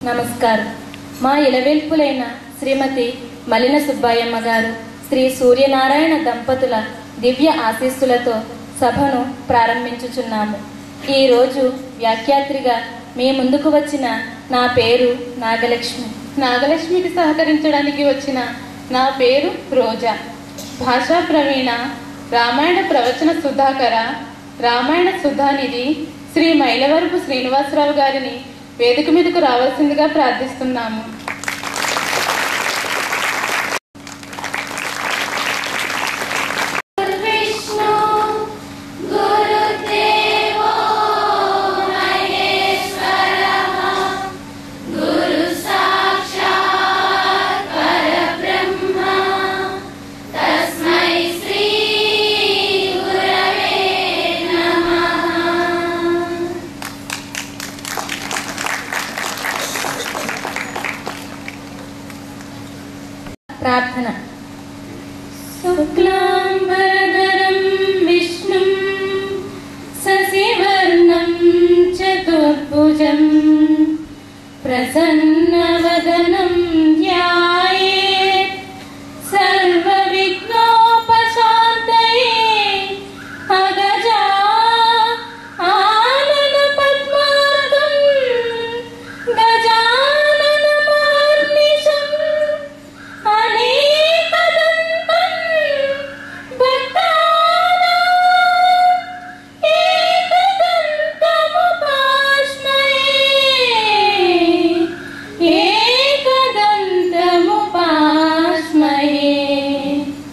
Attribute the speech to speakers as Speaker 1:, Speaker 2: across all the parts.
Speaker 1: నమస్కారం మా ఇలవెల్పులైన శ్రీమతి మలిన సుబ్బాయమ్మ గారు శ్రీ సూర్యనారాయణ దంపతుల దివ్య ఆశీస్సులతో సభను ప్రారంభించుచున్నాము ఈరోజు వ్యాఖ్యాత్రిగా మీ ముందుకు వచ్చిన నా పేరు నాగలక్ష్మి
Speaker 2: నాగలక్ష్మికి సహకరించడానికి వచ్చిన నా పేరు రోజా భాషా ప్రవీణ రామాయణ ప్రవచన సుధాకర రామాయణ సుధానిధి శ్రీ మైలవరపు శ్రీనివాసరావు గారిని వేదిక మీదకు రావాల్సిందిగా ప్రార్థిస్తున్నాము
Speaker 3: विष्णु गुरुदेवो महेश्वरः गुरु साक्षात् परब्रह्म तस्मै श्री गुरवे नमः
Speaker 1: ప్రార్థన శుక్లాంబరధరం విష్ణుం శశివర్ణం చతుర్భుజం ప్రసన్నవదనం ధ్యాయేత్ సర్వవిఘ్నోపశాంతయే అగజా ఆనన పద్మార్గం గజానన మహర్నిశం అనేకదంతం భక్తానాం ఏకదంతముపాస్మయే ఏకదంతముపాస్మయే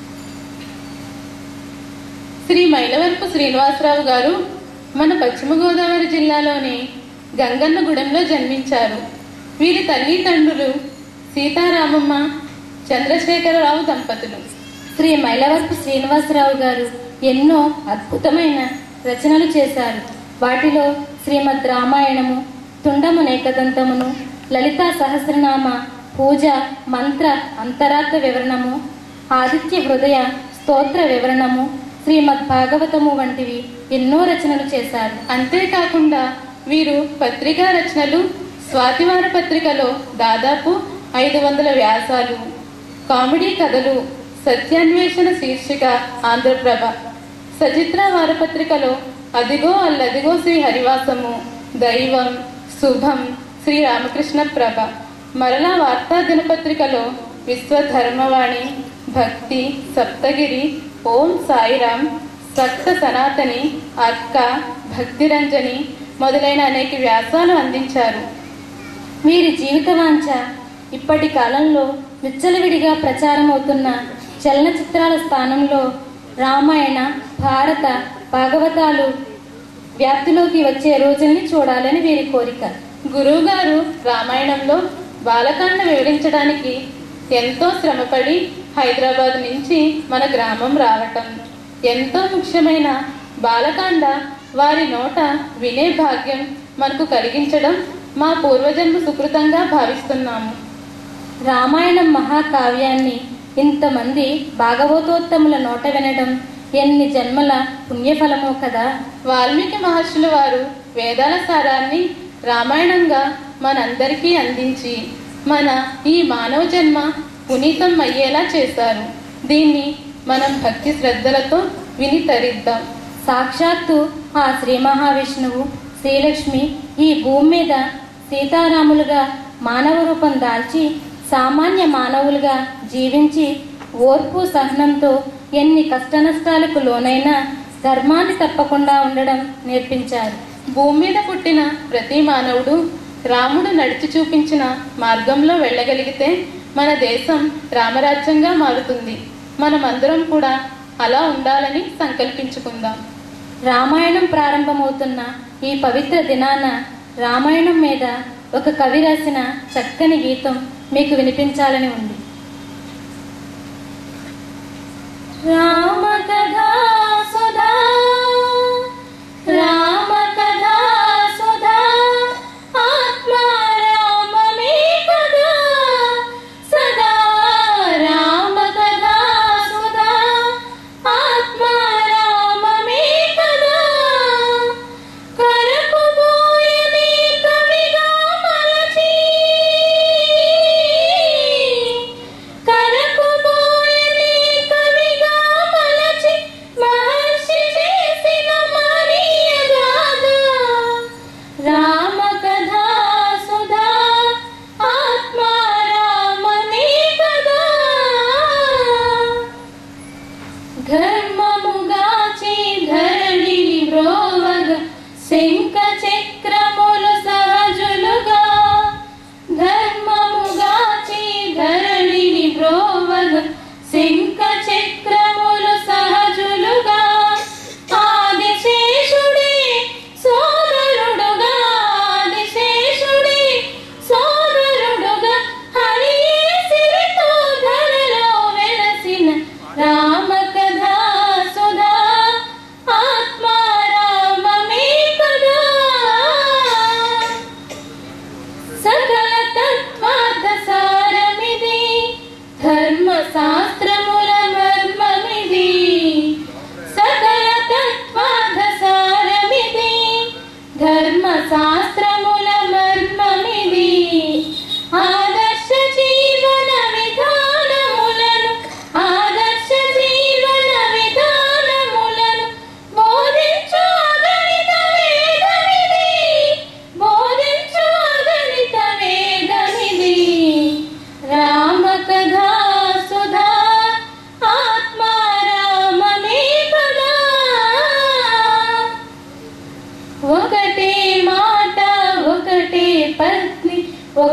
Speaker 2: శ్రీ మైలవరపు శ్రీనివాసరావు గారు మన పశ్చిమ గోదావరి జిల్లాలోని గంగన్నగూడెంలో జన్మించారు వీరి తల్లి తండ్రులు సీతారామమ్మ చంద్రశేఖరరావు దంపతులు
Speaker 1: శ్రీ మైలవరపు శ్రీనివాసరావు గారు ఎన్నో అద్భుతమైన రచనలు చేశారు వాటిలో శ్రీమద్ రామాయణము తుండము నేకదంతమును లలితా సహస్రనామ పూజ మంత్ర అంతరార్థ వివరణము ఆదిత్య హృదయ స్తోత్ర వివరణము శ్రీమద్ భాగవతము వంటివి ఎన్నో రచనలు చేశారు
Speaker 2: అంతేకాకుండా వీరు పత్రికా రచనలు స్వాతివార పత్రికలో దాదాపు ఐదు వందల వ్యాసాలు కామెడీ కథలు సత్యాన్వేషణ శీర్షిక ఆంధ్రప్రభ సచిత్ర వారపత్రికలో అదిగో అల్లదిగో శ్రీ హరివాసము దైవం శుభం శ్రీ రామకృష్ణ ప్రభ మరలా వార్తా దినపత్రికలో విశ్వధర్మవాణి భక్తి సప్తగిరి ఓం సాయిరాం సక్త సనాతని అక్క భక్తిరంజని మొదలైన అనేక వ్యాసాలు అందించారు
Speaker 1: వీరి జీవిత వాంఛ ఇప్పటి కాలంలో విచ్చలవిడిగా ప్రచారమవుతున్న చలనచిత్రాల స్థానంలో రామాయణ భారత భాగవతాలు వ్యాప్తిలోకి వచ్చే రోజుల్ని చూడాలని వీరి కోరిక
Speaker 2: గురువుగారు రామాయణంలో బాలకాండ వివరించడానికి ఎంతో శ్రమపడి హైదరాబాద్ నుంచి మన గ్రామం రావటం ఎంతో ముఖ్యమైన బాలకాండ వారి నోట వినే భాగ్యం మనకు కలిగించడం మా పూర్వజన్మ సుకృతంగా భావిస్తున్నాము
Speaker 1: రామాయణం మహాకావ్యాన్ని ఇంతమంది భాగవతోత్తముల నోట వినడం ఎన్ని జన్మల పుణ్యఫలమో కదా
Speaker 2: వాల్మీకి మహర్షుల వారు వేదాల సారాన్ని రామాయణంగా మనందరికీ అందించి మన ఈ మానవ జన్మ పునీతం అయ్యేలా చేశారు దీన్ని మనం భక్తి శ్రద్ధలతో విని తరిద్దాం
Speaker 1: సాక్షాత్తు ఆ శ్రీ మహావిష్ణువు శ్రీలక్ష్మి ఈ భూమి మీద సీతారాములుగా మానవ రూపం దాల్చి సామాన్య మానవులుగా జీవించి ఓర్పు సహనంతో ఎన్ని కష్టనష్టాలకు లోనైనా ధర్మాన్ని తప్పకుండా ఉండడం నేర్పించారు
Speaker 2: భూమి మీద పుట్టిన ప్రతి మానవుడు రాముడు నడిచి చూపించిన మార్గంలో వెళ్ళగలిగితే మన దేశం రామరాజ్యంగా మారుతుంది మనమందరం కూడా అలా ఉండాలని సంకల్పించుకుందాం
Speaker 1: రామాయణం ప్రారంభమవుతున్న ఈ పవిత్ర దినాన రామాయణం మీద ఒక కవి రాసిన చక్కని గీతం మీకు వినిపించాలని ఉంది రామ కథా సుధా రామ కథా సుధా ఆత్మ రామమే కదా సదా రామ కథా సుధా ఆత్మ రామమే కదా కరపుబోయని కవిగా మలచి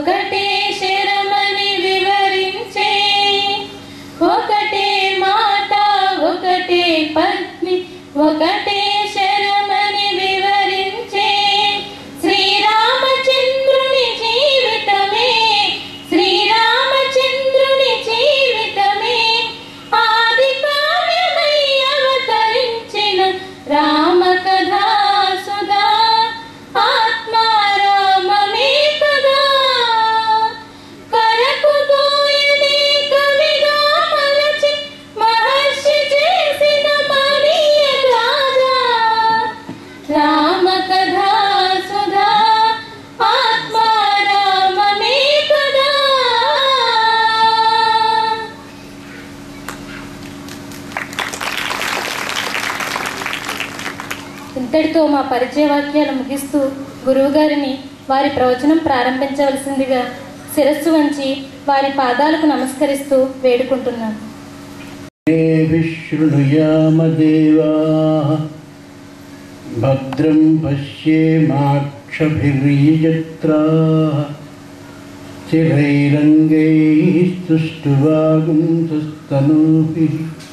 Speaker 1: ఒకటే శరమని వివరించే ఒకటే మాట ఒకటే పత్ని ఒకటే శరమని వివరించే శ్రీరామచంద్రుని జీవితమే శ్రీరామచంద్రుని జీవితమే ఆది కావ్యమై అవతరించిన రామ కథా సుధా ఆత్మారామమే కదా కరకు గోయని కవిగా మలచి మహర్షి చేసిన మణియ రాజా రామ కథా సుధా ఆత్మారామమే కదా ఇంతటితో మా పరిచయ వాక్యాలు ముగిస్తూ గురువుగారిని వారి ప్రవచనం ప్రారంభించవలసిందిగా శిరస్సు వంచి వారి పాదాలకు నమస్కరిస్తూ వేడుకుంటున్నాను
Speaker 4: विशृणुयामदेवाः भद्रं पश्येमाक्षभिर्यजत्राः स्थिरैरङ्गैस्तुष्टुवागुंसस्तनूभिः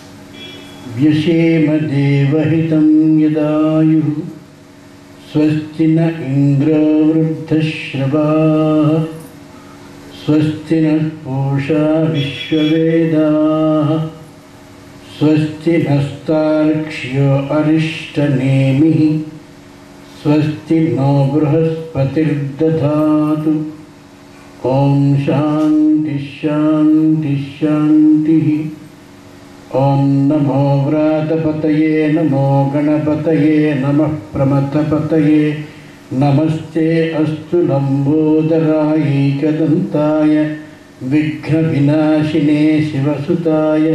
Speaker 4: व्यशेमदेवहितं यदायुः स्वस्ति न इन्द्रो वृद्धश्रवाः स्वस्ति नः पूषा विश्ववेदाः स्वस्ति नस्तार्क्ष्यो अरिष्टनेमिः स्वस्ति नो बृहस्पतिर्दधातु ॐ शान्तिः शान्तिः शान्तिः ॐ नमो व्रातपतये नमो गणपतये नमः प्रमथपतये नमस्ते अस्तु लम्बोदरायैकदन्ताय विघ्नविनाशिने शिवसुताय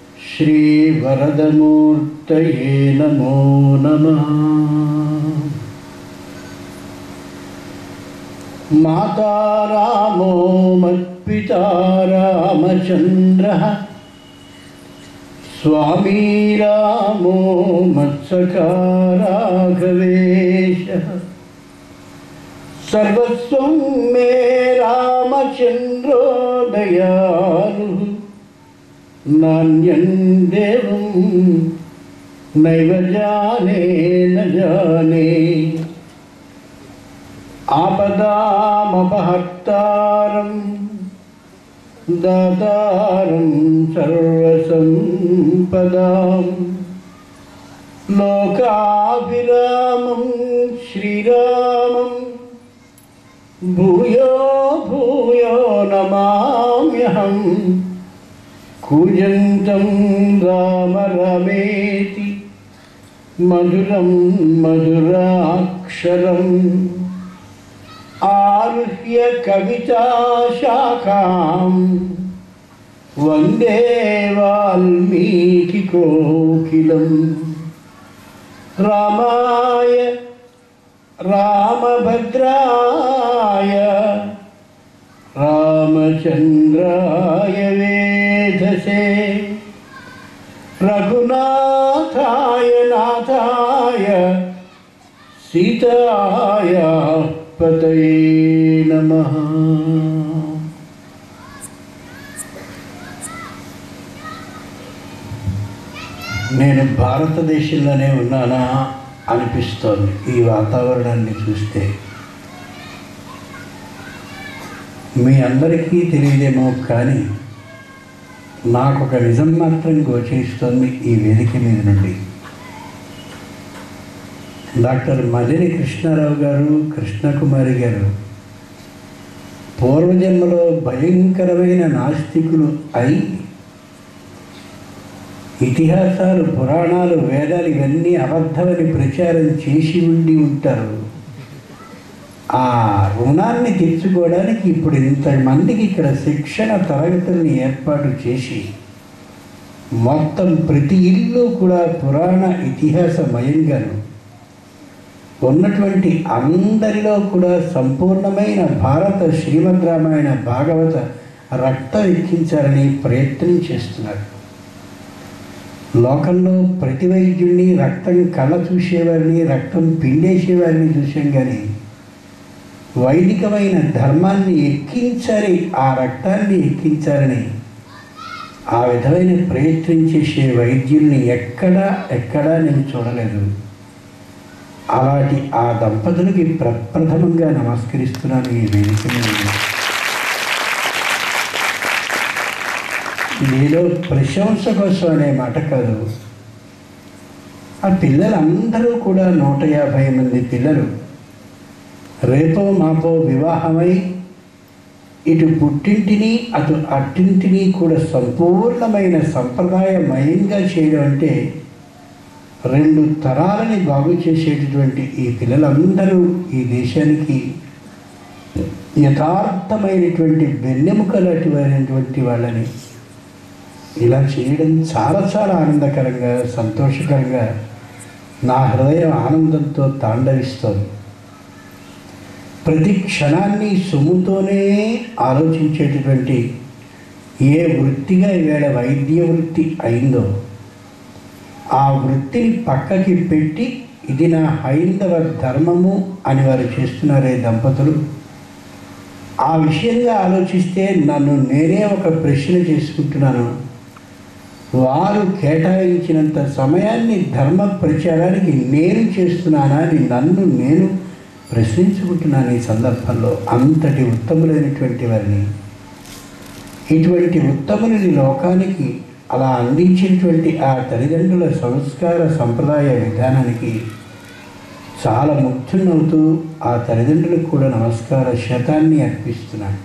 Speaker 4: श्रीवरदमूर्तये नमो नमः माता रामो मत्पिता रामचन्द्रः स्वामी रामो मत्सखा राघवेशः सर्वस्वं मे रामचन्द्रो दयालुः नान्यं देवं नैव जाने न जाने आपदामपहर्तारं दातारं सर्वसम्पदां लोकाभिरामं श्रीरामं भूयो भूयो नमाम्यहम् कूजन्तं राम रमेति मधुरं मधुराक्षरम् आरुह्य कविताशाखां वन्दे वाल्मीकिकोकिलं रामाय रामभद्राय रामचन्द्राय वेधसे रघुनाथाय नाथाय सीताय पतये नमः నేను భారతదేశంలోనే ఉన్నానా అనిపిస్తోంది ఈ వాతావరణాన్ని చూస్తే మీ అందరికీ తెలియదేమో కానీ నాకు ఒక నిజం మాత్రం గోచరిస్తోంది ఈ వేదిక మీద నుండి డాక్టర్ మదిని కృష్ణారావు గారు కృష్ణకుమారి గారు పూర్వజన్మలో భయంకరమైన నాస్తికులు అయి ఇతిహాసాలు పురాణాలు వేదాలు ఇవన్నీ అబద్ధమని ప్రచారం చేసి ఉండి ఉంటారు ఆ రుణాన్ని తెచ్చుకోవడానికి ఇప్పుడు ఇంతమందికి ఇక్కడ శిక్షణ తరగతుల్ని ఏర్పాటు చేసి మొత్తం ప్రతి ఇల్లు కూడా పురాణ ఇతిహాసమయంగాను ఉన్నటువంటి అందరిలో కూడా సంపూర్ణమైన భారత శ్రీమద్ రామాయణ భాగవత రక్తం ఎక్కించాలని ప్రయత్నం చేస్తున్నారు లోకంలో ప్రతి వైద్యుడిని రక్తం కళ్ళ చూసేవారిని రక్తం పిండేసేవారిని చూసాం కానీ వైదికమైన ధర్మాన్ని ఎక్కించాలి ఆ రక్తాన్ని ఎక్కించాలని ఆ విధమైన ప్రయత్నం చేసే వైద్యుల్ని ఎక్కడా ఎక్కడా నేను చూడలేదు అలాంటి ఆ దంపతులకి ప్రప్రథమంగా నమస్కరిస్తున్నాను ఈ వేదిక మీద. ఇదేదో ప్రశంస కోసం అనే మాట కాదు ఆ పిల్లలందరూ కూడా నూట యాభై మంది పిల్లలు రేపో మాపో వివాహమై ఇటు పుట్టింటిని అటు అట్టింటిని కూడా సంపూర్ణమైన సంప్రదాయమయంగా చేయడం అంటే రెండు తరాలని బాగు చేసేటటువంటి ఈ పిల్లలందరూ ఈ దేశానికి యథార్థమైనటువంటి వెన్నెముకలటువంటి వాళ్ళని ఇలా చేయడం చాలా చాలా ఆనందకరంగా సంతోషకరంగా నా హృదయం ఆనందంతో తాండవిస్తోంది ప్రతి క్షణాన్ని సొమ్ముతోనే ఆలోచించేటటువంటి ఏ వృత్తిగా ఈవేళ వైద్య వృత్తి అయిందో ఆ వృత్తిని పక్కకి పెట్టి ఇది నా హైందవ ధర్మము అని వారు చేస్తున్నారే దంపతులు ఆ విషయంగా ఆలోచిస్తే నన్ను నేనే ఒక ప్రశ్న చేసుకుంటున్నాను వారు కేటాయించినంత సమయాన్ని ధర్మ ప్రచారానికి నేను చేస్తున్నానా అని నన్ను నేను ప్రశ్నించుకుంటున్నాను ఈ సందర్భంలో అంతటి ఉత్తములైనటువంటి వారిని ఇటువంటి ఉత్తములని లోకానికి అలా అందించినటువంటి ఆ తల్లిదండ్రుల సంస్కార సంప్రదాయ విధానానికి చాలా ముగ్ధునవుతూ ఆ తల్లిదండ్రులకు కూడా నమస్కార శతాన్ని అర్పిస్తున్నాను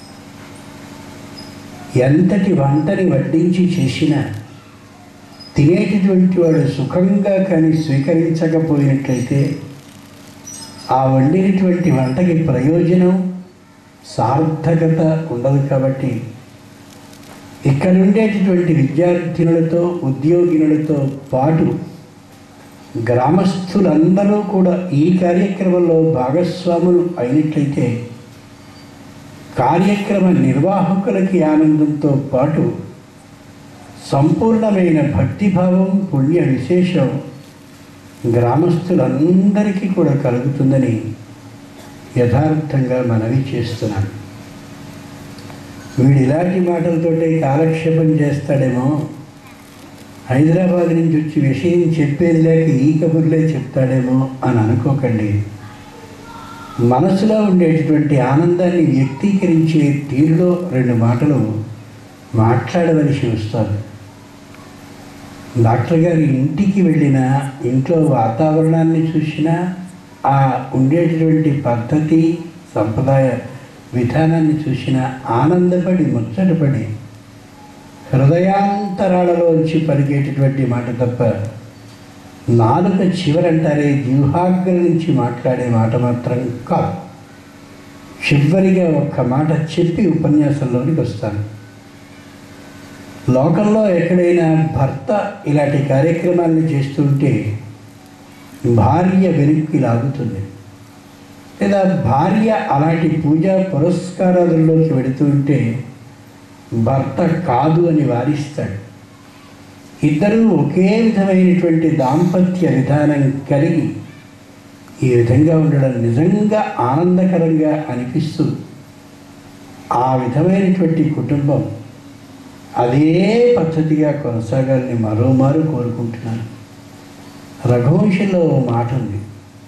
Speaker 4: ఎంతటి వంటని వడ్డించి చేసినా తినేటటువంటి వాడు సుఖంగా కానీ స్వీకరించకపోయినట్లయితే ఆ వండినటువంటి వంటకి ప్రయోజనం సార్థకత ఉండదు కాబట్టి ఇక్కడ ఉండేటటువంటి విద్యార్థినులతో ఉద్యోగినులతో పాటు గ్రామస్తులందరూ కూడా ఈ కార్యక్రమంలో భాగస్వాములు అయినట్లయితే కార్యక్రమ నిర్వాహకులకి ఆనందంతో పాటు సంపూర్ణమైన భక్తిభావం పుణ్య విశేషం గ్రామస్తులందరికీ కూడా కలుగుతుందని యథార్థంగా మనవి చేస్తున్నాను వీడు ఇలాంటి మాటలతోటే కాలక్షేపం చేస్తాడేమో హైదరాబాద్ నుంచి వచ్చి విషయం చెప్పేది లేక ఈ కబుర్లే చెప్తాడేమో అని అనుకోకండి మనసులో ఉండేటటువంటి ఆనందాన్ని వ్యక్తీకరించే తీరులో రెండు మాటలు మాట్లాడవలసి వస్తుంది డాక్టర్ గారి ఇంటికి వెళ్ళిన ఇంట్లో వాతావరణాన్ని చూసినా ఆ ఉండేటటువంటి పద్ధతి సంప్రదాయ విధానాన్ని చూసిన ఆనందపడి ముచ్చటపడి హృదయాంతరాలలోంచి పలికేటటువంటి మాట తప్ప నాలుక చివరంటారే వ్యూహాగ్ర నుంచి మాట్లాడే మాట మాత్రం కాదు చివరిగా ఒక్క మాట చెప్పి ఉపన్యాసంలోనికి వస్తాను లోకంలో ఎక్కడైనా భర్త ఇలాంటి కార్యక్రమాలను చేస్తుంటే భార్య వెనక్కి లాగుతుంది లేదా భార్య అలాంటి పూజా పురస్కారాలలోకి వెడుతుంటే భర్త కాదు అని వారిస్తాడు ఇద్దరూ ఒకే విధమైనటువంటి దాంపత్య విధానం కలిగి ఈ విధంగా ఉండడం నిజంగా ఆనందకరంగా అనిపిస్తూ ఆ విధమైనటువంటి కుటుంబం అదే పద్ధతిగా కొనసాగాలని మరోమారు కోరుకుంటున్నాను రఘువంశంలో ఓ మాట ఉంది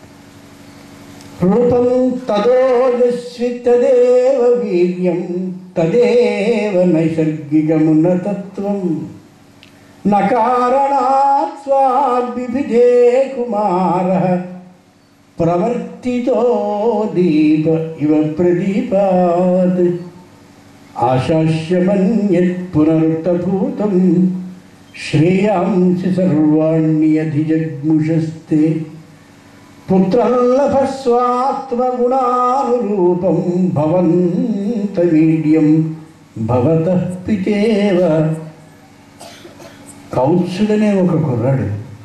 Speaker 4: రూపం తదోజస్వి తదేవ వీర్యం తదేవ నైసర్గికమున్నతత్వం నకారణాత్ స్వాభిభిధే కుమార ప్రవర్తితో దీప ఇవ ప్రదీపాత్ ఆశాస్యమన్యత్ పునరుక్తభూతం శ్రేయాంసి సర్వాణ్యధిజగ్ముషస్తే పుత్రల్లభస్వాత్మగుణానురూపం భవంతమీడ్యం భవతః పితేవ కౌత్సుడనే ఒక కుర్రాడు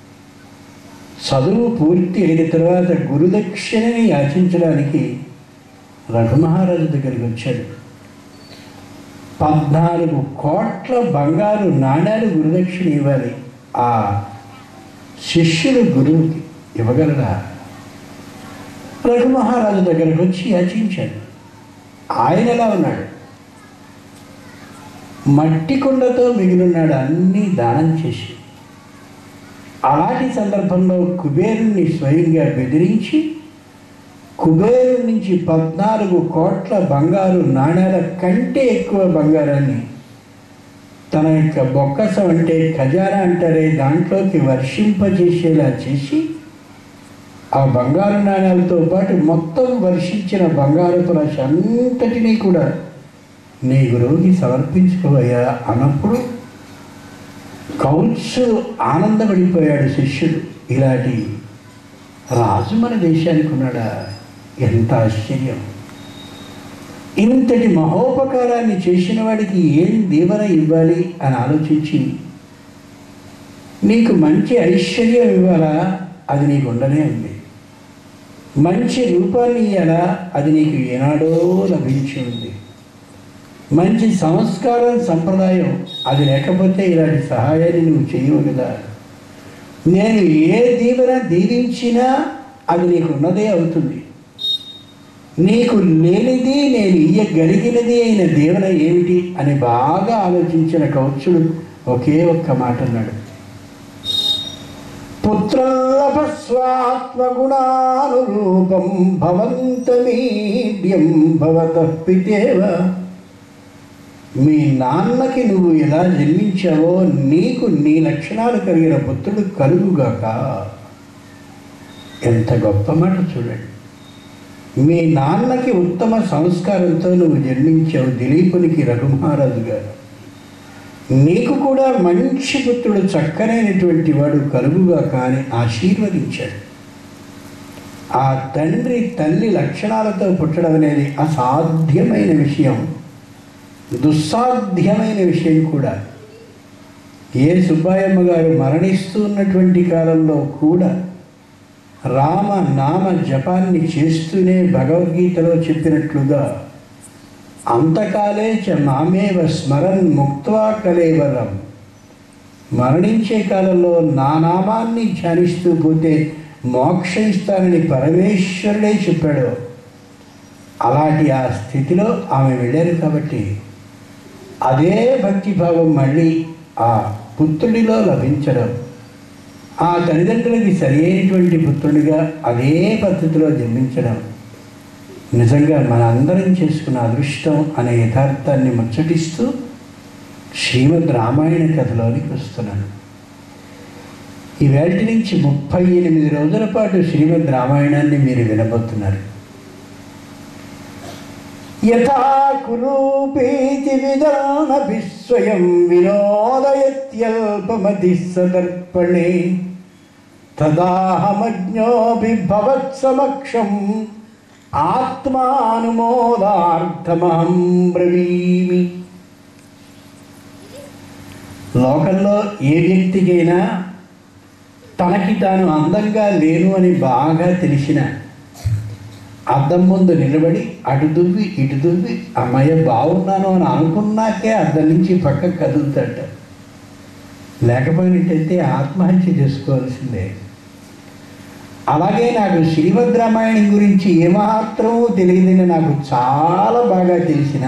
Speaker 4: చదువు పూర్తి అయిన తర్వాత గురుదక్షిణని యాచించడానికి రఘుమహారాజు దగ్గరికి వచ్చాడు పద్నాలుగు కోట్ల బంగారు నాణ్యాలు గురుదక్షిణ ఇవ్వాలి ఆ శిష్యుడు గురువుకి ఇవ్వగలరా రఘుమహారాజు దగ్గరకు వచ్చి యాచించాడు ఆయన ఎలా ఉన్నాడు మట్టి కుండతో మిగిలిన్నాడు అన్నీ దానం చేసి అలాంటి సందర్భంలో కుబేరుణ్ణి స్వయంగా బెదిరించి కుబేరు నుంచి పద్నాలుగు కోట్ల బంగారు నాణ్యాల కంటే ఎక్కువ బంగారాన్ని తన యొక్క బొక్కసం అంటే ఖజానా అంటారే దాంట్లోకి వర్షింపజేసేలా చేసి ఆ బంగారు నాణ్యాలతో పాటు మొత్తం వర్షించిన బంగారపు రాశి అంతటినీ కూడా నీ గురువుకి సమర్పించుకోవయ్యా అన్నప్పుడు కౌన్సు ఆనందపడిపోయాడు శిష్యుడు ఇలాంటి రాజు మన దేశానికి ఉన్నాడా ఎంత ఆశ్చర్యం ఇంతటి మహోపకారాన్ని చేసిన వాడికి ఏం దీవెన ఇవ్వాలి అని ఆలోచించి నీకు మంచి ఐశ్వర్యం ఇవ్వాలా అది నీకు ఉండనే ఉంది మంచి రూపాన్ని ఇవ్వాలా అది నీకు ఏనాడో లభించి ఉంది మంచి సంస్కారం సంప్రదాయం అది లేకపోతే ఇలాంటి సహాయాన్ని నువ్వు చేయవు కదా నేను ఏ దీవెన దీవించినా అది నీకు ఉన్నదే అవుతుంది నీకు లేనిది నేను ఇయ్యగలిగినది అయిన దీవెన ఏమిటి అని బాగా ఆలోచించిన కౌచుడు ఒకే ఒక్క మాట అన్నాడు పుత్రలభస్వాత్మగుణానురూపం భవంతమీడ్యం భవత పితేవ మీ నాన్నకి నువ్వు ఎలా జన్మించావో నీకు నీ లక్షణాలు కలిగిన పుత్రుడు కలుగుగాక ఎంత గొప్ప మాట చూడండి మీ నాన్నకి ఉత్తమ సంస్కారంతో నువ్వు జన్మించావు దిలీపునికి రఘుమహారాజు గారు నీకు కూడా మంచి పుత్రుడు చక్కనైనటువంటి వాడు కలుగుగా కానీ ఆశీర్వదించాడు ఆ తండ్రి తల్లి లక్షణాలతో పుట్టడం అనేది అసాధ్యమైన విషయం దుస్సాధ్యమైన విషయం కూడా ఏ సుబ్బాయమ్మ గారు మరణిస్తూ ఉన్నటువంటి కాలంలో కూడా రామ నామ జపాన్ని చేస్తూనే భగవద్గీతలో చెప్పినట్లుగా అంతకాలే చ మామేవ స్మరన్ ముక్త్వా కలేవరం మరణించే కాలంలో నా నామాన్ని ధ్యానిస్తూ పోతే మోక్షం ఇస్తానని పరమేశ్వరుడే చెప్పాడు అలాంటి ఆ స్థితిలో ఆమె వెళ్ళారు కాబట్టి అదే భక్తిభావం మళ్ళీ ఆ పుత్రుడిలో లభించడం ఆ తల్లిదండ్రులకి సరైనటువంటి పుత్రుడిగా అదే పద్ధతిలో జన్మించడం నిజంగా మనందరం చేసుకున్న అదృష్టం అనే యథార్థాన్ని ముచ్చటిస్తూ శ్రీమద్ రామాయణ కథలోనికి వస్తున్నాను ఈవేళ నుంచి ముప్పై ఎనిమిది రోజుల పాటు శ్రీమద్ రామాయణాన్ని మీరు వినబోతున్నారు యథా కురూపీతి విధానభి స్వయం వినోదయత్యల్పమతి సదర్పణే తదాహమజ్ఞోపి భవత్సమక్షం ఆత్మానుమోదార్థమహం బ్రవీమి లోకంలో ఏ వ్యక్తికైనా తనకి తాను అందంగా లేను అని బాగా తెలిసిన అద్దం ముందు నిలబడి అటు దువ్వి ఇటు దువ్వి అమ్మయ్య బాగున్నాను అని అనుకున్నాకే అద్దం నుంచి పక్కకు కదులుతాడట లేకపోయినట్టయితే ఆత్మహత్య చేసుకోవాల్సిందే అలాగే నాకు శ్రీమద్ రామాయణం గురించి ఏమాత్రమూ తెలియదని నాకు చాలా బాగా తెలిసిన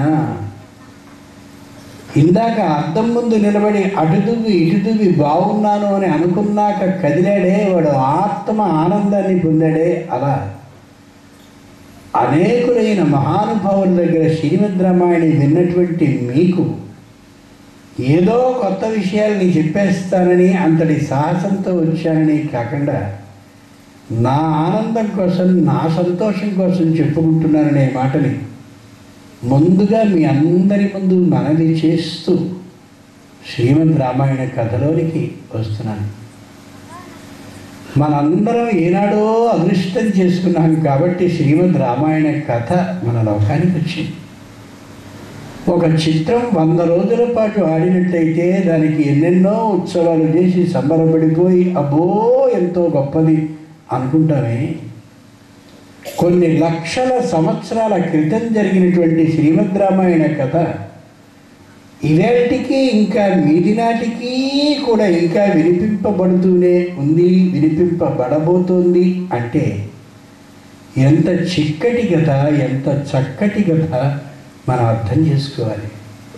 Speaker 4: ఇందాక అద్దం ముందు నిలబడి అటు దువ్వి ఇటు దువ్వి బాగున్నాను అని అనుకున్నాక కదిలాడే వాడు ఆత్మ ఆనందాన్ని పొందాడే అలా అనేకులైన మహానుభావుల దగ్గర శ్రీమద్ రామాయణి విన్నటువంటి మీకు ఏదో కొత్త విషయాల్ని చెప్పేస్తానని అంతటి సాహసంతో వచ్చానని కాకుండా నా ఆనందం కోసం నా సంతోషం కోసం చెప్పుకుంటున్నాననే మాటని ముందుగా మీ అందరి ముందు మనవి చేస్తూ శ్రీమద్ రామాయణ కథలోనికి వస్తున్నాను మనందరం ఏనాడో అదృష్టం చేసుకున్నాం కాబట్టి శ్రీమద్ రామాయణ కథ మన లోకానికి వచ్చింది ఒక చిత్రం వంద రోజుల పాటు ఆడినట్లయితే దానికి ఎన్నెన్నో ఉత్సవాలు చేసి సంబరపడిపోయి అబ్బో ఎంతో గొప్పది అనుకుంటామే కొన్ని లక్షల సంవత్సరాల క్రితం జరిగినటువంటి శ్రీమద్ రామాయణ కథ ఇవేటికి ఇంకా మీది నాటికి కూడా ఇంకా వినిపింపబడుతూనే ఉంది వినిపింపబడబోతోంది అంటే ఎంత చిక్కటి కథ ఎంత చక్కటి కథ మనం అర్థం చేసుకోవాలి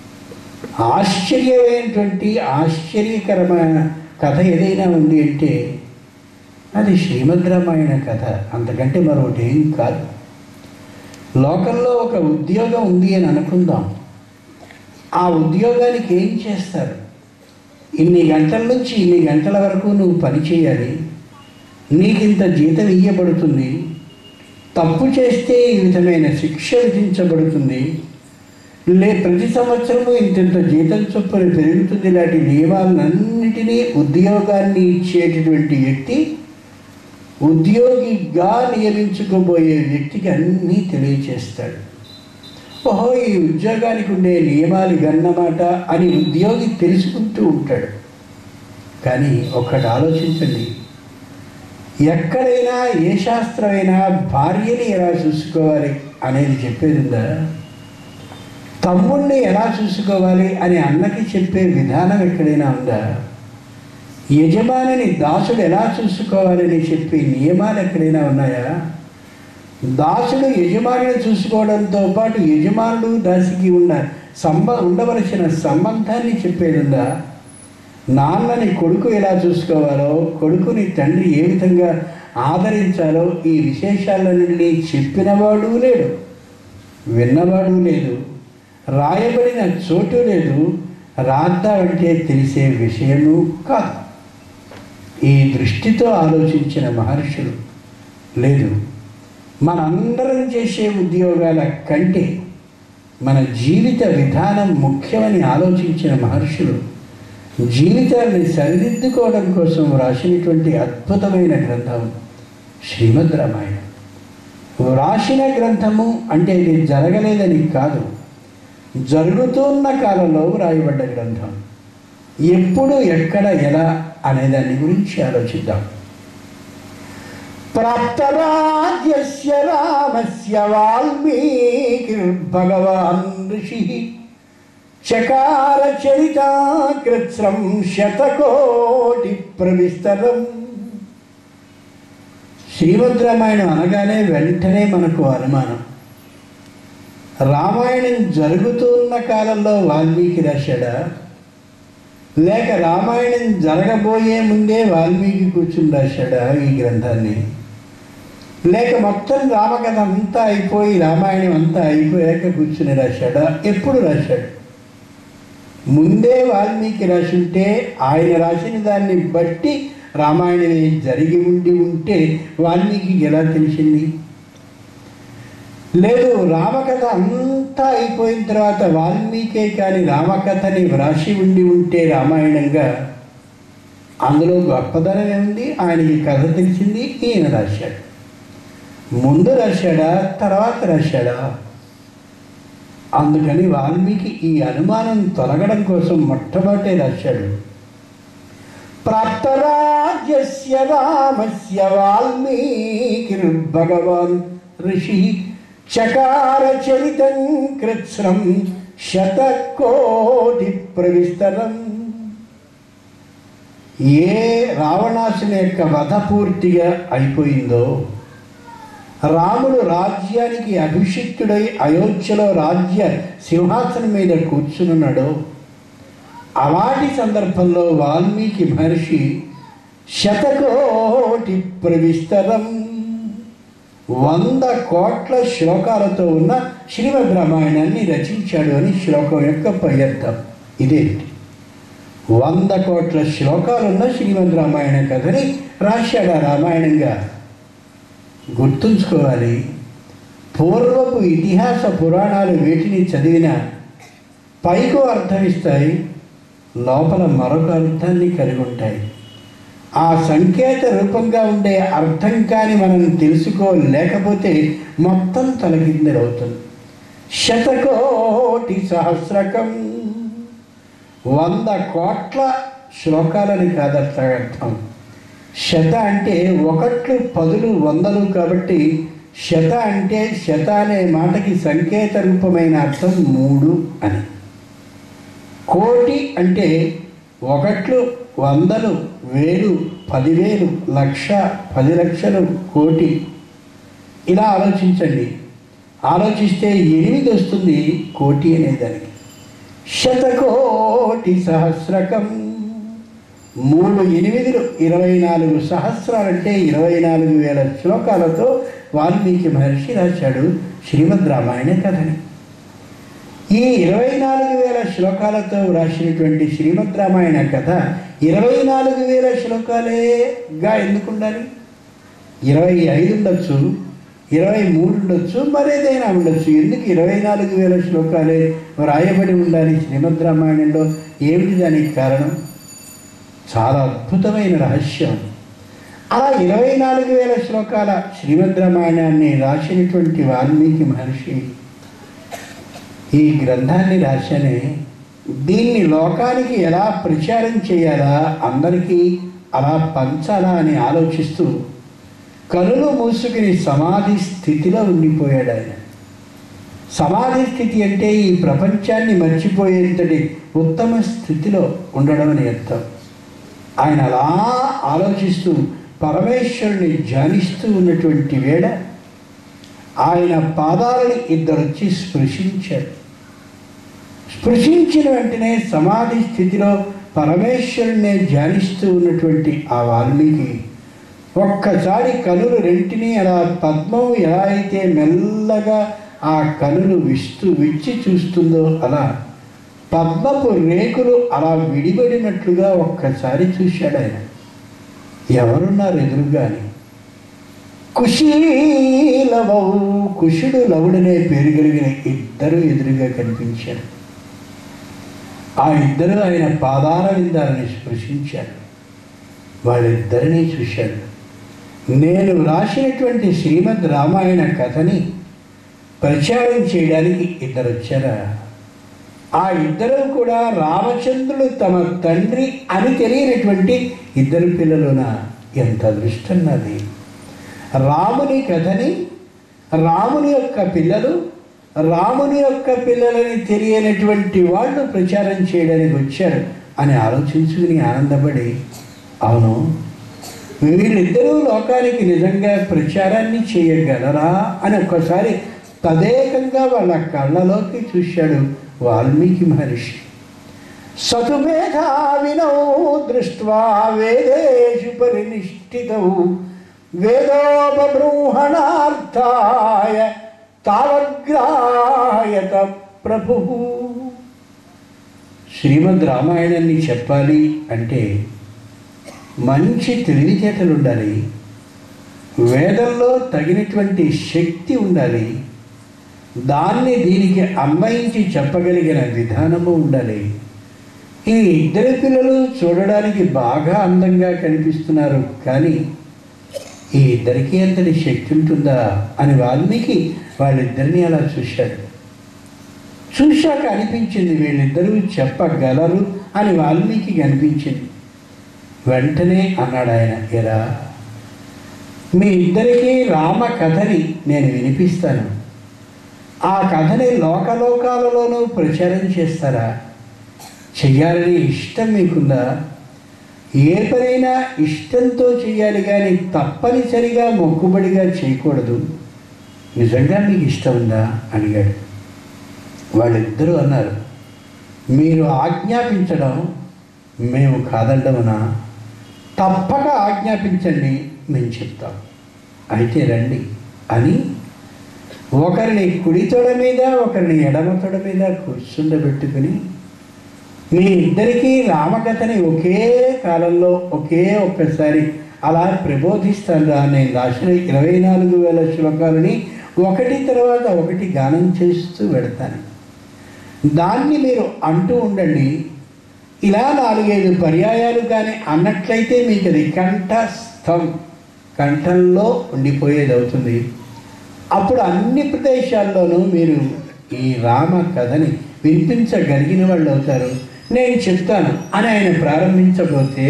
Speaker 4: ఆశ్చర్యమైనటువంటి ఆశ్చర్యకరమైన కథ ఏదైనా ఉంది అంటే అది శ్రీమద్ రామాయణ కథ అంతకంటే మరొకటి ఏం కాదు లోకంలో ఒక ఉద్యోగం ఉంది అని అనుకుందాం ఆ ఉద్యోగానికి ఏం చేస్తారు ఇన్ని గంటల నుంచి ఇన్ని గంటల వరకు నువ్వు పని చేయాలి నీకింత జీతం ఇయ్యబడుతుంది తప్పు చేస్తే ఈ విధమైన శిక్ష విధించబడుతుంది లే ప్రతి సంవత్సరము ఇంతింత జీతం చొప్పున పెరుగుతుంది ఇలాంటి నియమాలన్నిటినీ ఉద్యోగాన్ని ఇచ్చేటటువంటి వ్యక్తి ఉద్యోగిగా నియమించుకోబోయే వ్యక్తికి అన్నీ తెలియచేస్తాడు ఓహో ఈ ఉద్యోగానికి ఉండే నియమాలు గన్నమాట అని ఉద్యోగి తెలుసుకుంటూ ఉంటాడు కానీ ఒక్కటి ఆలోచించండి ఎక్కడైనా ఏ శాస్త్రమైనా భార్యని ఎలా చూసుకోవాలి అనేది చెప్పేది ఉందా తమ్ముణ్ణి ఎలా చూసుకోవాలి అని అన్నకి చెప్పే విధానం ఎక్కడైనా ఉందా యజమానిని దాసుడు ఎలా చూసుకోవాలని చెప్పే నియమాలు ఎక్కడైనా ఉన్నాయా దాసుడు యజమానిని చూసుకోవడంతో పాటు యజమానుడు దాసికి ఉన్న సంబ ఉండవలసిన సంబంధాన్ని చెప్పేది ఉందా నాన్నని కొడుకు ఎలా చూసుకోవాలో కొడుకుని తండ్రి ఏ విధంగా ఆదరించాలో ఈ విశేషాలన్నీ చెప్పినవాడు లేడు విన్నవాడు లేదు రాయబడిన చోటు లేదు రాద్దామంటే తెలిసే విషయము కాదు ఈ దృష్టితో ఆలోచించిన మహర్షులు లేదు మనందరం చేసే ఉద్యోగాల కంటే మన జీవిత విధానం ముఖ్యమని ఆలోచించిన మహర్షులు జీవితాన్ని సరిదిద్దుకోవడం కోసం రాసినటువంటి అద్భుతమైన గ్రంథం శ్రీమద్ రామాయణం వ్రాసిన గ్రంథము అంటే ఇది జరగలేదని కాదు జరుగుతున్న కాలంలో వ్రాయబడ్డ గ్రంథం ఎప్పుడు ఎక్కడ ఎలా అనే దాని గురించి ఆలోచిద్దాం ప్రాప్తరాజ్యస్య రామస్య వాల్మీకి భగవాన్ ఋషి చకార చరితాకృత్స్రం శతకోటి ప్రవిస్తరం శ్రీమద్ రామాయణం అనగానే వెంటనే మనకు అనుమానం రామాయణం జరుగుతున్న కాలంలో వాల్మీకి రాశాడా లేక రామాయణం జరగబోయే ముందే వాల్మీకి కూర్చుని రాశాడా ఈ గ్రంథాన్ని లేక మొత్తం రామకథ అంతా అయిపోయి రామాయణం అంతా అయిపోయాక కూర్చుని రాశాడా ఎప్పుడు రాశాడు ముందే వాల్మీకి రాసి ఉంటే ఆయన రాసిన దాన్ని బట్టి రామాయణమే జరిగి ఉండి ఉంటే వాల్మీకి ఎలా తెలిసింది లేదు రామకథ అంతా అయిపోయిన తర్వాత వాల్మీకే కానీ రామకథని వ్రాసి ఉండి ఉంటే రామాయణంగా అందులో గొప్పదనం ఏముంది ఆయనకి కథ తెలిసింది ఈయన రాశాడు ముందు రాశాడా తర్వాత రాశాడా అందుకని వాల్మీకి ఈ అనుమానం తొలగడం కోసం మొట్టమొదటే రాశాడు ప్రాప్తరాజ్యస్య రామస్య వాల్మీకి భగవాన్ ఋషి చకార చరితం కృత్స్రం శతకోటి ప్రవిస్తరం ఏ రావణాసుని యొక్క వధ పూర్తిగా అయిపోయిందో రాముడు రాజ్యానికి అభిషిక్తుడై అయోధ్యలో రాజ్య సింహాసనం మీద కూర్చునున్నాడో అలాంటి సందర్భంలో వాల్మీకి మహర్షి శతకోటి ప్రవిస్తరం వంద కోట్ల శ్లోకాలతో ఉన్న శ్రీమద్ రామాయణాన్ని రచించాడు అని శ్లోకం యొక్క పర్యర్థం ఇదే వంద కోట్ల శ్లోకాలున్న శ్రీమద్ రామాయణ కథని రాశాడు ఆ రామాయణంగా గుర్తుంచుకోవాలి పూర్వపు ఇతిహాస పురాణాలు వేటిని చదివినా పైకు అర్థమిస్తాయి లోపల మరొక అర్థాన్ని కలిగి ఉంటాయి ఆ సంకేత రూపంగా ఉండే అర్థం కాని మనం తెలుసుకోలేకపోతే మొత్తం తలకిందరవుతుంది శతకోటి సహస్రకం వంద కోట్ల శ్లోకాలని కాదర్థ అర్థం శత అంటే ఒకట్లు పదులు వందలు కాబట్టి శత అంటే శత అనే మాటకి సంకేత రూపమైన అర్థం మూడు అని కోటి అంటే ఒకట్లు వందలు వేలు పదివేలు లక్ష పది లక్షలు కోటి ఇలా ఆలోచించండి ఆలోచిస్తే ఎనిమిది వస్తుంది కోటి అనే దానికి శతకోటి సహస్రకం మూడు ఎనిమిదిలు ఇరవై నాలుగు సహస్రాలంటే ఇరవై నాలుగు వేల శ్లోకాలతో వాల్మీకి మహర్షి రాశాడు శ్రీమద్ రామాయణ కథని ఈ ఇరవై నాలుగు వేల శ్లోకాలతో వ్రాసినటువంటి శ్రీమద్ రామాయణ కథ ఇరవై నాలుగు వేల శ్లోకాలేగా ఎందుకు ఉండాలి ఇరవై ఐదు ఉండొచ్చు ఇరవై మూడు ఉండొచ్చు మరేదైనా ఉండొచ్చు ఎందుకు ఇరవై నాలుగు వేల శ్లోకాలే వ్రాయబడి ఉండాలి శ్రీమద్ రామాయణంలో ఏమిటి దానికి కారణం చాలా అద్భుతమైన రహస్యం అలా ఇరవై నాలుగు వేల శ్లోకాల శ్రీమద్ రామాయణాన్ని రాసినటువంటి వాల్మీకి మహర్షి ఈ గ్రంథాన్ని రాశానే దీన్ని లోకానికి ఎలా ప్రచారం చేయాలా అందరికీ అలా పంచాలా అని ఆలోచిస్తూ కనులు మూసుకుని సమాధి స్థితిలో ఉండిపోయాడు ఆయన సమాధి స్థితి అంటే ఈ ప్రపంచాన్ని మర్చిపోయేంతటి ఉత్తమ స్థితిలో ఉండడం అని అర్థం ఆయన అలా ఆలోచిస్తూ పరమేశ్వరుని ధ్యానిస్తూ ఉన్నటువంటి వేళ ఆయన పాదాలని ఇద్దరొచ్చి స్పృశించారు స్పృశించిన వెంటనే సమాధి స్థితిలో పరమేశ్వరుణ్ణి ధ్యానిస్తూ ఉన్నటువంటి ఆ వాల్మీకి ఒక్కసారి కనులు రెంటిని అలా పద్మం ఎలా అయితే మెల్లగా ఆ కనులు విస్తూ విచ్చి చూస్తుందో అలా పద్మపు రేకులు అలా విడిపడినట్లుగా ఒక్కసారి చూశాడు ఆయన ఎవరున్నారు ఎదురుగాని కుశీలవౌ కుషుడు లవుడనే పేరు కలిగిన ఇద్దరు ఎదురుగా కనిపించారు ఆ ఇద్దరు ఆయన పాదాల విందాలని స్పృశించారు వాళ్ళిద్దరినీ చూశాడు నేను రాసినటువంటి శ్రీమద్ రామాయణ కథని ప్రచారం చేయడానికి ఇద్దరు వచ్చారా ఆ ఇద్దరు కూడా రామచంద్రుడు తమ తండ్రి అని తెలియనటువంటి ఇద్దరు పిల్లలున ఎంత అదృష్టం నాది రాముని కథని రాముని యొక్క పిల్లలు రాముని యొక్క పిల్లలని తెలియనటువంటి వాళ్ళు ప్రచారం చేయడానికి వచ్చారు అని ఆలోచించుకుని ఆనందపడి అవును వీళ్ళిద్దరూ లోకానికి నిజంగా ప్రచారాన్ని చేయగలరా అని ఒక్కసారి తదేకంగా వాళ్ళ కళ్ళలోకి చూశాడు వాల్మీకి మహర్షి సతుమేధావినౌ దృష్ట్వా వేదేషు పరినిష్ఠితౌ వేదోపబృంహణార్థాయ తావగ్రాయత ప్రభు శ్రీమద్ రామాయణాన్ని చెప్పాలి అంటే మంచి తెలివితేటలు ఉండాలి వేదంలో తగినటువంటి శక్తి ఉండాలి దాన్ని దీనికి అన్వయించి చెప్పగలిగిన విధానము ఉండాలి ఈ ఇద్దరు పిల్లలు చూడడానికి బాగా అందంగా కనిపిస్తున్నారు కానీ ఈ ఇద్దరికీ అంతటి శక్తి ఉంటుందా అని వాల్మీకి వాళ్ళిద్దరిని అలా చూశాడు చూశాక అనిపించింది వీళ్ళిద్దరూ చెప్పగలరు అని వాల్మీకి అనిపించింది వెంటనే అన్నాడు ఆయన ఎరా మీ ఇద్దరికీ రామ కథని నేను వినిపిస్తాను ఆ కథని లోకలోకాలలోనూ ప్రచారం చేస్తారా చెయ్యాలని ఇష్టం మీకుందా ఏ పనైనా ఇష్టంతో చేయాలి కానీ తప్పనిసరిగా మొక్కుబడిగా చేయకూడదు నిజంగా మీకు ఇష్టం ఉందా అడిగాడు వాళ్ళిద్దరూ అన్నారు మీరు ఆజ్ఞాపించడం మేము కాదండమనా తప్పక ఆజ్ఞాపించండి మేము చెప్తాం అయితే రండి అని ఒకరిని కుడి తొడ మీద ఒకరిని ఎడమ తొడ మీద కూర్చుండబెట్టుకుని మీ ఇద్దరికీ రామకథని ఒకే కాలంలో ఒకే ఒక్కసారి అలా ప్రబోధిస్తాను రా నేను రాసిన ఇరవై నాలుగు వేల శ్లోకాలని ఒకటి తర్వాత ఒకటి గానం చేస్తూ పెడతాను దాన్ని మీరు అంటూ ఉండండి ఇలా నాలుగైదు పర్యాయాలు కానీ అన్నట్లయితే మీకు అది కంఠస్థం కంఠంలో ఉండిపోయేది అవుతుంది అప్పుడు అన్ని ప్రదేశాల్లోనూ మీరు ఈ రామ కథని వినిపించగలిగిన వాళ్ళు అవుతారు నేను చెప్తాను అని ఆయన ప్రారంభించబోతే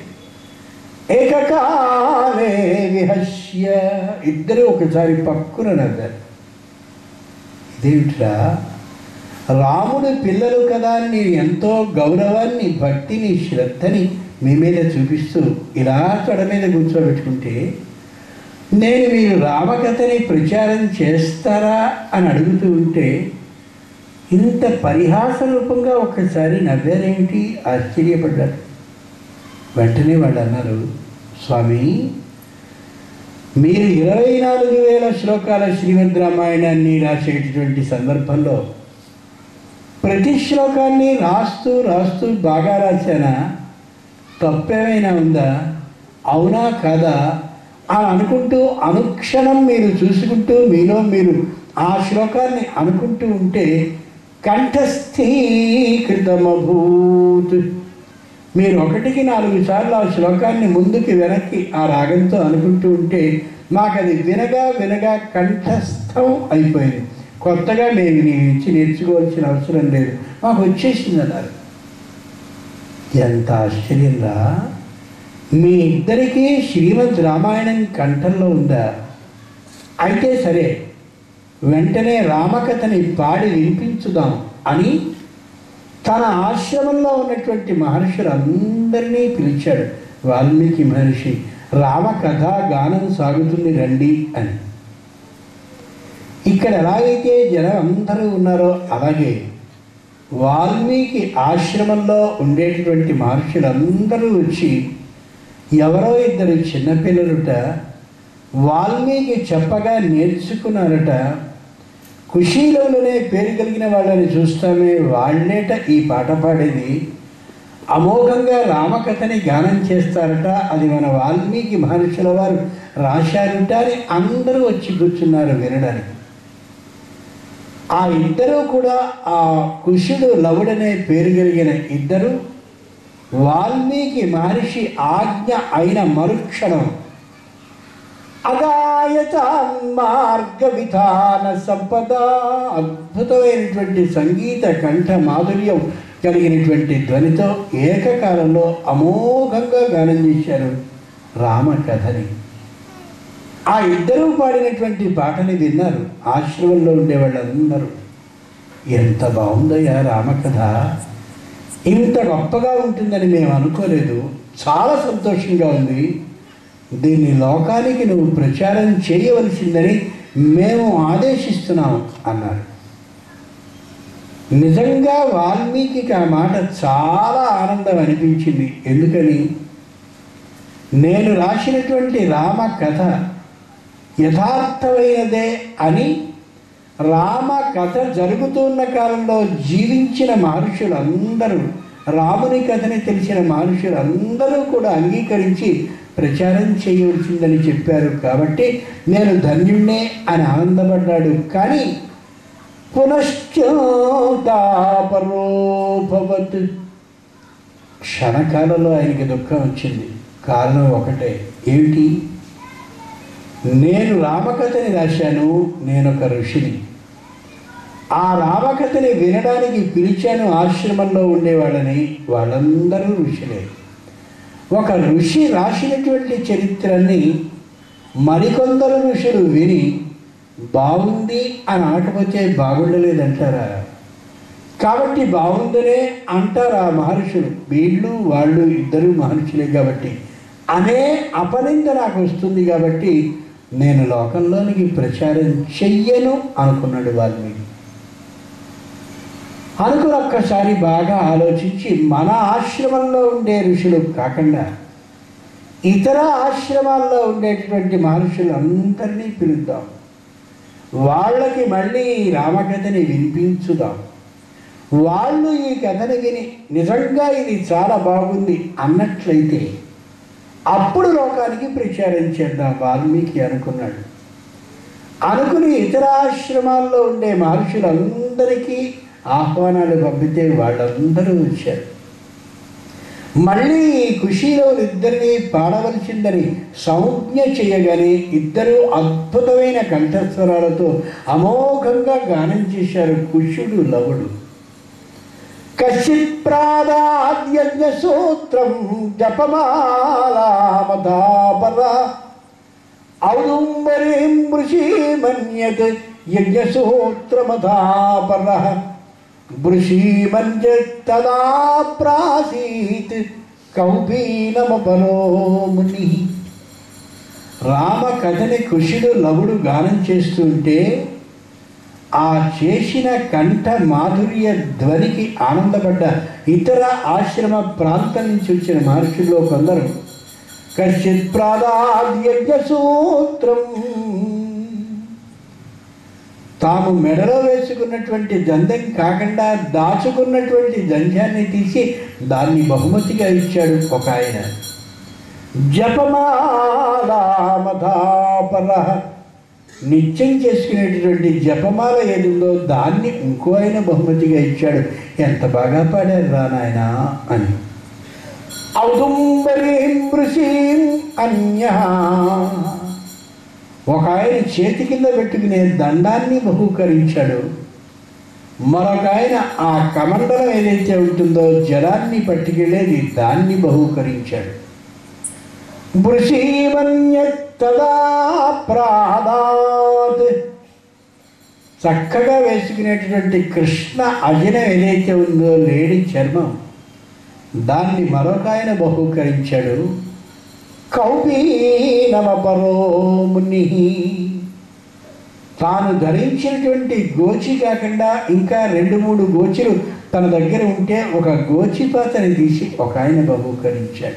Speaker 4: ఏకకాలే విహస్య ఇద్దరు ఒకసారి పక్కున నవ్వారు ఇదేమిట్రా రాముడు పిల్లలు కదా అని నేను ఎంతో గౌరవాన్ని భక్తిని శ్రద్ధని మీ మీద చూపిస్తూ ఇలా తొడ మీద కూర్చోబెట్టుకుంటే నేను మీరు రామకథని ప్రచారం చేస్తారా అని అడుగుతూ ఉంటే ఇంత పరిహాస రూపంగా ఒక్కసారి నవ్వారేమిటి ఆశ్చర్యపడ్డారు వెంటనే వాళ్ళు అన్నారు స్వామి మీరు ఇరవై నాలుగు వేల శ్లోకాల శ్రీమద్ రామాయణాన్ని రాసేటటువంటి సందర్భంలో ప్రతి శ్లోకాన్ని రాస్తూ రాస్తూ బాగా రాశానా తప్పేమైనా ఉందా అవునా కాదా అని అనుకుంటూ అనుక్షణం మీరు చూసుకుంటూ మీలో మీరు ఆ శ్లోకాన్ని అనుకుంటూ ఉంటే కంఠస్థీకృతమభూత్ మీరు ఒకటికి నాలుగు సార్లు ఆ శ్లోకాన్ని ముందుకి వెనక్కి ఆ రాగంతో అనుకుంటూ ఉంటే మాకు అది వినగా వినగా కంఠస్థం అయిపోయింది కొత్తగా మేము నీ నుంచి నేర్చుకోవాల్సిన అవసరం లేదు మాకు వచ్చేసింది అన్నారు ఎంత ఆశ్చర్యంగా మీ ఇద్దరికీ శ్రీమద్ రామాయణం కంఠంలో ఉందా అయితే సరే వెంటనే రామకథని పాడి వినిపించుదాం అని తన ఆశ్రమంలో ఉన్నటువంటి మహర్షులందరినీ పిలిచాడు వాల్మీకి మహర్షి రామకథ గానం సాగుతుంది రండి అని ఇక్కడ ఎలాగైతే జనం అందరూ ఉన్నారో అలాగే వాల్మీకి ఆశ్రమంలో ఉండేటటువంటి మహర్షులందరూ వచ్చి ఎవరో ఇద్దరు చిన్నపిల్లలుట వాల్మీకి చెప్పగా నేర్చుకున్నారట కుశీలవులనే పేరు కలిగిన వాళ్ళని చూస్తామే వాళ్ళేట ఈ పాట పాడేది అమోఘంగా రామకథని గానం చేస్తారట అది మన వాల్మీకి మహర్షుల వారు రాశారుట అని అందరూ వచ్చి కూర్చున్నారు వినడానికి ఆ ఇద్దరు కూడా ఆ కుషుడు లవుడనే పేరు కలిగిన ఇద్దరు వాల్మీకి మహర్షి ఆజ్ఞ అయిన మరుక్షణం అగాయత మార్గ విధాన సంపద అద్భుతమైనటువంటి సంగీత కంఠ మాధుర్యం కలిగినటువంటి ధ్వనితో ఏకకాలంలో అమోఘంగా గానం చేశారు రామకథని ఆ ఇద్దరూ పాడినటువంటి పాటని విన్నారు ఆశ్రమంలో ఉండే వాళ్ళందరూ ఎంత బాగుందయ్యా రామకథ ఇంత గొప్పగా ఉంటుందని మేము అనుకోలేదు చాలా సంతోషంగా ఉంది దీన్ని లోకానికి నువ్వు ప్రచారం చేయవలసిందని మేము ఆదేశిస్తున్నాం అన్నారు నిజంగా వాల్మీకి ఆ మాట చాలా ఆనందం అనిపించింది ఎందుకని నేను రాసినటువంటి రామ కథ యథార్థమైనదే అని రామ కథ జరుగుతున్న కాలంలో జీవించిన మహర్షులందరూ రాముని కథని తెలిసిన మహర్షులందరూ కూడా అంగీకరించి ప్రచారం చేయవలసిందని చెప్పారు కాబట్టి నేను ధన్యుణ్ణే అని ఆనందపడ్డాడు కానీ పునశ్చాపరోభవత్ క్షణకాలంలో ఆయనకి దుఃఖం వచ్చింది కారణం ఒకటే ఏమిటి నేను రామకథని రాశాను నేను ఒక ఋషిని ఆ రామకథని వినడానికి పిలిచాను ఆశ్రమంలో ఉండేవాళ్ళని వాళ్ళందరూ ఋషులే ఒక ఋషి రాసినటువంటి చరిత్రని మరికొందరు ఋషులు విని బాగుంది అని అనకపోతే బాగుండలేదంటారా కాబట్టి బాగుందనే అంటారు ఆ మహర్షులు వీళ్ళు వాళ్ళు ఇద్దరు మహర్షులే కాబట్టి అనే అపనింద నాకు వస్తుంది కాబట్టి నేను లోకంలోనికి ప్రచారం చెయ్యను అనుకున్నాడు వాల్మీకి అనుకుని ఒక్కసారి బాగా ఆలోచించి మన ఆశ్రమంలో ఉండే ఋషులు కాకుండా ఇతర ఆశ్రమాల్లో ఉండేటటువంటి మహర్షులు అందరినీ పిలుద్దాం వాళ్ళకి మళ్ళీ ఈ రామకథని వినిపించుదాం వాళ్ళు ఈ కథని విని నిజంగా ఇది చాలా బాగుంది అన్నట్లయితే అప్పుడు లోకానికి ప్రచారం చేద్దాం వాల్మీకి అనుకున్నాడు అనుకుని ఇతర ఆశ్రమాల్లో ఉండే మహర్షులందరికీ ఆహ్వానాలు పంపితే వాళ్ళందరూ వచ్చారు మళ్ళీ ఈ కుషీలో ఇద్దరిని పాడవలసిందని సంజ్ఞ చేయగానే ఇద్దరు అద్భుతమైన కంఠస్వరాలతో అమోఘంగా గానం చేశారు కుషుడు లవుడు కశ్చిత్ ప్రాదాద్యజ్ఞ సూత్రం జపమాలామధాపర ఔదుంబరీం వృషీమన్యత్ యజ్ఞసూత్రమధాపర వృషీమన్యత్తదా ప్రాసీత్ కౌపీనమపరో ముని రామ కథని కుషుడు లవుడు గానం చేస్తుంటే ఆ చేసిన కంఠ మాధుర్య ధ్వనికి ఆనందపడ్డ ఇతర ఆశ్రమ ప్రాంతం నుంచి వచ్చిన మహర్షుల్లో కొందరు కశ్చిత్ ప్రాదాద్యజ్ఞ సూత్రం తాము మెడలో వేసుకున్నటువంటి దందం కాకుండా దాచుకున్నటువంటి దంధ్యాన్ని తీసి దాన్ని బహుమతిగా ఇచ్చాడు ఒక ఆయన జపమాలామధాపర నిత్యం చేసుకునేటటువంటి జపమాల ఏదుందో దాన్ని ఇంకో ఆయన బహుమతిగా ఇచ్చాడు ఎంత బాగా పాడారు రా నాయన అని ఔదుంబరీం ఋషీం అన్య ఒక ఆయన చేతి కింద పెట్టుకునే దండాన్ని బహూకరించాడు మరొక ఆయన ఆ కమండలం ఏదైతే ఉంటుందో జలాన్ని పట్టుకెళ్ళేది దాన్ని బహూకరించాడు వృషీమన్యత్తదా ప్రాదాత్ చక్కగా వేసుకునేటటువంటి కృష్ణ అజనం ఏదైతే ఉందో లేడి చర్మం దాన్ని మరొక ఆయన బహూకరించాడు కౌపీనమపరో ముని తాను ధరించినటువంటి గోచి కాకుండా ఇంకా రెండు మూడు గోచులు తన దగ్గర ఉంటే ఒక గోచిపాతని తీసి ఒక ఆయన బహూకరించాడు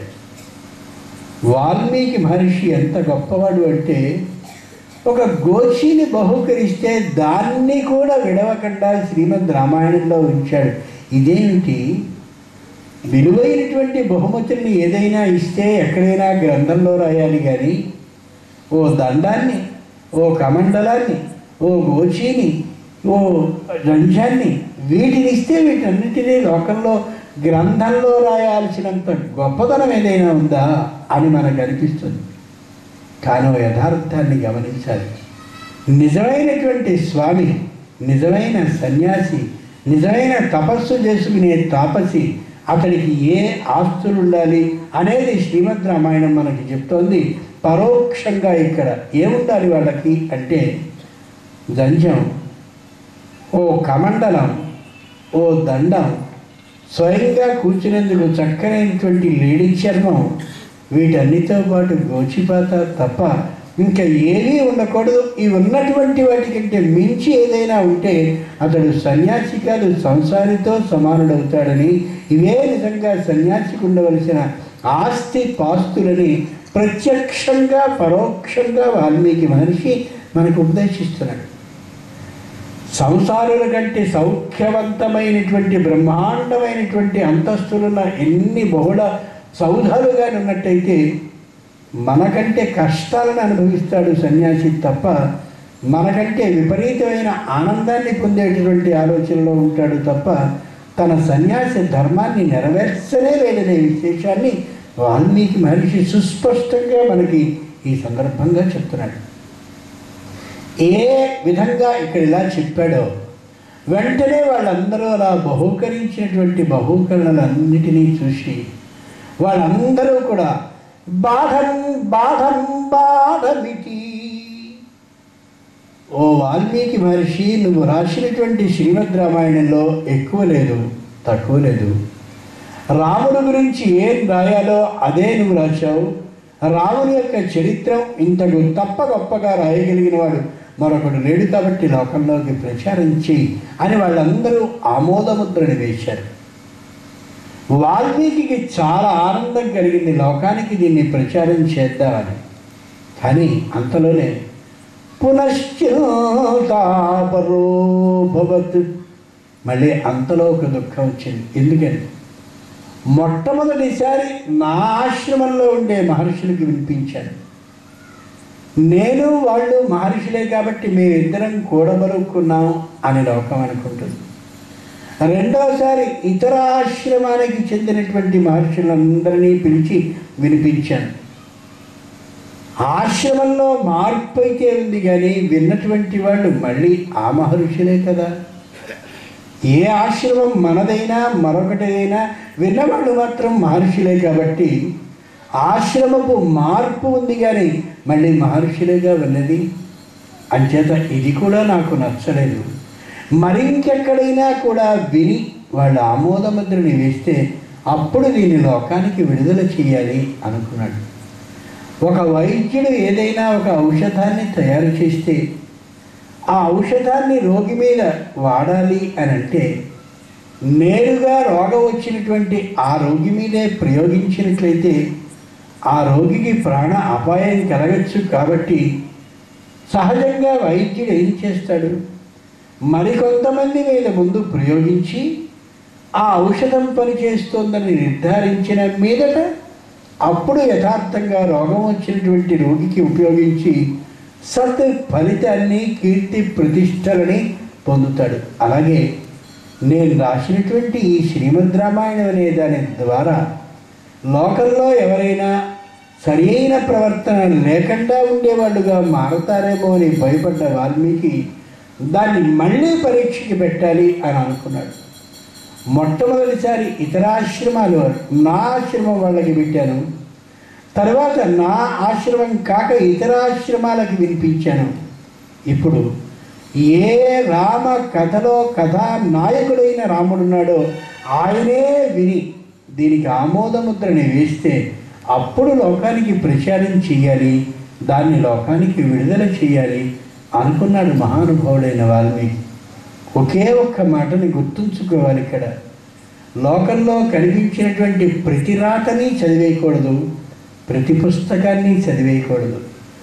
Speaker 4: వాల్మీకి మహర్షి ఎంత గొప్పవాడు అంటే ఒక గోచిని బహూకరిస్తే దాన్ని కూడా విడవకుండా శ్రీమద్ రామాయణంలో ఉంచాడు ఇదేమిటి విలువైనటువంటి బహుమతుల్ని ఏదైనా ఇస్తే ఎక్కడైనా గ్రంథంలో రాయాలి కానీ ఓ దండాన్ని ఓ కమండలాన్ని ఓ గోచీని ఓ రంజాన్ని వీటిని ఇస్తే వీటన్నిటినీ లోకంలో గ్రంథంలో రాయాల్సినంత గొప్పతనం ఏదైనా ఉందా అని మనకు అనిపిస్తుంది కానీ ఓ యథార్థాన్ని గమనించాలి నిజమైనటువంటి స్వామి నిజమైన సన్యాసి నిజమైన తపస్సు చేసుకునే తాపసి అతడికి ఏ ఆస్తులు ఉండాలి అనేది శ్రీమద్ రామాయణం మనకి చెప్తోంది పరోక్షంగా ఇక్కడ ఏముండాలి వాళ్ళకి అంటే జంజం ఓ కమండలం ఓ దండం స్వయంగా కూర్చునేందుకు చక్కనైనటువంటి లేడీ చర్మం వీటన్నిటితో పాటు గోచిపాత తప్ప ఇంకా ఏమీ ఉండకూడదు ఇవి ఉన్నటువంటి వాటికంటే మించి ఏదైనా ఉంటే అతడు సన్యాసి కాదు సంసారితో సమానుడవుతాడని ఇవే నిజంగా సన్యాసికి ఉండవలసిన ఆస్తి పాస్తులని ప్రత్యక్షంగా పరోక్షంగా వాల్మీకి మహర్షి మనకు ఉపదేశిస్తున్నాడు సంసారుల కంటే సౌఖ్యవంతమైనటువంటి బ్రహ్మాండమైనటువంటి అంతస్తులున్న ఎన్ని బహుళ సౌధాలుగా ఉన్నట్టయితే మనకంటే కష్టాలను అనుభవిస్తాడు సన్యాసి తప్ప మనకంటే విపరీతమైన ఆనందాన్ని పొందేటటువంటి ఆలోచనలో ఉంటాడు తప్ప తన సన్యాసి ధర్మాన్ని నెరవేర్చనే లేదనే విశేషాన్ని వాల్మీకి మహర్షి సుస్పష్టంగా మనకి ఈ సందర్భంగా చెప్తున్నాడు ఏ విధంగా ఇక్కడ ఇలా చెప్పాడో వెంటనే వాళ్ళందరూ అలా బహూకరించినటువంటి బహూకరణలన్నిటినీ చూసి వాళ్ళందరూ కూడా బాధం బాధం బాధమితి ఓ వాల్మీకి మహర్షి నువ్వు రాసినటువంటి శ్రీమద్ రామాయణంలో ఎక్కువ లేదు తక్కువ లేదు రాముడు గురించి ఏం రాయాలో అదే నువ్వు రాశావు రాముని యొక్క చరిత్రం ఇంతకు తప్ప గొప్పగా రాయగలిగిన వాడు మరొకడు లేడు కాబట్టి లోకంలోకి ప్రచారం చేయి అని వాళ్ళందరూ ఆమోదముద్రని వేశారు వాల్మీకి చాలా ఆనందం కలిగింది లోకానికి దీన్ని ప్రచారం చేద్దామని కానీ అంతలోనే పునశ్చాపరో భవత్ మళ్ళీ అంతలో ఒక దుఃఖం వచ్చింది ఎందుకని మొట్టమొదటిసారి నా ఆశ్రమంలో ఉండే మహర్షులకి వినిపించాను నేను వాళ్ళు మహర్షులే కాబట్టి మేమిద్దరం కూడబరుక్కున్నాం అని లోకం అనుకుంటుంది రెండవసారి ఇతర ఆశ్రమానికి చెందినటువంటి మహర్షులందరినీ పిలిచి వినిపించాను ఆశ్రమంలో మార్పు అయితే ఉంది కానీ విన్నటువంటి వాళ్ళు మళ్ళీ ఆ మహర్షులే కదా ఏ ఆశ్రమం మనదైనా మరొకటైనా విన్నవాళ్ళు మాత్రం మహర్షులే కాబట్టి ఆశ్రమపు మార్పు ఉంది కానీ మళ్ళీ మహర్షులేగా విన్నది అంచేత ఇది కూడా నాకు నచ్చలేదు మరింకెక్కడైనా కూడా విని వాళ్ళ ఆమోదముద్రని వేస్తే అప్పుడు దీన్ని లోకానికి విడుదల చేయాలి అనుకున్నాడు ఒక వైద్యుడు ఏదైనా ఒక ఔషధాన్ని తయారు చేస్తే ఆ ఔషధాన్ని రోగి మీద వాడాలి అని అంటే నేరుగా రోగం వచ్చినటువంటి ఆ రోగి మీదే ప్రయోగించినట్లయితే ఆ రోగికి ప్రాణ అపాయం కలగచ్చు కాబట్టి సహజంగా వైద్యుడు ఏం చేస్తాడు మరికొంతమంది మీద ముందు ప్రయోగించి ఆ ఔషధం పనిచేస్తోందని నిర్ధారించిన మీదట అప్పుడు యథార్థంగా రోగం వచ్చినటువంటి రోగికి ఉపయోగించి సత్ ఫలితాన్ని కీర్తి ప్రతిష్టలని పొందుతాడు అలాగే నేను రాసినటువంటి ఈ శ్రీమద్ రామాయణం అనే దాని ద్వారా లోకంలో ఎవరైనా సరి అయిన ప్రవర్తన లేకుండా ఉండేవాళ్ళుగా మారతారేమో అని భయపడ్డ వాల్మీకి దాన్ని మళ్ళీ పరీక్షకి పెట్టాలి అని అనుకున్నాడు మొట్టమొదటిసారి ఇతర ఆశ్రమాలు నా ఆశ్రమం వాళ్ళకి పెట్టాను తర్వాత నా ఆశ్రమం కాక ఇతర ఆశ్రమాలకి వినిపించాను ఇప్పుడు ఏ రామ కథలో కథా నాయకుడైన రాముడున్నాడో ఆయనే విని దీనికి ఆమోదముద్రని వేస్తే అప్పుడు లోకానికి ప్రచారం చేయాలి దాన్ని లోకానికి విడుదల చేయాలి అనుకున్నాడు మహానుభావుడైన వాల్మీకి ఒకే ఒక్క మాటని గుర్తుంచుకోవాలి ఇక్కడ లోకంలో కనిపించినటువంటి ప్రతి రాతని చదివేయకూడదు ప్రతి పుస్తకాన్ని చదివేయకూడదు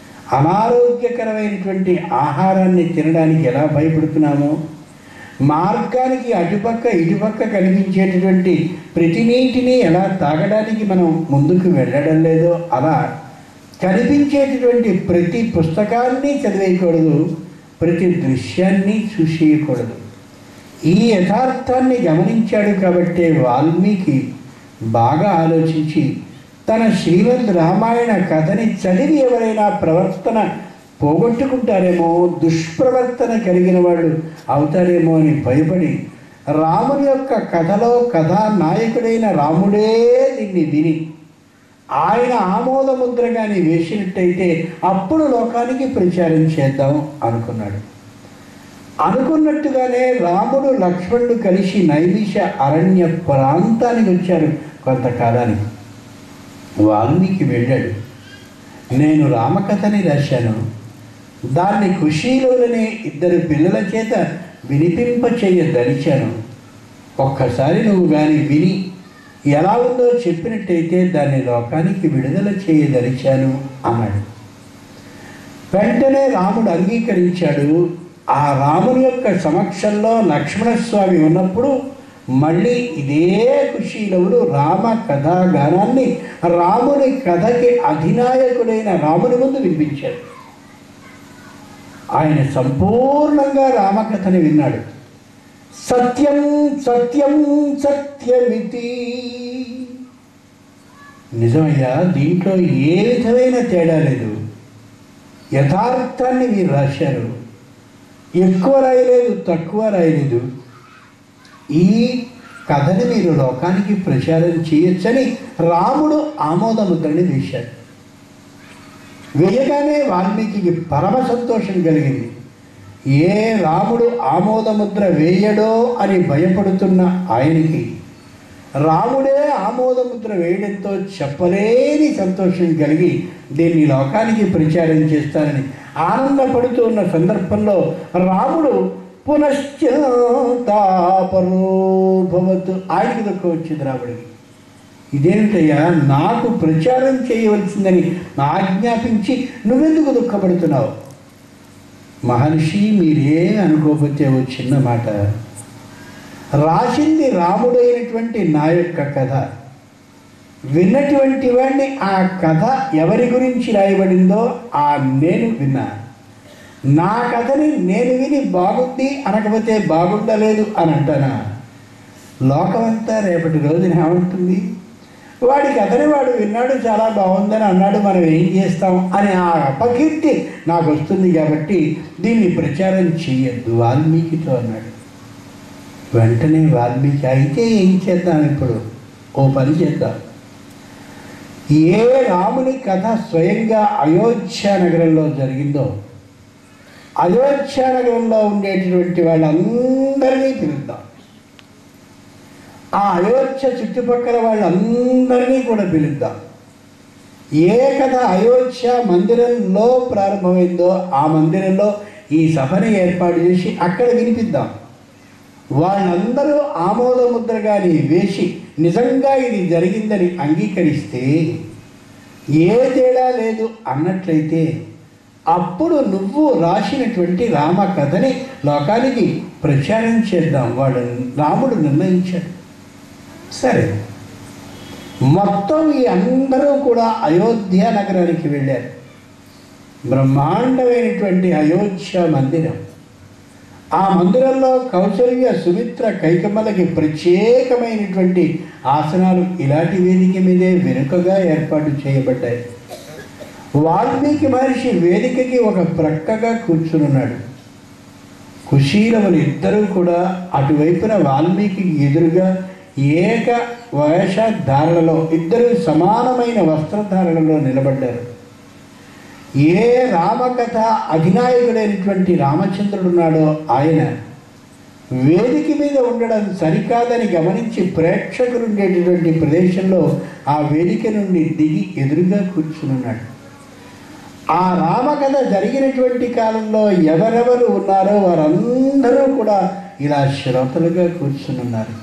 Speaker 4: అనారోగ్యకరమైనటువంటి ఆహారాన్ని తినడానికి ఎలా భయపడుతున్నామో మార్గానికి అటుపక్క ఇటుపక్క కనిపించేటటువంటి ప్రతి నీటిని ఎలా తాగడానికి మనం ముందుకు వెళ్ళడం లేదో అలా కనిపించేటటువంటి ప్రతి పుస్తకాన్ని చదివేయకూడదు ప్రతి దృశ్యాన్ని చూసేయకూడదు ఈ యథార్థాన్ని గమనించాడు కాబట్టే వాల్మీకి బాగా ఆలోచించి తన శ్రీమద్ రామాయణ కథని చదివి ఎవరైనా ప్రవర్తన పోగొట్టుకుంటారేమో దుష్ప్రవర్తన కలిగిన వాళ్ళు అవుతారేమో అని భయపడి రాముని యొక్క కథలో కథా నాయకుడైన రాముడే దీన్ని విని ఆయన ఆమోదముద్రగాని వేసినట్టయితే అప్పుడు లోకానికి ప్రచారం చేద్దాం అనుకున్నాడు అనుకున్నట్టుగానే రాముడు లక్ష్మణుడు కలిసి నైమిష అరణ్య ప్రాంతానికి వచ్చారు కొంతకాలానికి వాల్మీకి వెళ్ళాడు నేను రామకథని రాశాను దాన్ని ఖుషీలోనే ఇద్దరు పిల్లల చేత వినిపింప దలిచాను ఒక్కసారి నువ్వు కానీ విని ఎలా ఉందో చెప్పినట్టయితే దాన్ని లోకానికి విడుదల చేయదలిచాను అన్నాడు వెంటనే రాముడు అంగీకరించాడు ఆ రాముని యొక్క సమక్షంలో లక్ష్మణస్వామి ఉన్నప్పుడు మళ్ళీ ఇదే కుశీలవుడు రామ కథాగానాన్ని రాముని కథకి అధినాయకుడైన రాముని ముందు వినిపించాడు ఆయన సంపూర్ణంగా రామకథని విన్నాడు సత్యం సత్యం సత్యమితి నిజమయ్యా దీంట్లో ఏ విధమైన తేడా లేదు యథార్థాన్ని మీరు రాశారు ఎక్కువ రాయలేదు తక్కువ రాయలేదు ఈ కథని మీరు లోకానికి ప్రచారం చేయొచ్చని రాముడు ఆమోదముద్రని వేశాడు వేయగానే వాల్మీకి పరమ సంతోషం కలిగింది ఏ రాముడు ఆమోదముద్ర వేయడో అని భయపడుతున్న ఆయనకి రాముడే ఆమోదముద్ర వేయడంతో చెప్పలేని సంతోషం కలిగి దీన్ని లోకానికి ప్రచారం చేస్తానని ఆనందపడుతూ ఉన్న సందర్భంలో రాముడు పునశ్చాతాపరోభవత్ ఆయనకి దుఃఖం వచ్చింది రాముడికి ఇదేమిటయ్యా నాకు ప్రచారం చేయవలసిందని ఆజ్ఞాపించి నువ్వెందుకు దుఃఖపడుతున్నావు మహర్షి మీరే అనుకోకపోతే ఓ చిన్న మాట రాసింది రాముడైనటువంటి నా యొక్క కథ విన్నటువంటి వాడిని ఆ కథ ఎవరి గురించి రాయబడిందో ఆ నేను విన్నా నా కథని నేను విని బాగుంది అనకపోతే బాగుండలేదు అని అంటానా లోకమంతా రేపటి రోజున ఏమంటుంది వాడి కథని వాడు విన్నాడు చాలా బాగుందని అన్నాడు మనం ఏం చేస్తాం అని ఆ అపకీర్తి నాకు వస్తుంది కాబట్టి దీన్ని ప్రచారం చేయొద్దు వాల్మీకితో అన్నాడు వెంటనే వాల్మీకి అయితే ఏం చేద్దాం ఇప్పుడు ఓ పని చేద్దాం ఏ రాముని కథ స్వయంగా అయోధ్య నగరంలో జరిగిందో అయోధ్య నగరంలో ఉండేటటువంటి వాళ్ళందరినీ పిలుద్దాం ఆ అయోధ్య చుట్టుపక్కల వాళ్ళందరినీ కూడా పిలుద్దాం ఏ కథ అయోధ్య మందిరంలో ప్రారంభమైందో ఆ మందిరంలో ఈ సభని ఏర్పాటు చేసి అక్కడ వినిపిద్దాం వాళ్ళందరూ ఆమోద ముద్ర కానీ వేసి నిజంగా ఇది జరిగిందని అంగీకరిస్తే ఏ తేడా లేదు అన్నట్లయితే అప్పుడు నువ్వు రాసినటువంటి రామ కథని లోకానికి ప్రచారం చేద్దాం వాడు రాముడు నిర్ణయించాడు సరే మొత్తం ఈ అందరూ కూడా అయోధ్య నగరానికి వెళ్ళారు బ్రహ్మాండమైనటువంటి అయోధ్య మందిరం ఆ మందిరంలో కౌశల్య సుమిత్ర కైకమ్మలకి ప్రత్యేకమైనటువంటి ఆసనాలు ఇలాంటి వేదిక మీదే వెనుకగా ఏర్పాటు చేయబడ్డాయి వాల్మీకి మహర్షి వేదికకి ఒక ప్రక్కగా కూర్చునున్నాడు కుశీలములు ఇద్దరూ కూడా అటువైపున వాల్మీకి ఎదురుగా ఏక వేషధారణలో ఇద్దరు సమానమైన వస్త్రధారణలో నిలబడ్డారు ఏ రామకథ అధినాయకుడైనటువంటి రామచంద్రుడు ఉన్నాడో ఆయన వేదిక మీద ఉండడం సరికాదని గమనించి ప్రేక్షకులు ఉండేటటువంటి ప్రదేశంలో ఆ వేదిక నుండి దిగి ఎదురుగా కూర్చునున్నాడు ఆ రామకథ జరిగినటువంటి కాలంలో ఎవరెవరు ఉన్నారో వారందరూ కూడా ఇలా శ్రోతలుగా కూర్చునున్నారు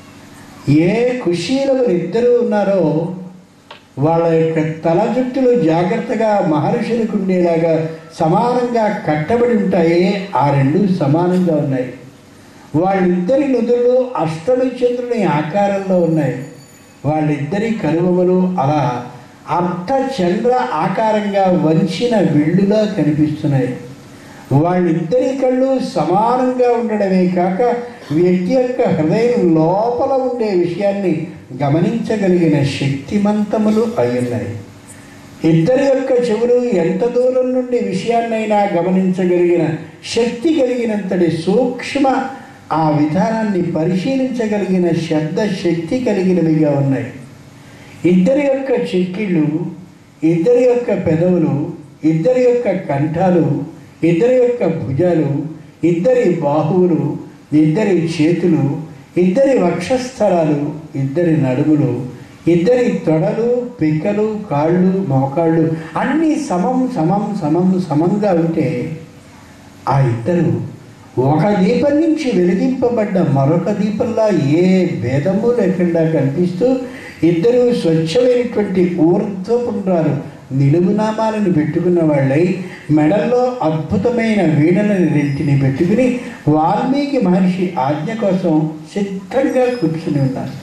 Speaker 4: ఏ కుశీలములు ఇద్దరు ఉన్నారో వాళ్ళ యొక్క తల జుట్టులు జాగ్రత్తగా మహర్షులకు ఉండేలాగా సమానంగా కట్టబడి ఉంటాయి ఆ రెండు సమానంగా ఉన్నాయి వాళ్ళిద్దరి నుదులు అష్టమి చంద్రుని ఆకారంలో ఉన్నాయి వాళ్ళిద్దరి కనుమలు అలా అర్ధ చంద్ర ఆకారంగా వంచిన విళ్ళులా కనిపిస్తున్నాయి వాళ్ళిద్దరి కళ్ళు సమానంగా ఉండడమే కాక వ్యక్తి యొక్క హృదయం లోపల ఉండే విషయాన్ని గమనించగలిగిన శక్తిమంతములు అయ్యున్నాయి ఇద్దరి యొక్క చెవులు ఎంత దూరం నుండి విషయాన్నైనా గమనించగలిగిన శక్తి కలిగినంతటి సూక్ష్మ ఆ విధానాన్ని పరిశీలించగలిగిన శబ్ద శక్తి కలిగినవిగా ఉన్నాయి ఇద్దరి యొక్క చెక్కిళ్ళు ఇద్దరి యొక్క పెదవులు ఇద్దరి యొక్క కంఠాలు ఇద్దరి యొక్క భుజాలు ఇద్దరి బాహువులు ఇద్దరి చేతులు ఇద్దరి వక్షస్థలాలు ఇద్దరి నడుములు ఇద్దరి తొడలు పిక్కలు కాళ్ళు మోకాళ్ళు అన్నీ సమం సమం సమం సమంగా ఉంటే ఆ ఇద్దరు ఒక దీపం నుంచి వెలిగింపబడ్డ మరొక దీపంలా ఏ భేదము లేకుండా కనిపిస్తూ ఇద్దరు స్వచ్ఛమైనటువంటి ఊర్ధ్వపుండ్రాలు నిలువునామాలను పెట్టుకున్న వాళ్ళై మెడల్లో అద్భుతమైన వీణలను రెంటిని పెట్టుకుని వాల్మీకి మహర్షి ఆజ్ఞ కోసం సిద్ధంగా కూర్చుని ఉన్నారు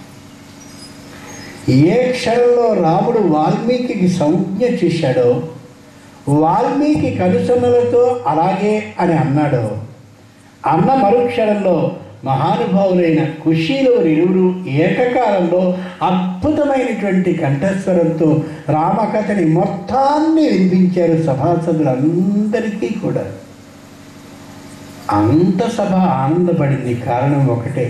Speaker 4: ఏ క్షణంలో రాముడు వాల్మీకి సంజ్ఞ చేశాడో వాల్మీకి కనుసన్నలతో అలాగే అని అన్నాడో అన్న మరుక్షణంలో మహానుభావులైన కుషీలో ఇరువురు ఏకకాలంలో అద్భుతమైనటువంటి కంఠస్వరంతో రామకథని మొత్తాన్ని వినిపించారు సభాసదులందరికీ కూడా అంత సభ ఆనందపడింది కారణం ఒకటే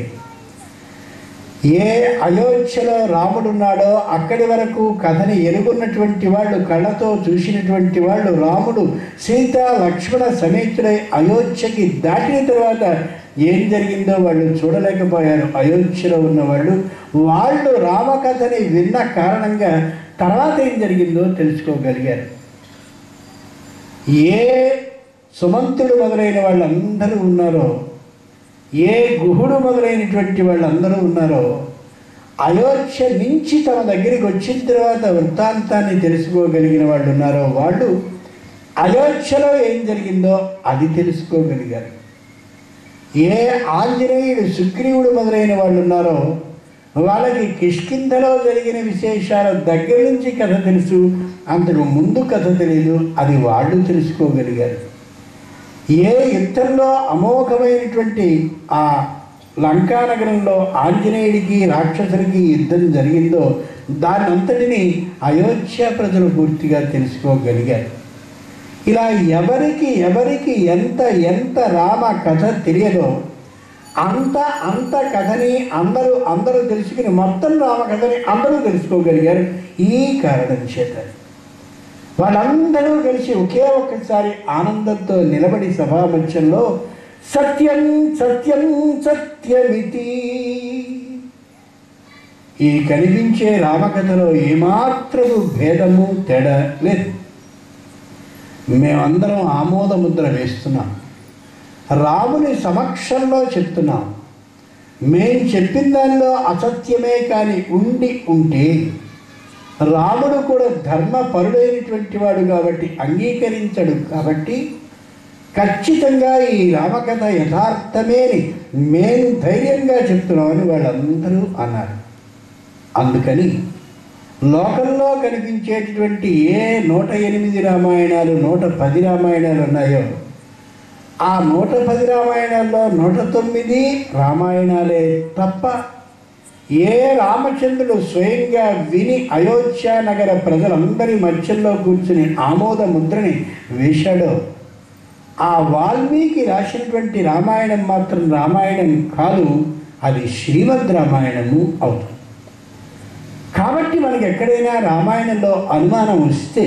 Speaker 4: ఏ అయోధ్యలో రాముడున్నాడో అక్కడి వరకు కథని ఎరుగున్నటువంటి వాళ్ళు కళ్ళతో చూసినటువంటి వాళ్ళు రాముడు సీత లక్ష్మణ సమేతుడై అయోధ్యకి దాటిన తర్వాత ఏం జరిగిందో వాళ్ళు చూడలేకపోయారు అయోధ్యలో ఉన్న వాళ్ళు వాళ్ళు రామకథని విన్న కారణంగా తర్వాత ఏం జరిగిందో తెలుసుకోగలిగారు ఏ సుమంతుడు మొదలైన వాళ్ళందరూ ఉన్నారో ఏ గుహుడు మొదలైనటువంటి వాళ్ళందరూ ఉన్నారో అయోధ్య నుంచి తమ దగ్గరికి వచ్చిన తర్వాత వృత్తాంతాన్ని తెలుసుకోగలిగిన వాళ్ళు ఉన్నారో వాళ్ళు అయోధ్యలో ఏం జరిగిందో అది తెలుసుకోగలిగారు ఏ ఆంజనేయుడు సుగ్రీవుడు మొదలైన వాళ్ళు ఉన్నారో వాళ్ళకి కిష్కింధలో జరిగిన విశేషాల దగ్గర నుంచి కథ తెలుసు అంతకు ముందు కథ తెలియదు అది వాళ్ళు తెలుసుకోగలిగారు ఏ యుద్ధంలో అమోఘమైనటువంటి ఆ లంకానగరంలో ఆంజనేయుడికి రాక్షసుడికి యుద్ధం జరిగిందో దాని అంతటిని అయోధ్య ప్రజలు పూర్తిగా తెలుసుకోగలిగారు ఇలా ఎవరికి ఎవరికి ఎంత ఎంత రామ కథ తెలియదో అంత అంత కథని అందరూ అందరూ తెలుసుకుని మొత్తం రామ కథని అందరూ తెలుసుకోగలిగారు ఈ కారణం చేత వాళ్ళందరూ కలిసి ఒకే ఒక్కసారి ఆనందంతో నిలబడి సభామధ్యంలో సత్యం సత్యం సత్యమితి ఈ కనిపించే రామకథలో ఏమాత్రము భేదము తేడా లేదు మేమందరం ఆమోద ముద్ర వేస్తున్నాం రాముని సమక్షంలో చెప్తున్నాం మేం చెప్పిన దానిలో అసత్యమే కానీ ఉండి ఉంటే రాముడు కూడా ధర్మపరుడైనటువంటి వాడు కాబట్టి అంగీకరించడు కాబట్టి ఖచ్చితంగా ఈ రామకథ యథార్థమే అని మేము ధైర్యంగా చెప్తున్నామని వాళ్ళందరూ అన్నారు అందుకని లోకంలో కనిపించేటటువంటి ఏ నూట ఎనిమిది రామాయణాలు నూట పది రామాయణాలు ఉన్నాయో ఆ నూట పది రామాయణాల్లో నూట తొమ్మిది రామాయణాలే తప్ప ఏ రామచంద్రుడు స్వయంగా విని అయోధ్య నగర ప్రజలందరి మధ్యలో కూర్చుని ఆమోద ముద్రని వేశాడో ఆ వాల్మీకి రాసినటువంటి రామాయణం మాత్రం రామాయణం కాదు అది శ్రీమద్ రామాయణము అవుతుంది కాబట్టి మనకి ఎక్కడైనా రామాయణంలో అనుమానం వస్తే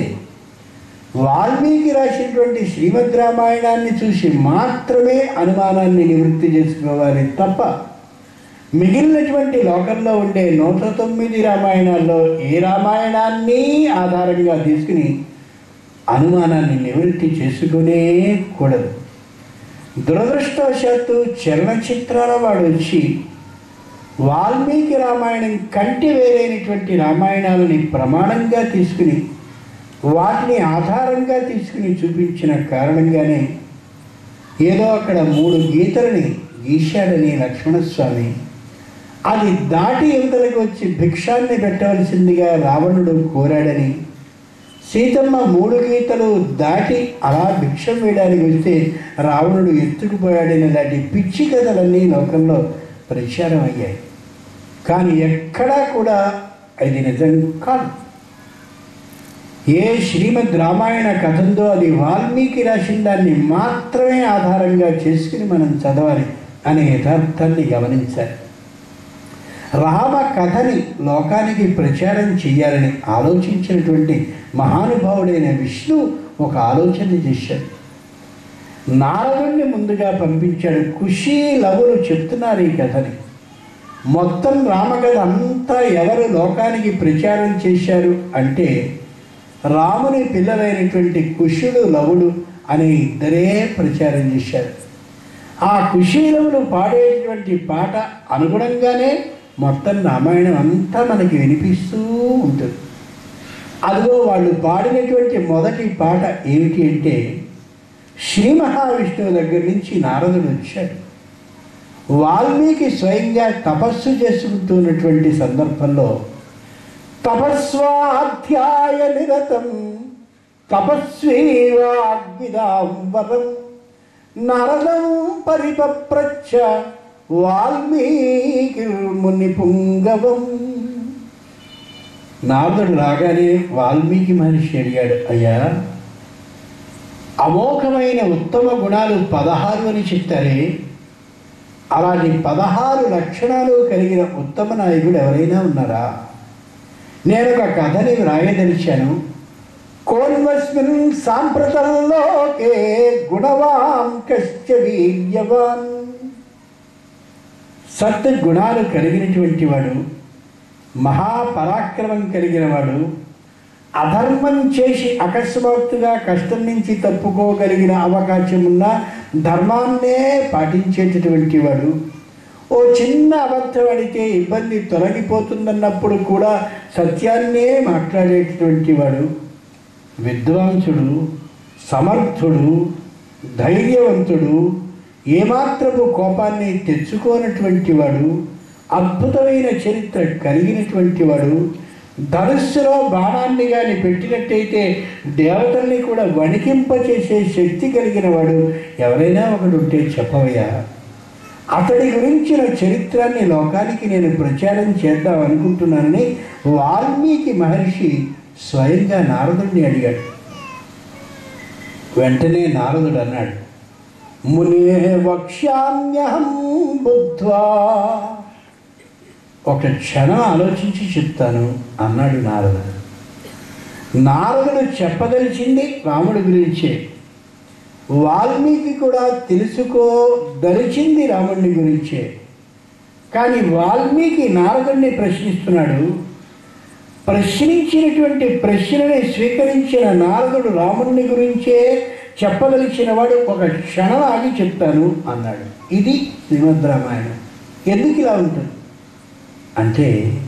Speaker 4: వాల్మీకి రాసినటువంటి శ్రీమద్ రామాయణాన్ని చూసి మాత్రమే అనుమానాన్ని నివృత్తి చేసుకోవాలి తప్ప మిగిలినటువంటి లోకంలో ఉండే నూట తొమ్మిది రామాయణాల్లో ఏ రామాయణాన్ని ఆధారంగా తీసుకుని అనుమానాన్ని నివృత్తి చేసుకునే కూడదు దురదృష్టవశాత్తు చలనచిత్రాల వాడు వచ్చి వాల్మీకి రామాయణం కంటి వేరైనటువంటి రామాయణాలని ప్రమాణంగా తీసుకుని వాటిని ఆధారంగా తీసుకుని చూపించిన కారణంగానే ఏదో అక్కడ మూడు గీతలని గీశాడని లక్ష్మణస్వామి అది దాటి యువతలకు వచ్చి భిక్షాన్ని పెట్టవలసిందిగా రావణుడు కోరాడని సీతమ్మ మూడు గీతలు దాటి అలా భిక్షం వేయడానికి వస్తే రావణుడు ఎత్తుకుపోయాడని లాంటి పిచ్చి కథలన్నీ లోకంలో ప్రచారం అయ్యాయి కానీ ఎక్కడా కూడా అది నిజం కాదు ఏ శ్రీమద్ రామాయణ కథ ఉందో అది వాల్మీకి రాసిన దాన్ని మాత్రమే ఆధారంగా చేసుకుని మనం చదవాలి అనే యథార్థాన్ని గమనించాలి రామ కథని లోకానికి ప్రచారం చేయాలని ఆలోచించినటువంటి మహానుభావుడైన విష్ణు ఒక ఆలోచన చేశాడు నారదుణ్ణి ముందుగా పంపించాడు ఖుషీ లవులు చెప్తున్నారు ఈ కథని మొత్తం రామకథ అంతా ఎవరు లోకానికి ప్రచారం చేశారు అంటే రాముని పిల్లలైనటువంటి కుషుడు లవుడు అనే ఇద్దరే ప్రచారం చేశారు ఆ కుశీలవులు పాడేటువంటి పాట అనుగుణంగానే మొత్తం రామాయణం అంతా మనకి వినిపిస్తూ ఉంటుంది అదిగో వాళ్ళు పాడినటువంటి మొదటి పాట ఏమిటి అంటే శ్రీ మహావిష్ణువు దగ్గర నుంచి నారదుడు వచ్చాడు వాల్మీకి స్వయంగా తపస్సు చేసుకుంటున్నటువంటి సందర్భంలో తపస్వాధ్యాయ నిరతం తపస్వీవాగ్విదాంబరం నరదం పరిపప్రచ్చ వాల్మీకి ముని పుంగవం నారదుడు రాగానే వాల్మీకి మహర్షి అడిగాడు అయ్యా అమోఘమైన ఉత్తమ గుణాలు పదహారు అని చెప్తారే అలాంటి పదహారు లక్షణాలు కలిగిన ఉత్తమ నాయకుడు ఎవరైనా ఉన్నారా నేను ఒక కథని వ్రాయదలిచాను కోన్వస్మిన్ సాంప్రతంలోకే గుణవాన్ కశ్చ వీర్యవాన్ సత్ గుణాలు కలిగినటువంటి వాడు మహాపరాక్రమం కలిగిన వాడు అధర్మం చేసి అకస్మాత్తుగా కష్టం నుంచి తప్పుకోగలిగిన అవకాశం ఉన్న ధర్మాన్నే పాటించేటటువంటి వాడు ఓ చిన్న అబద్ధం అడిగితే ఇబ్బంది తొలగిపోతుందన్నప్పుడు కూడా సత్యాన్నే మాట్లాడేటటువంటి వాడు విద్వాంసుడు సమర్థుడు ధైర్యవంతుడు ఏమాత్రపు కోపాన్ని తెచ్చుకోనటువంటి వాడు అద్భుతమైన చరిత్ర కలిగినటువంటి వాడు ధనుస్సులో బాణాన్ని కానీ పెట్టినట్టయితే దేవతల్ని కూడా వణికింపచేసే శక్తి కలిగిన వాడు ఎవరైనా ఒకడు ఉంటే చెప్పవయ్యా అతడి గురించిన చరిత్రాన్ని లోకానికి నేను ప్రచారం చేద్దాం అనుకుంటున్నానని వాల్మీకి మహర్షి స్వయంగా నారదుడిని అడిగాడు వెంటనే నారదుడు అన్నాడు మునే వక్ష్యామ్యహం బుద్ధ్వా ఒక క్షణం ఆలోచించి చెప్తాను అన్నాడు నారదుడు నారదుడు చెప్పదలిచింది రాముడి గురించే వాల్మీకి కూడా తెలుసుకోదలిచింది రాముడిని గురించే కానీ వాల్మీకి నారదుడిని ప్రశ్నిస్తున్నాడు ప్రశ్నించినటువంటి ప్రశ్నని స్వీకరించిన నారదుడు రాముని గురించే చెప్పదలిచిన వాడు ఒక క్షణం ఆగి చెప్తాను అన్నాడు ఇది శ్రీమద్ రామాయణం ఎందుకు ఇలా ఉంటుంది అంటే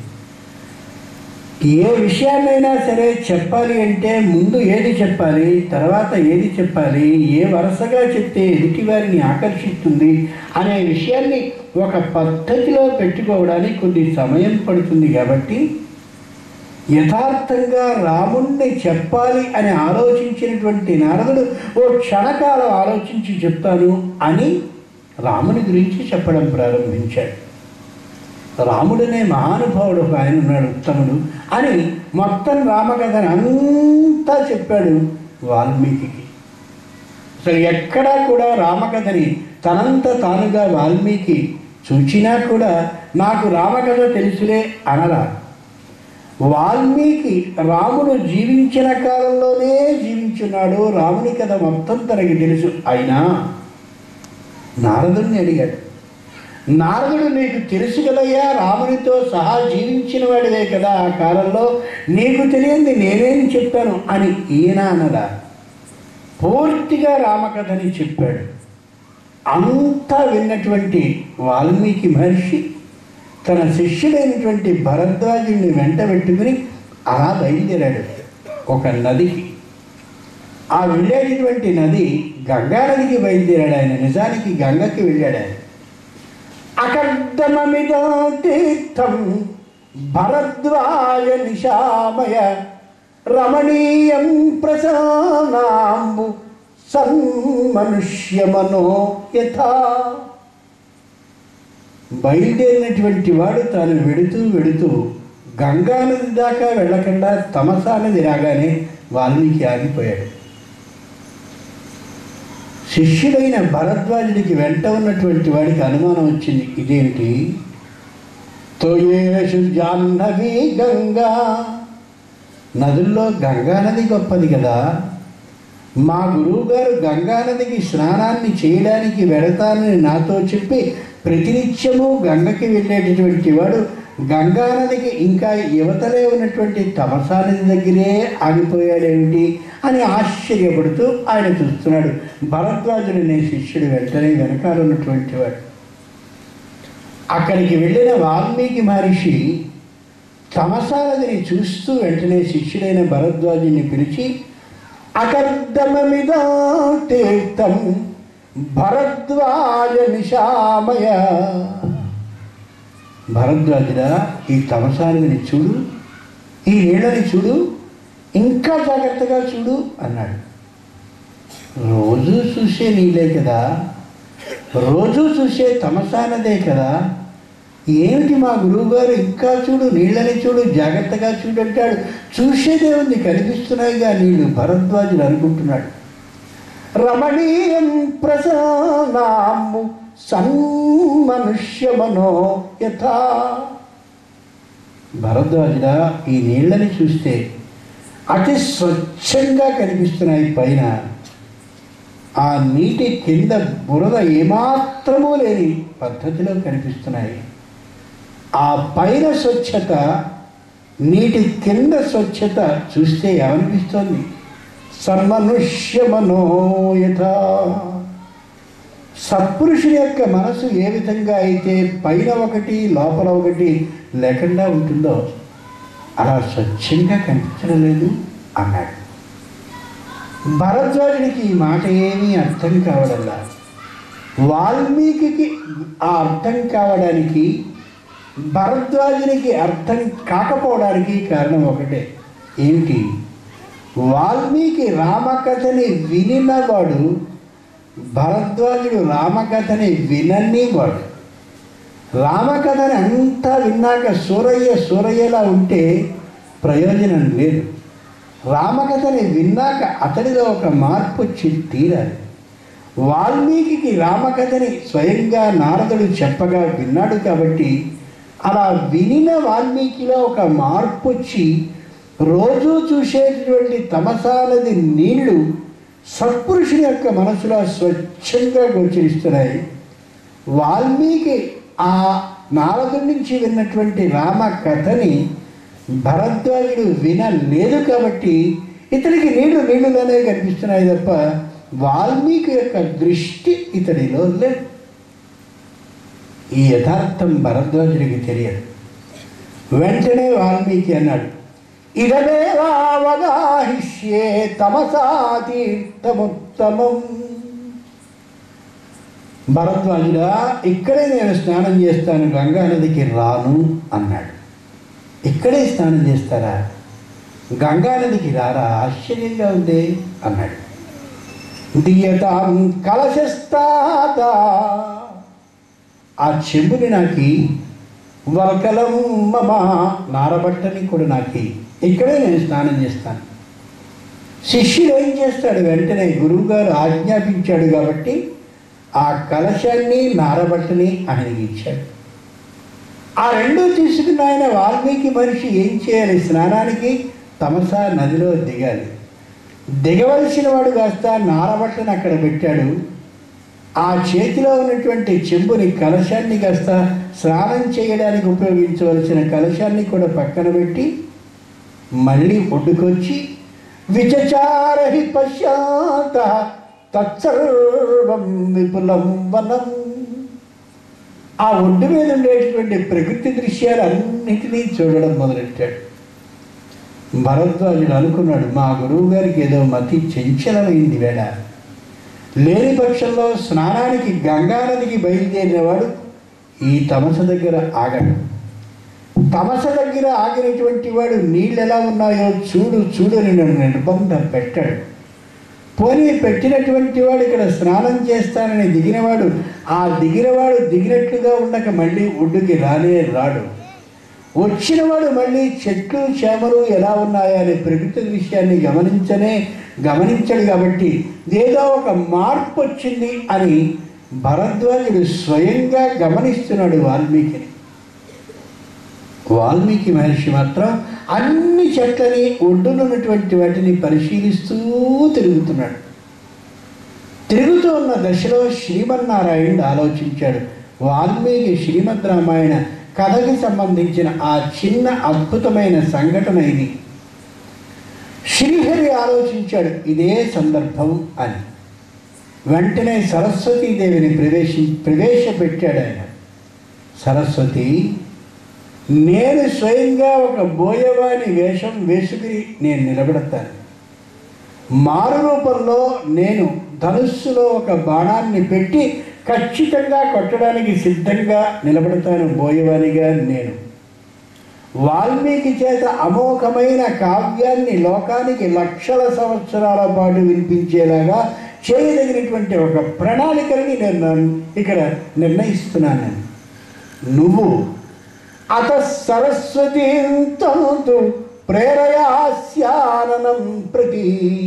Speaker 4: ఏ విషయాన్నైనా సరే చెప్పాలి అంటే ముందు ఏది చెప్పాలి తర్వాత ఏది చెప్పాలి ఏ వరుసగా చెప్తే ఎదుటి వారిని ఆకర్షిస్తుంది అనే విషయాన్ని ఒక పద్ధతిలో పెట్టుకోవడానికి కొద్ది సమయం పడుతుంది కాబట్టి యథార్థంగా రాముణ్ణి చెప్పాలి అని ఆలోచించినటువంటి నారదుడు ఓ క్షణకాలం ఆలోచించి చెప్తాను అని రాముని గురించి చెప్పడం ప్రారంభించాడు రాముడనే మహానుభావుడు ఒక ఆయన ఉన్నాడు ఉత్తముడు అని మొత్తం రామకథను అంతా చెప్పాడు వాల్మీకి అసలు ఎక్కడా కూడా రామకథని తనంత తానుగా వాల్మీకి చూచినా కూడా నాకు రామకథ తెలుసులే అనరా వాల్మీకి రాముడు జీవించిన కాలంలోనే జీవించున్నాడు రాముని కథ మొత్తం తనకి తెలుసు అయినా నారదుడిని అడిగాడు నారదుడు నీకు తెలుసు కదయ్యా రామునితో సహా జీవించిన వాడివే కదా ఆ కాలంలో నీకు తెలియంది నేనేం చెప్పాను అని ఈయన అనలా పూర్తిగా రామకథని చెప్పాడు అంతా విన్నటువంటి వాల్మీకి మహర్షి తన శిష్యుడైనటువంటి భరద్వాజుని వెంట పెట్టుకుని అలా బయలుదేరాడు ఒక నదికి ఆ వెళ్ళేటటువంటి నది గంగా నదికి బయలుదేరాడు ఆయన నిజానికి గంగకి వెళ్ళాడు ఆయన అకర్దమమిదో తీర్థం భరద్వాజ నిశామయ రమణీయం ప్రసానాంబు సన్మనుష్యమనో యథా బయలుదేరినటువంటి వాడు తాను వెడుతూ వెడుతూ గంగా నది దాకా వెళ్ళకుండా తమసా నది రాగానే వాల్మీకి ఆగిపోయాడు శిష్యుడైన భరద్వాజుడికి వెంట ఉన్నటువంటి వాడికి అనుమానం వచ్చింది ఇదేమిటి తోయేషు జాహ్నవి గంగా నదుల్లో గంగా నది గొప్పది కదా మా గురువుగారు గంగా నదికి స్నానాన్ని చేయడానికి వెడతానని నాతో చెప్పి ప్రతినిత్యము గంగకి వెళ్ళేటటువంటి వాడు గంగా నదికి ఇంకా యువతలే ఉన్నటువంటి తమసా నది దగ్గరే ఆగిపోయాడేమిటి అని ఆశ్చర్యపడుతూ ఆయన చూస్తున్నాడు భరద్వాజుడు అనే శిష్యుడు వెంటనే వెనకాల ఉన్నటువంటి వాడు అక్కడికి వెళ్ళిన వాల్మీకి మహర్షి తమసా నదిని చూస్తూ వెంటనే శిష్యుడైన భరద్వాజుని పిలిచి అకర్దమమిదా తీర్థం భరద్వాజ నిశామయ భరద్వాజుడా ఈ తమసానిని చూడు ఈ నీళ్ళని చూడు ఇంకా జాగ్రత్తగా చూడు అన్నాడు రోజు చూసే నీళ్ళే కదా రోజు చూసే తమసానదే కదా ఏమిటి మా గురువుగారు ఇంకా చూడు నీళ్ళని చూడు జాగ్రత్తగా చూడు అంటాడు చూసేదే ఉంది కనిపిస్తున్నాయిగా నీళ్ళు భరద్వాజుడు అనుకుంటున్నాడు రమణీయం ప్రసన్నాము సన్మనుష్యమనో యథా భరద్వాజుడా ఈ నీళ్ళని చూస్తే అతి స్వచ్ఛంగా కనిపిస్తున్నాయి పైన ఆ నీటి కింద బురద ఏమాత్రమూ లేని పద్ధతిలో కనిపిస్తున్నాయి ఆ పైన స్వచ్ఛత నీటి కింద స్వచ్ఛత చూస్తే ఏమనిపిస్తోంది సన్మనుష్యమనోయథ సత్పురుషుని యొక్క మనసు ఏ విధంగా అయితే పైన ఒకటి లోపల ఒకటి లేకుండా ఉంటుందో అలా స్వచ్ఛంగా కనిపించడం లేదు అన్నాడు భరద్వాజుడికి ఈ మాట ఏమీ అర్థం కావడంలా వాల్మీకి ఆ అర్థం కావడానికి భరద్వాజునికి అర్థం కాకపోవడానికి కారణం ఒకటే ఏమిటి వాల్మీకి రామకథని వినినవాడు భరద్వాజుడు రామకథని వినని వాడు రామకథని అంతా విన్నాక సూరయ్య సూరయ్యలా ఉంటే ప్రయోజనం లేదు రామకథని విన్నాక అతడిలో ఒక మార్పు వచ్చి తీరాలి వాల్మీకి రామకథని స్వయంగా నారదుడు చెప్పగా విన్నాడు కాబట్టి అలా వినిన వాల్మీకిలో ఒక మార్పు వచ్చి రోజు చూసేటటువంటి తమసానది నీళ్లు సత్పురుషుని యొక్క మనసులో స్వచ్ఛంగా గోచరిస్తున్నాయి వాల్మీకి ఆ నారదుడి నుంచి విన్నటువంటి రామ కథని భరద్వాజుడు వినలేదు కాబట్టి ఇతనికి నీళ్లు నీళ్లుగానే కనిపిస్తున్నాయి తప్ప వాల్మీకి యొక్క దృష్టి ఇతడిలో లేదు ఈ యథార్థం భరద్వాజుడికి తెలియదు వెంటనే వాల్మీకి అన్నాడు ఇదమేవావగాహిష్యే తమసా తీర్థముత్తమం భరద్వాజుడా ఇక్కడే నేను స్నానం చేస్తాను గంగా నదికి రాను అన్నాడు ఇక్కడే స్నానం చేస్తారా గంగా నదికి రారా ఆశ్చర్యంగా ఉంది అన్నాడు దియతాం కలశస్తాత ఆ చెంబుని నాకి వల్కలం మమ నారబట్టని కూడా నాకి ఇక్కడే నేను స్నానం చేస్తాను శిష్యుడు ఏం చేస్తాడు వెంటనే గురువుగారు ఆజ్ఞాపించాడు కాబట్టి ఆ కలశాన్ని నారబట్టని ఆయనకి ఇచ్చాడు ఆ రెండూ తీసుకున్న ఆయన వాల్మీకి మనిషి ఏం చేయాలి స్నానానికి తమసా నదిలో దిగాలి దిగవలసిన వాడు కాస్త నారబట్టను అక్కడ పెట్టాడు ఆ చేతిలో ఉన్నటువంటి చెంబుని కలశాన్ని కాస్త స్నానం చేయడానికి ఉపయోగించవలసిన కలశాన్ని కూడా పక్కన పెట్టి మళ్ళీ ఒడ్డుకొచ్చి విచచారహి పశ్చాత తత్సర్వం విపులం వనం ఆ ఒడ్డు మీద ఉండేటటువంటి ప్రకృతి దృశ్యాలన్నిటినీ చూడడం మొదలెట్టాడు భరద్వాజుడు అనుకున్నాడు మా గురువు గారికి ఏదో మతి చంచలమైంది వేళ లేని పక్షంలో స్నానానికి గంగానదికి బయలుదేరినవాడు ఈ తమస దగ్గర ఆగడు తమస దగ్గర ఆగినటువంటి వాడు నీళ్ళు ఎలా ఉన్నాయో చూడు చూడని నన్ను నిర్బంధం పెట్టాడు పోనీ పెట్టినటువంటి వాడు ఇక్కడ స్నానం చేస్తానని దిగినవాడు ఆ దిగినవాడు దిగినట్లుగా ఉండక మళ్ళీ ఒడ్డుకి రానే రాడు వచ్చినవాడు మళ్ళీ చెట్లు చేమలు ఎలా ఉన్నాయా అనే ప్రకృతి విషయాన్ని గమనించనే గమనించడు కాబట్టి ఏదో ఒక మార్పు వచ్చింది అని భరద్వాజుడు స్వయంగా గమనిస్తున్నాడు వాల్మీకిని వాల్మీకి మహర్షి మాత్రం అన్ని చెట్లని ఒడ్డునున్నటువంటి వాటిని పరిశీలిస్తూ తిరుగుతున్నాడు తిరుగుతూ ఉన్న దశలో శ్రీమన్నారాయణుడు ఆలోచించాడు వాల్మీకి శ్రీమద్ రామాయణ కథకి సంబంధించిన ఆ చిన్న అద్భుతమైన సంఘటన ఇది శ్రీహరి ఆలోచించాడు ఇదే సందర్భం అని వెంటనే సరస్వతీదేవిని ప్రవేశి ప్రవేశపెట్టాడు ఆయన సరస్వతి నేను స్వయంగా ఒక బోయవాని వేషం వేసుకుని నేను నిలబడతాను మారు రూపంలో నేను ధనుస్సులో ఒక బాణాన్ని పెట్టి ఖచ్చితంగా కొట్టడానికి సిద్ధంగా నిలబడతాను బోయవానిగా నేను వాల్మీకి చేత అమోఘమైన కావ్యాన్ని లోకానికి లక్షల సంవత్సరాల పాటు వినిపించేలాగా చేయదగినటువంటి ఒక ప్రణాళికని నేను నన్ను ఇక్కడ నిర్ణయిస్తున్నాను నువ్వు అత సరస్వతీం తంతు ప్రేరయాస్యాననం ప్రతి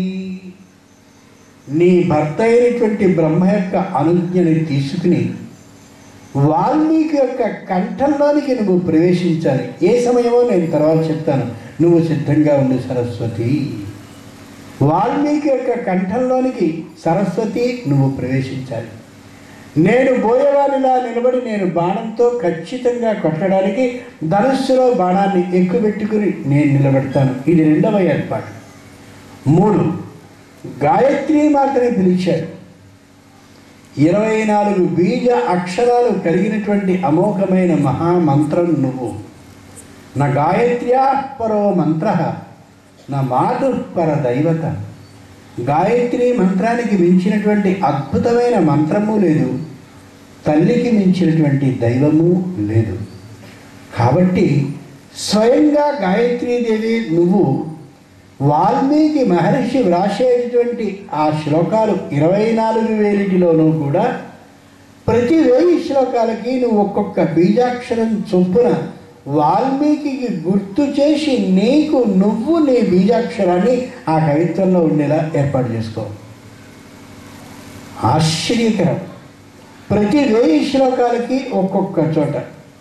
Speaker 4: నీ భర్త అయినటువంటి బ్రహ్మ యొక్క అనుజ్ఞని తీసుకుని వాల్మీకి యొక్క కంఠంలోనికి నువ్వు ప్రవేశించాలి ఏ సమయమో నేను తర్వాత చెప్తాను నువ్వు సిద్ధంగా ఉండు సరస్వతి వాల్మీకి యొక్క కంఠంలోనికి సరస్వతి నువ్వు ప్రవేశించాలి నేను బోయవానిలా నిలబడి నేను బాణంతో ఖచ్చితంగా కొట్టడానికి ధనుస్సులో బాణాన్ని ఎక్కుపెట్టుకుని నేను నిలబెడతాను ఇది రెండవ ఏర్పాటు మూడు గాయత్రి మాతని పిలిచాడు ఇరవై నాలుగు బీజ అక్షరాలు కలిగినటువంటి అమోఘమైన మహామంత్రం నువ్వు నా గాయత్ర్యా పరో మంత్ర నా మాతు పర దైవత గాయత్రి మంత్రానికి మించినటువంటి అద్భుతమైన మంత్రము లేదు తల్లికి మించినటువంటి దైవము లేదు కాబట్టి స్వయంగా గాయత్రీదేవి నువ్వు వాల్మీకి మహర్షి వ్రాసేటటువంటి ఆ శ్లోకాలు ఇరవై నాలుగు వేలిటిలోనూ కూడా ప్రతి వెయ్యి శ్లోకాలకి నువ్వు ఒక్కొక్క బీజాక్షరం చొప్పున వాల్మీకి గుర్తు చేసి నీకు నువ్వు నీ బీజాక్షరాన్ని ఆ కవిత్వంలో ఉండేలా ఏర్పాటు చేసుకో ఆశ్చర్యకరం ప్రతి వెయ్యి శ్లోకాలకి ఒక్కొక్క చోట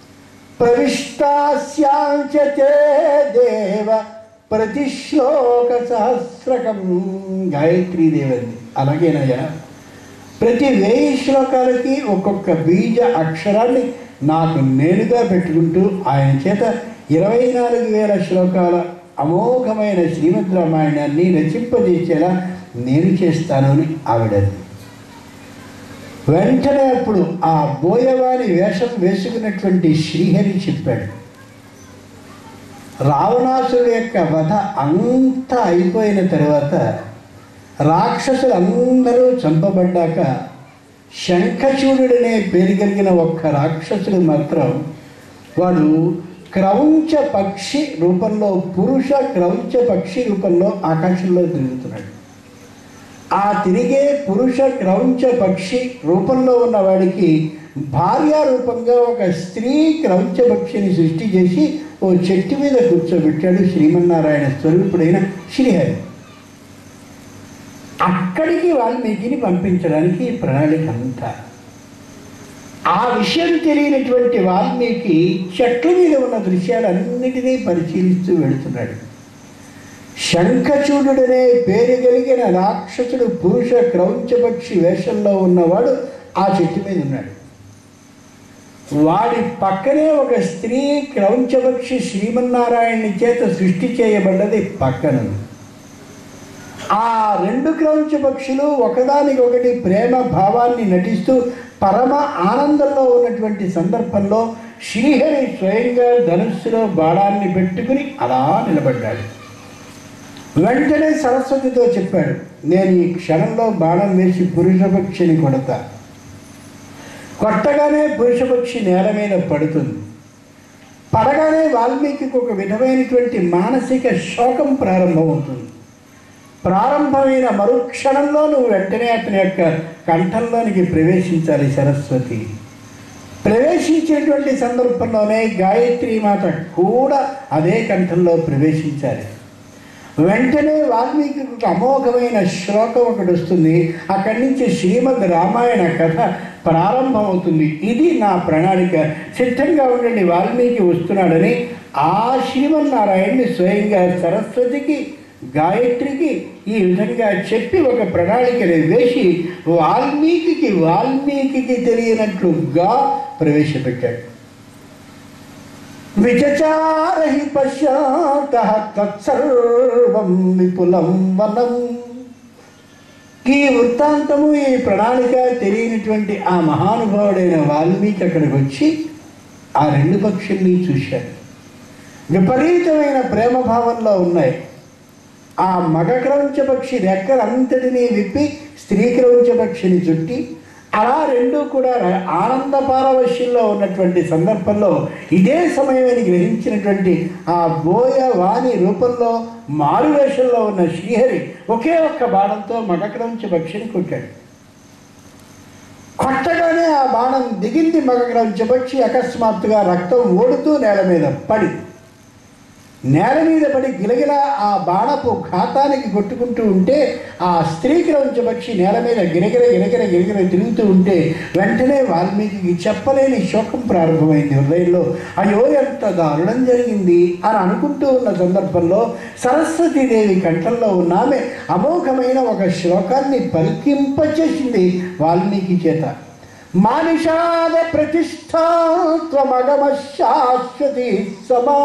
Speaker 4: ప్రవిష్టాస్యాంచతే దేవ ప్రతి శ్లోక సహస్రకం గాయత్రీ దేవంది అలాగేనయ్యా ప్రతి వెయ్యి శ్లోకాలకి ఒక్కొక్క బీజ అక్షరాన్ని నాకు నేనుగా పెట్టుకుంటూ ఆయన చేత ఇరవై నాలుగు వేల శ్లోకాల అమోఘమైన శ్రీమద్ రామాయణాన్ని రచింపజేసేలా నేను చేస్తాను అని ఆవిడది వెంటనే అప్పుడు ఆ బోయవారి వేషం వేసుకున్నటువంటి శ్రీహరి చెప్పాడు రావణాసురుడు యొక్క వధ అంతా అయిపోయిన తర్వాత రాక్షసులు అందరూ చంపబడ్డాక శంఖచూడుడనే పేరు కలిగిన ఒక్క రాక్షసుడు మాత్రం వాడు క్రౌంచ పక్షి రూపంలో పురుష క్రౌంచ పక్షి రూపంలో ఆకాశంలో తిరుగుతున్నాడు ఆ తిరిగే పురుష క్రౌంచ పక్షి రూపంలో ఉన్న వాడికి భార్య రూపంగా ఒక స్త్రీ క్రౌంచ పక్షిని సృష్టి చేసి ఓ చెట్టు మీద కూర్చోబెట్టాడు శ్రీమన్నారాయణ స్వరూపుడైన శ్రీహరి అక్కడికి వాల్మీకిని పంపించడానికి ఈ ప్రణాళిక అంతా ఆ విషయం తెలియనటువంటి వాల్మీకి చెట్ల మీద ఉన్న దృశ్యాలన్నిటినీ పరిశీలిస్తూ వెళుతున్నాడు శంఖచూడుడనే పేరు కలిగిన రాక్షసుడు పురుష క్రౌంచపక్షి వేషంలో ఉన్నవాడు ఆ చెట్టు మీద ఉన్నాడు వాడి పక్కనే ఒక స్త్రీ క్రౌంచపక్షి శ్రీమన్నారాయణి చేత సృష్టి చేయబడ్డది పక్కన ఆ రెండు క్రౌంచ పక్షులు ఒకదానికొకటి ప్రేమ భావాన్ని నటిస్తూ పరమ ఆనందంలో ఉన్నటువంటి సందర్భంలో శ్రీహరి స్వయంగా ధనుస్సులో బాణాన్ని పెట్టుకుని అలా నిలబడ్డాడు వెంటనే సరస్వతితో చెప్పాడు నేను ఈ క్షణంలో బాణం వేసి పురుషపక్షిని కొడతా కొట్టగానే పురుషపక్షి నేల మీద పడుతుంది పడగానే వాల్మీకి ఒక విధమైనటువంటి మానసిక శోకం ప్రారంభమవుతుంది ప్రారంభమైన మరుక్షణంలో నువ్వు వెంటనే అతని యొక్క కంఠంలోనికి ప్రవేశించాలి సరస్వతి ప్రవేశించేటువంటి సందర్భంలోనే గాయత్రి మాత కూడా అదే కంఠంలో ప్రవేశించాలి వెంటనే వాల్మీకి ఒక అమోఘమైన శ్లోకం ఒకటి వస్తుంది అక్కడి నుంచి శ్రీమద్ రామాయణ కథ ప్రారంభమవుతుంది ఇది నా ప్రణాళిక సిద్ధంగా ఉండండి వాల్మీకి వస్తున్నాడని ఆ శ్రీమన్నారాయణని స్వయంగా సరస్వతికి గాయత్రికి ఈ విధంగా చెప్పి ఒక ప్రణాళికని వేసి వాల్మీకి వాల్మీకి తెలియనట్లుగా ప్రవేశపెట్టాడు విచచారహి పశ్చాత తత్సర్వం విపులం వనం ఈ వృత్తాంతము ఈ ప్రణాళిక తెలియనటువంటి ఆ మహానుభావుడైన వాల్మీకి అక్కడికి వచ్చి ఆ రెండు పక్షుల్ని చూశాడు విపరీతమైన ప్రేమ భావంలో ఉన్నాయి ఆ మగ క్రౌంచ పక్షి రెక్కలంతటినీ విప్పి స్త్రీ క్రౌంచ పక్షిని చుట్టి అలా రెండు కూడా ర- ఆనంద పారవశ్యంలో ఉన్నటువంటి సందర్భంలో ఇదే సమయమని గ్రహించినటువంటి ఆ బోయ వాణి రూపంలో మారువేషంలో ఉన్న శ్రీహరి ఒకే ఒక్క బాణంతో మగ క్రౌంచ పక్షిని కొట్టాడు కొట్టగానే ఆ బాణం దిగింది మగ క్రౌంచ పక్షి అకస్మాత్తుగా రక్తం ఓడుతూ నేల మీద పడి నేల మీద పడి గిలగిల ఆ బాణపు ఘాతానికి కొట్టుకుంటూ ఉంటే ఆ స్త్రీ క్రౌంచ పక్షి నేల మీద గిరగిర గిరగిర గిరగిర తిరుగుతూ ఉంటే వెంటనే వాల్మీకి చెప్పలేని శోకం ప్రారంభమైంది హృదయంలో అయ్యో ఎంత దారుణం జరిగింది అని అనుకుంటూ ఉన్న సందర్భంలో సరస్వతీదేవి కంఠంలో ఉన్న ఆమె అమోఘమైన ఒక శ్లోకాన్ని పలికింపచేసింది వాల్మీకి చేత మానిషాద ప్రతిష్టాత్వమగమ శాశ్వతి సమా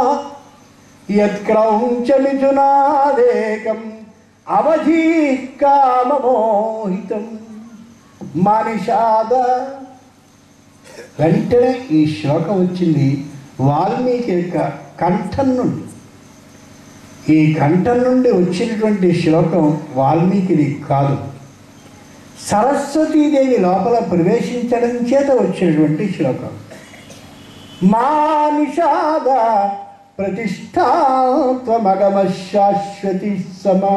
Speaker 4: యత్క్రౌంచమిథునాదేకం అవధీ కామమోహితం మానిషాద వెంటనే ఈ శ్లోకం వచ్చింది వాల్మీకి యొక్క కంఠం నుండి ఈ కంఠం నుండి వచ్చినటువంటి శ్లోకం వాల్మీకిది కాదు సరస్వతీదేవి లోపల ప్రవేశించడం చేత వచ్చినటువంటి శ్లోకం మా నిషాద ప్రతిష్టాత్వమగమ శాశ్వతి సమా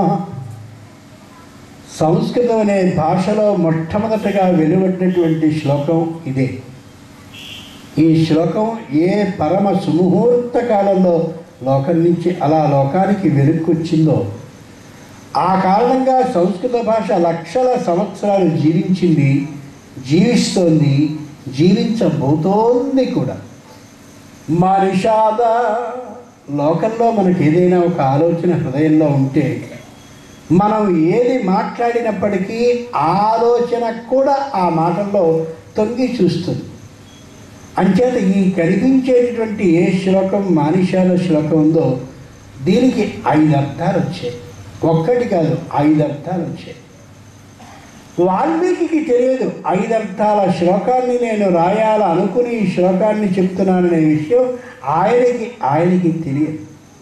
Speaker 4: సంస్కృతం అనే భాషలో మొట్టమొదటగా వెలువడినటువంటి శ్లోకం ఇదే ఈ శ్లోకం ఏ పరమ సుముహూర్త కాలంలో లోకం నుంచి అలా లోకానికి వెలుక్కొచ్చిందో ఆ కారణంగా సంస్కృత భాష లక్షల సంవత్సరాలు జీవించింది జీవిస్తోంది జీవించబోతోంది కూడా మా నిషాద లోకంలో మనకి ఏదైనా ఒక ఆలోచన హృదయంలో ఉంటే మనం ఏది మాట్లాడినప్పటికీ ఆలోచన కూడా ఆ మాటల్లో తొంగి చూస్తుంది అంచేత ఈ కనిపించేటటువంటి ఏ శ్లోకం మానిషాల శ్లోకం ఉందో దీనికి ఐదు అర్థాలు వచ్చాయి ఒక్కటి కాదు ఐదు అర్థాలు వచ్చాయి వాల్మీకి తెలియదు ఐదు అర్థాల శ్లోకాన్ని నేను రాయాల అనుకుని ఈ శ్లోకాన్ని చెప్తున్నాననే విషయం ఆయనకి ఆయనకి తెలియదు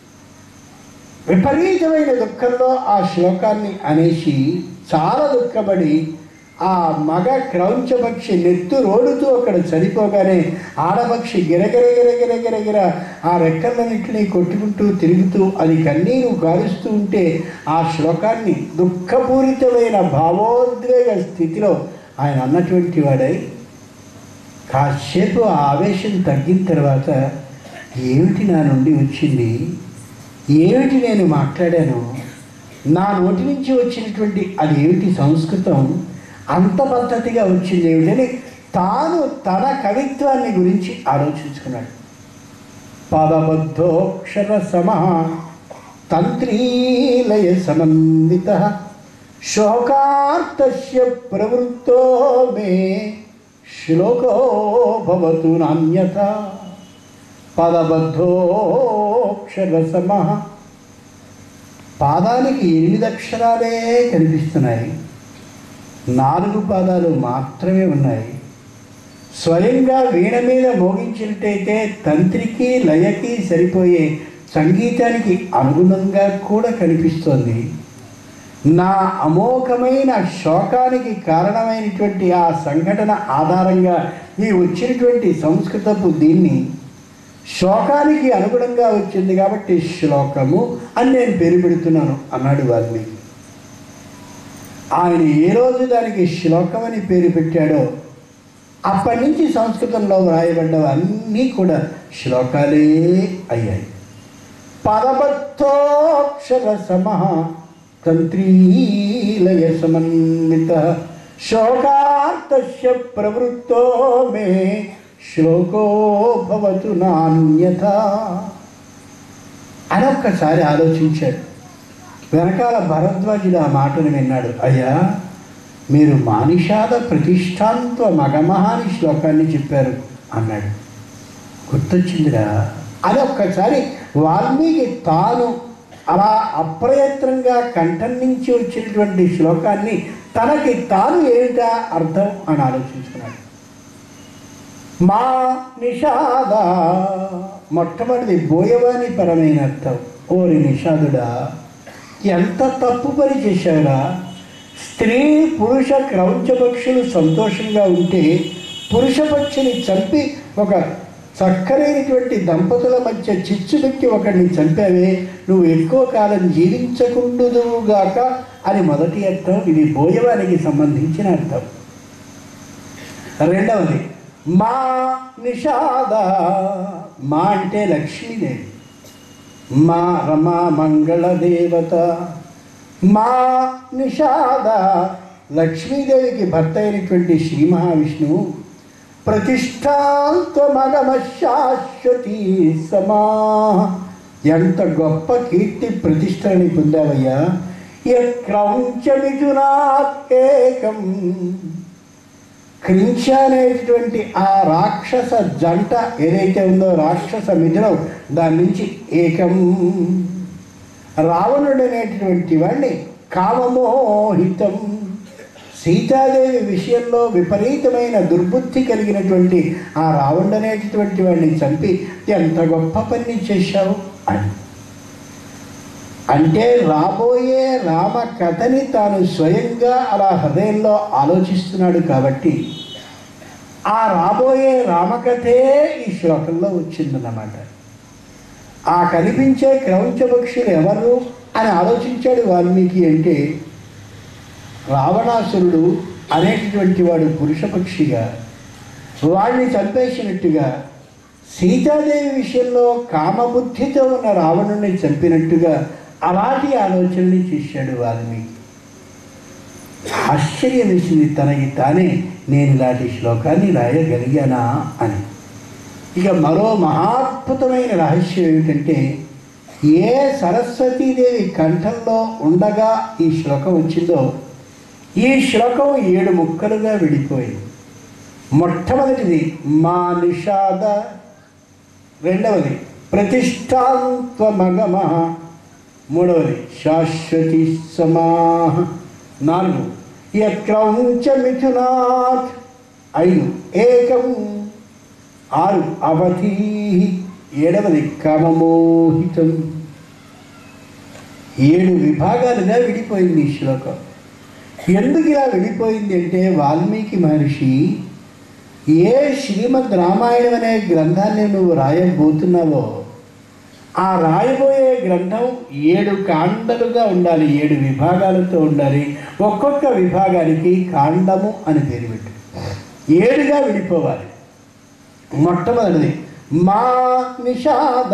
Speaker 4: విపరీతమైన దుఃఖంలో ఆ శ్లోకాన్ని అనేసి చాలా దుఃఖపడి ఆ మగ క్రౌంచపక్షి నెత్తు రోడుతూ అక్కడ చనిపోగానే ఆడపక్షి గిరగిర గిరగిర గిరగిర ఆ రెక్కలన్నింటినీ కొట్టుకుంటూ తిరుగుతూ అది కన్నీరు గారుస్తూ ఉంటే ఆ శ్లోకాన్ని దుఃఖపూరితమైన భావోద్వేగ స్థితిలో ఆయన అన్నటువంటి వాడై కాసేపు ఆ ఆవేశం తగ్గిన తర్వాత ఏమిటి నా నుండి వచ్చింది ఏమిటి నేను మాట్లాడాను నా నోటి నుంచి వచ్చినటువంటి అది ఏమిటి సంస్కృతం అంత పద్ధతిగా వచ్చింది ఏమిటని తాను తన కవిత్వాన్ని గురించి ఆలోచించుకున్నాడు పదబద్ధోక్షర సమ తంత్రీలయ సమన్విత శోకార్తస్య ప్రవృత్తో మే శ్లోకో భవతు నాణ్యత పదబద్ధోక్షర సమ పాదానికి ఎనిమిది అక్షరాలే కనిపిస్తున్నాయి నాలుగు పాదాలు మాత్రమే ఉన్నాయి స్వయంగా వీణ మీద మోగించినట్టయితే తంత్రికి లయకి సరిపోయే సంగీతానికి అనుగుణంగా కూడా కనిపిస్తోంది నా అమోఘమైన శోకానికి కారణమైనటువంటి ఆ సంఘటన ఆధారంగా ఈ వచ్చినటువంటి సంస్కృతపు దీన్ని శోకానికి అనుగుణంగా వచ్చింది కాబట్టి శ్లోకము అని నేను పేరు పెడుతున్నాను అన్నాడు వాల్మీకి ఆయన ఏ రోజు దానికి శ్లోకం అని పేరు పెట్టాడో అప్పటి నుంచి సంస్కృతంలో వ్రాయబడ్డవన్నీ కూడా శ్లోకాలే అయ్యాయి పదబద్ధోక్షర సమ తంత్రీలయ సమన్విత శోకార్తస్య ప్రవృత్తో మే శ్లోకో భవతు నాణ్యత అని ఒక్కసారి ఆలోచించాడు వెనకాల భరద్వాజుడు ఆ మాటను విన్నాడు అయ్యా మీరు మానిషాద ప్రతిష్టాంత్వ మగమహాని శ్లోకాన్ని చెప్పారు అన్నాడు గుర్తొచ్చిందిరా అది ఒక్కసారి వాల్మీకి తాను అలా అప్రయత్నంగా కంఠం నుంచి వచ్చినటువంటి శ్లోకాన్ని తనకి తాను ఏమిటా అర్థం అని ఆలోచించుకున్నాడు మా నిషాద మొట్టమొదటిది బోయవాని పరమైన అర్థం ఓరి నిషాదుడా ఎంత తప్పు పని చేశావురా స్త్రీ పురుష క్రౌంచపక్షులు సంతోషంగా ఉంటే పురుష పక్షిని చంపి ఒక చక్కనైనటువంటి దంపతుల మధ్య చిచ్చు పెట్టి ఒకడిని చంపావే నువ్వు ఎక్కువ కాలం జీవించకుండుదువుగాక అని మొదటి అర్థం ఇది బోయవానికి సంబంధించిన అర్థం రెండవది మా నిషాద మా అంటే లక్ష్మీదేవి మా రమా మంగళ దేవత మా నిషాద లక్ష్మీదేవికి భర్త అయినటువంటి శ్రీ మహావిష్ణువు ప్రతిష్టాంతమగమ శాశ్వతి సమా ఎంత గొప్ప కీర్తి ప్రతిష్టని పొందావయ్యా ఏకం క్రించ అనేటువంటి ఆ రాక్షస జంట ఏదైతే ఉందో రాక్షస మిథునం దాని నుంచి ఏకం రావణుడు అనేటటువంటి వాడిని కామమోహితం సీతాదేవి విషయంలో విపరీతమైన దుర్బుద్ధి కలిగినటువంటి ఆ రావణుడు అనేటటువంటి వాడిని చంపి ఎంత గొప్ప పని చేశావు అని అంటే రాబోయే రామ కథని తాను స్వయంగా అలా హృదయంలో ఆలోచిస్తున్నాడు కాబట్టి ఆ రాబోయే రామకథే ఈ శ్లోకంలో వచ్చిందన్నమాట ఆ కనిపించే క్రౌంచపక్షులు ఎవరు అని ఆలోచించాడు వాల్మీకి అంటే రావణాసురుడు అనేటటువంటి వాడు పురుషపక్షిగా వాడిని చంపేసినట్టుగా సీతాదేవి విషయంలో కామబుద్ధితో ఉన్న రావణుని చంపినట్టుగా అలాంటి ఆలోచనని చేశాడు వాల్మీకి ఆశ్చర్యం వేసింది తనకి తానే నేను ఇలాంటి శ్లోకాన్ని రాయగలిగానా అని ఇక మరో మహాద్భుతమైన రహస్యం ఏమిటంటే ఏ సరస్వతీదేవి కంఠంలో ఉండగా ఈ శ్లోకం వచ్చిందో ఈ శ్లోకం ఏడు ముక్కలుగా విడిపోయింది మొట్టమొదటిది మా నిషాద రెండవది ప్రతిష్టాత్వమగమ మూడవది శాశ్వతి సమాహ నాలుగు యక్రౌంచ మిథునాత్ ఐదు ఏకం ఆరు అవధి ఏడవది కామమోహితం ఏడు విభాగాలుగా విడిపోయింది ఈ శ్లోకం ఎందుకు ఇలా విడిపోయింది అంటే వాల్మీకి మహర్షి ఏ శ్రీమద్ రామాయణం అనే గ్రంథాన్ని నువ్వు రాయబోతున్నావో ఆ రాయబోయే గ్రంథం ఏడు కాండలుగా ఉండాలి ఏడు విభాగాలతో ఉండాలి ఒక్కొక్క విభాగానికి కాండము అని పేరు పెట్టు ఏడుగా విడిపోవాలి మొట్టమొదటిది మా నిషాద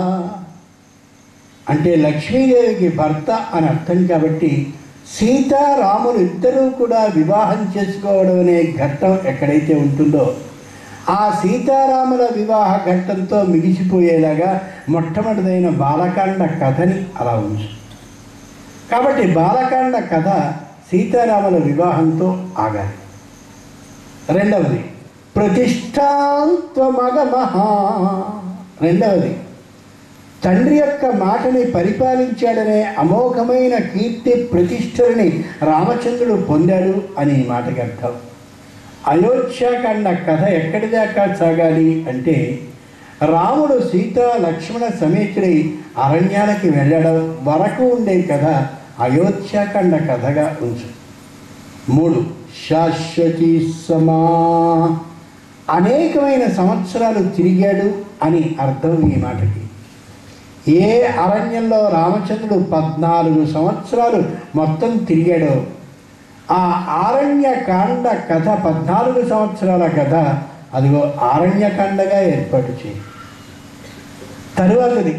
Speaker 4: అంటే లక్ష్మీదేవికి భర్త అని అర్థం కాబట్టి సీతారాములు ఇద్దరూ కూడా వివాహం చేసుకోవడం అనే ఘట్టం ఎక్కడైతే ఉంటుందో ఆ సీతారాముల వివాహ ఘట్టంతో మిగిసిపోయేలాగా మొట్టమొదటిదైన బాలకాండ కథని అలా ఉంచు కాబట్టి బాలకాండ కథ సీతారాముల వివాహంతో ఆగాలి రెండవది ప్రతిష్టాత్వమగమహా రెండవది తండ్రి యొక్క మాటని పరిపాలించాడనే అమోఘమైన కీర్తి ప్రతిష్టలని రామచంద్రుడు పొందాడు అని ఈ మాటకి అర్థం అయోధ్యాకాండ కథ ఎక్కడి దాకా సాగాలి అంటే రాముడు సీత లక్ష్మణ సమేతుడై అరణ్యాలకి వెళ్ళడం వరకు ఉండే కథ అయోధ్యాకాండ కథగా ఉంచు మూడు శాశ్వతి సమా అనేకమైన సంవత్సరాలు తిరిగాడు అని అర్థం ఈ మాటకి ఏ అరణ్యంలో రామచంద్రుడు పద్నాలుగు సంవత్సరాలు మొత్తం తిరిగాడో ఆ ఆరణ్యకాండ కథ పద్నాలుగు సంవత్సరాల కథ అదిగో ఆరణ్యకాండగా ఏర్పాటు చేయి తరువాతది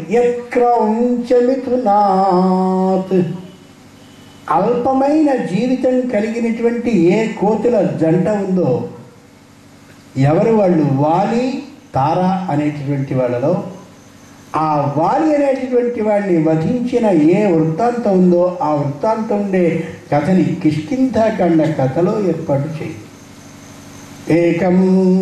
Speaker 4: యక్రౌంచమిథునాత్ అల్పమైన జీవితం కలిగినటువంటి ఏ కోతుల జంట ఉందో ఎవరు వాళ్ళు వాలి తార అనేటటువంటి వాళ్ళలో ఆ వాలి అనేటటువంటి వాడిని వధించిన ఏ వృత్తాంతం ఉందో ఆ వృత్తాంతం ఉండే కథని కిష్కింధాకాండ కథలో ఏర్పాటు చేయి ఏకం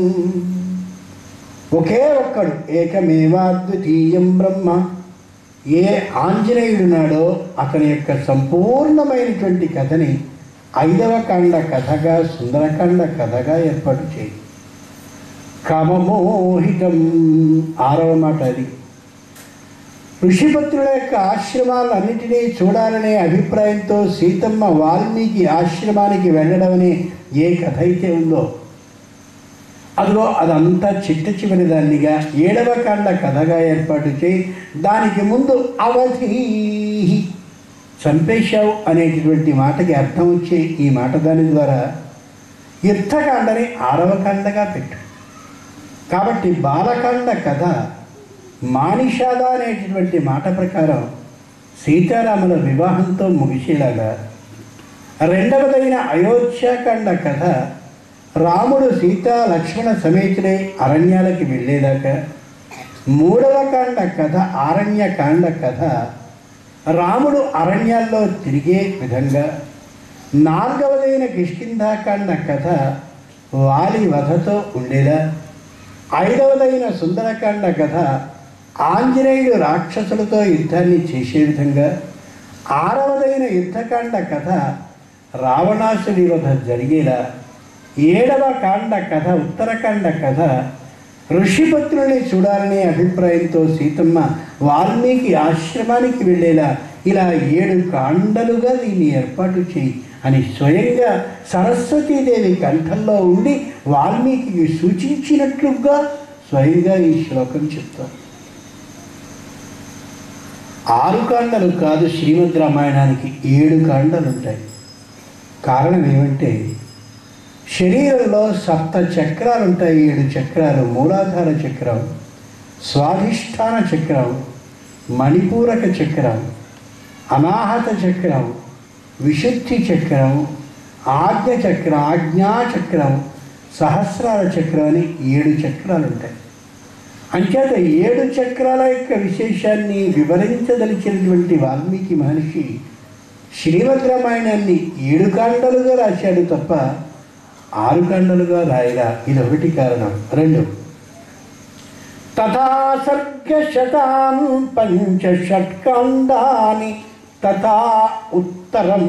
Speaker 4: ఒకే ఒక్కడు ఏకమేవాద్వితీయం బ్రహ్మ ఏ ఆంజనేయుడున్నాడో అతని యొక్క సంపూర్ణమైనటువంటి కథని ఐదవ కాండ కథగా సుందరకాండ కథగా ఏర్పాటు చేయి కామమోహితం ఆరవ మాట అది ఋషిపత్రుల యొక్క ఆశ్రమాలన్నిటినీ చూడాలనే అభిప్రాయంతో సీతమ్మ వాల్మీకి ఆశ్రమానికి వెళ్ళడం అనే ఏ కథ అయితే ఉందో అదిగో అదంతా చిట్ట చివరి దాన్నిగా ఏడవ కాండ కథగా ఏర్పాటు చేయి దానికి ముందు అవధి చంపేశావు అనేటటువంటి మాటకి అర్థం వచ్చే ఈ మాట దాని ద్వారా యుద్ధకాండని ఆరవ కాండగా పెట్టు కాబట్టి బాలకాండ కథ మానిషాద అనేటటువంటి మాట ప్రకారం సీతారాముల వివాహంతో ముగిసేలాగా రెండవదైన అయోధ్యాకాండ కథ రాముడు సీత లక్ష్మణ సమేతుడై అరణ్యాలకి వెళ్ళేదాకా మూడవ కాండ కథ ఆరణ్యకాండ కథ రాముడు అరణ్యాల్లో తిరిగే విధంగా నాలుగవదైన కిష్కింధాకాండ కథ వాలి వధతో ఉండేలా ఐదవదైన సుందరకాండ కథ ఆంజనేయుడు రాక్షసులతో యుద్ధాన్ని చేసే విధంగా ఆరవదైన యుద్ధకాండ కథ రావణాసుడి వధ జరిగేలా ఏడవ కాండ కథ ఉత్తరకాండ కథ ఋషిపత్రుల్ని చూడాలనే అభిప్రాయంతో సీతమ్మ వాల్మీకి ఆశ్రమానికి వెళ్ళేలా ఇలా ఏడు కాండలుగా దీన్ని ఏర్పాటు చేయి అని స్వయంగా సరస్వతీదేవి కంఠంలో ఉండి వాల్మీకి సూచించినట్లుగా స్వయంగా ఈ శ్లోకం చెప్తారు ఆరు కాండలు కాదు శ్రీమద్ రామాయణానికి ఏడు కాండలు ఉంటాయి కారణం ఏమంటే శరీరంలో సప్త చక్రాలు ఉంటాయి ఏడు చక్రాలు మూలాధార చక్రం స్వాధిష్టాన చక్రం మణిపూరక చక్రం అనాహత చక్రం విశుద్ధి చక్రం ఆజ్ఞ చక్రం ఆజ్ఞా చక్రం సహస్రాల చక్రం అని ఏడు చక్రాలు ఉంటాయి అంచేత ఏడు చక్రాల యొక్క విశేషాన్ని వివరించదలిచినటువంటి వాల్మీకి మహర్షి శ్రీమద్ రామాయణాన్ని ఏడు కాండలుగా రాశాడు తప్ప ఆరు ఖండలుగా రాయరా ఇది ఒకటి కారణం రెండు తథా సర్గశతాన్ పంచ షట్కాండాని తథా ఉత్తరం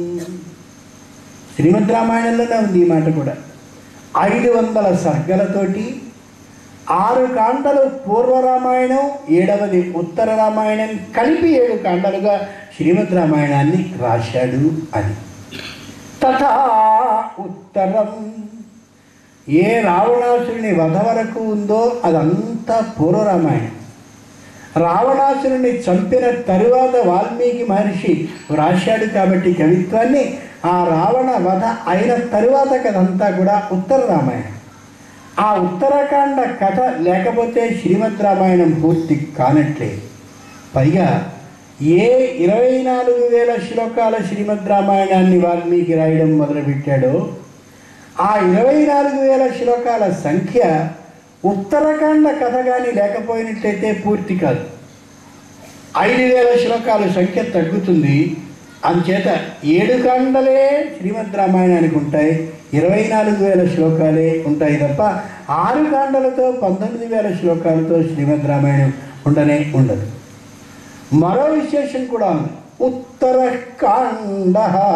Speaker 4: శ్రీమద్ రామాయణంలోనే ఉంది ఈ మాట కూడా ఐదు వందల సర్గలతోటి ఆరు కాండలు పూర్వ రామాయణం ఏడవది ఉత్తర రామాయణం కలిపి ఏడు కాండలుగా శ్రీమద్ రామాయణాన్ని రాశాడు అని తథా ఉత్తరం ఏ రావణాసురుని వధ వరకు ఉందో అదంతా పూర్వ రామాయణం రావణాసురుని చంపిన తరువాత వాల్మీకి మహర్షి వ్రాశాడు కాబట్టి కవిత్వాన్ని ఆ రావణ వధ అయిన తరువాత కథంతా కూడా ఉత్తర రామాయణం ఆ ఉత్తరాఖండ కథ లేకపోతే శ్రీమద్ రామాయణం పూర్తి కానట్లే పైగా ఏ ఇరవై నాలుగు వేల శ్లోకాల శ్రీమద్ రామాయణాన్ని వాల్మీకి రాయడం మొదలుపెట్టాడో ఆ ఇరవై నాలుగు వేల శ్లోకాల సంఖ్య ఉత్తరాఖండ కథ కానీ లేకపోయినట్లయితే పూర్తి కాదు ఐదు వేల శ్లోకాల సంఖ్య తగ్గుతుంది అందుచేత ఏడు కాండలే శ్రీమద్ రామాయణానికి ఉంటాయి ఇరవై నాలుగు వేల శ్లోకాలే ఉంటాయి తప్ప ఆరు కాండలతో పంతొమ్మిది వేల శ్లోకాలతో శ్రీమద్ రామాయణం ఉండనే ఉండదు మరో విశేషం కూడా ఉంది ఉత్తరకాండ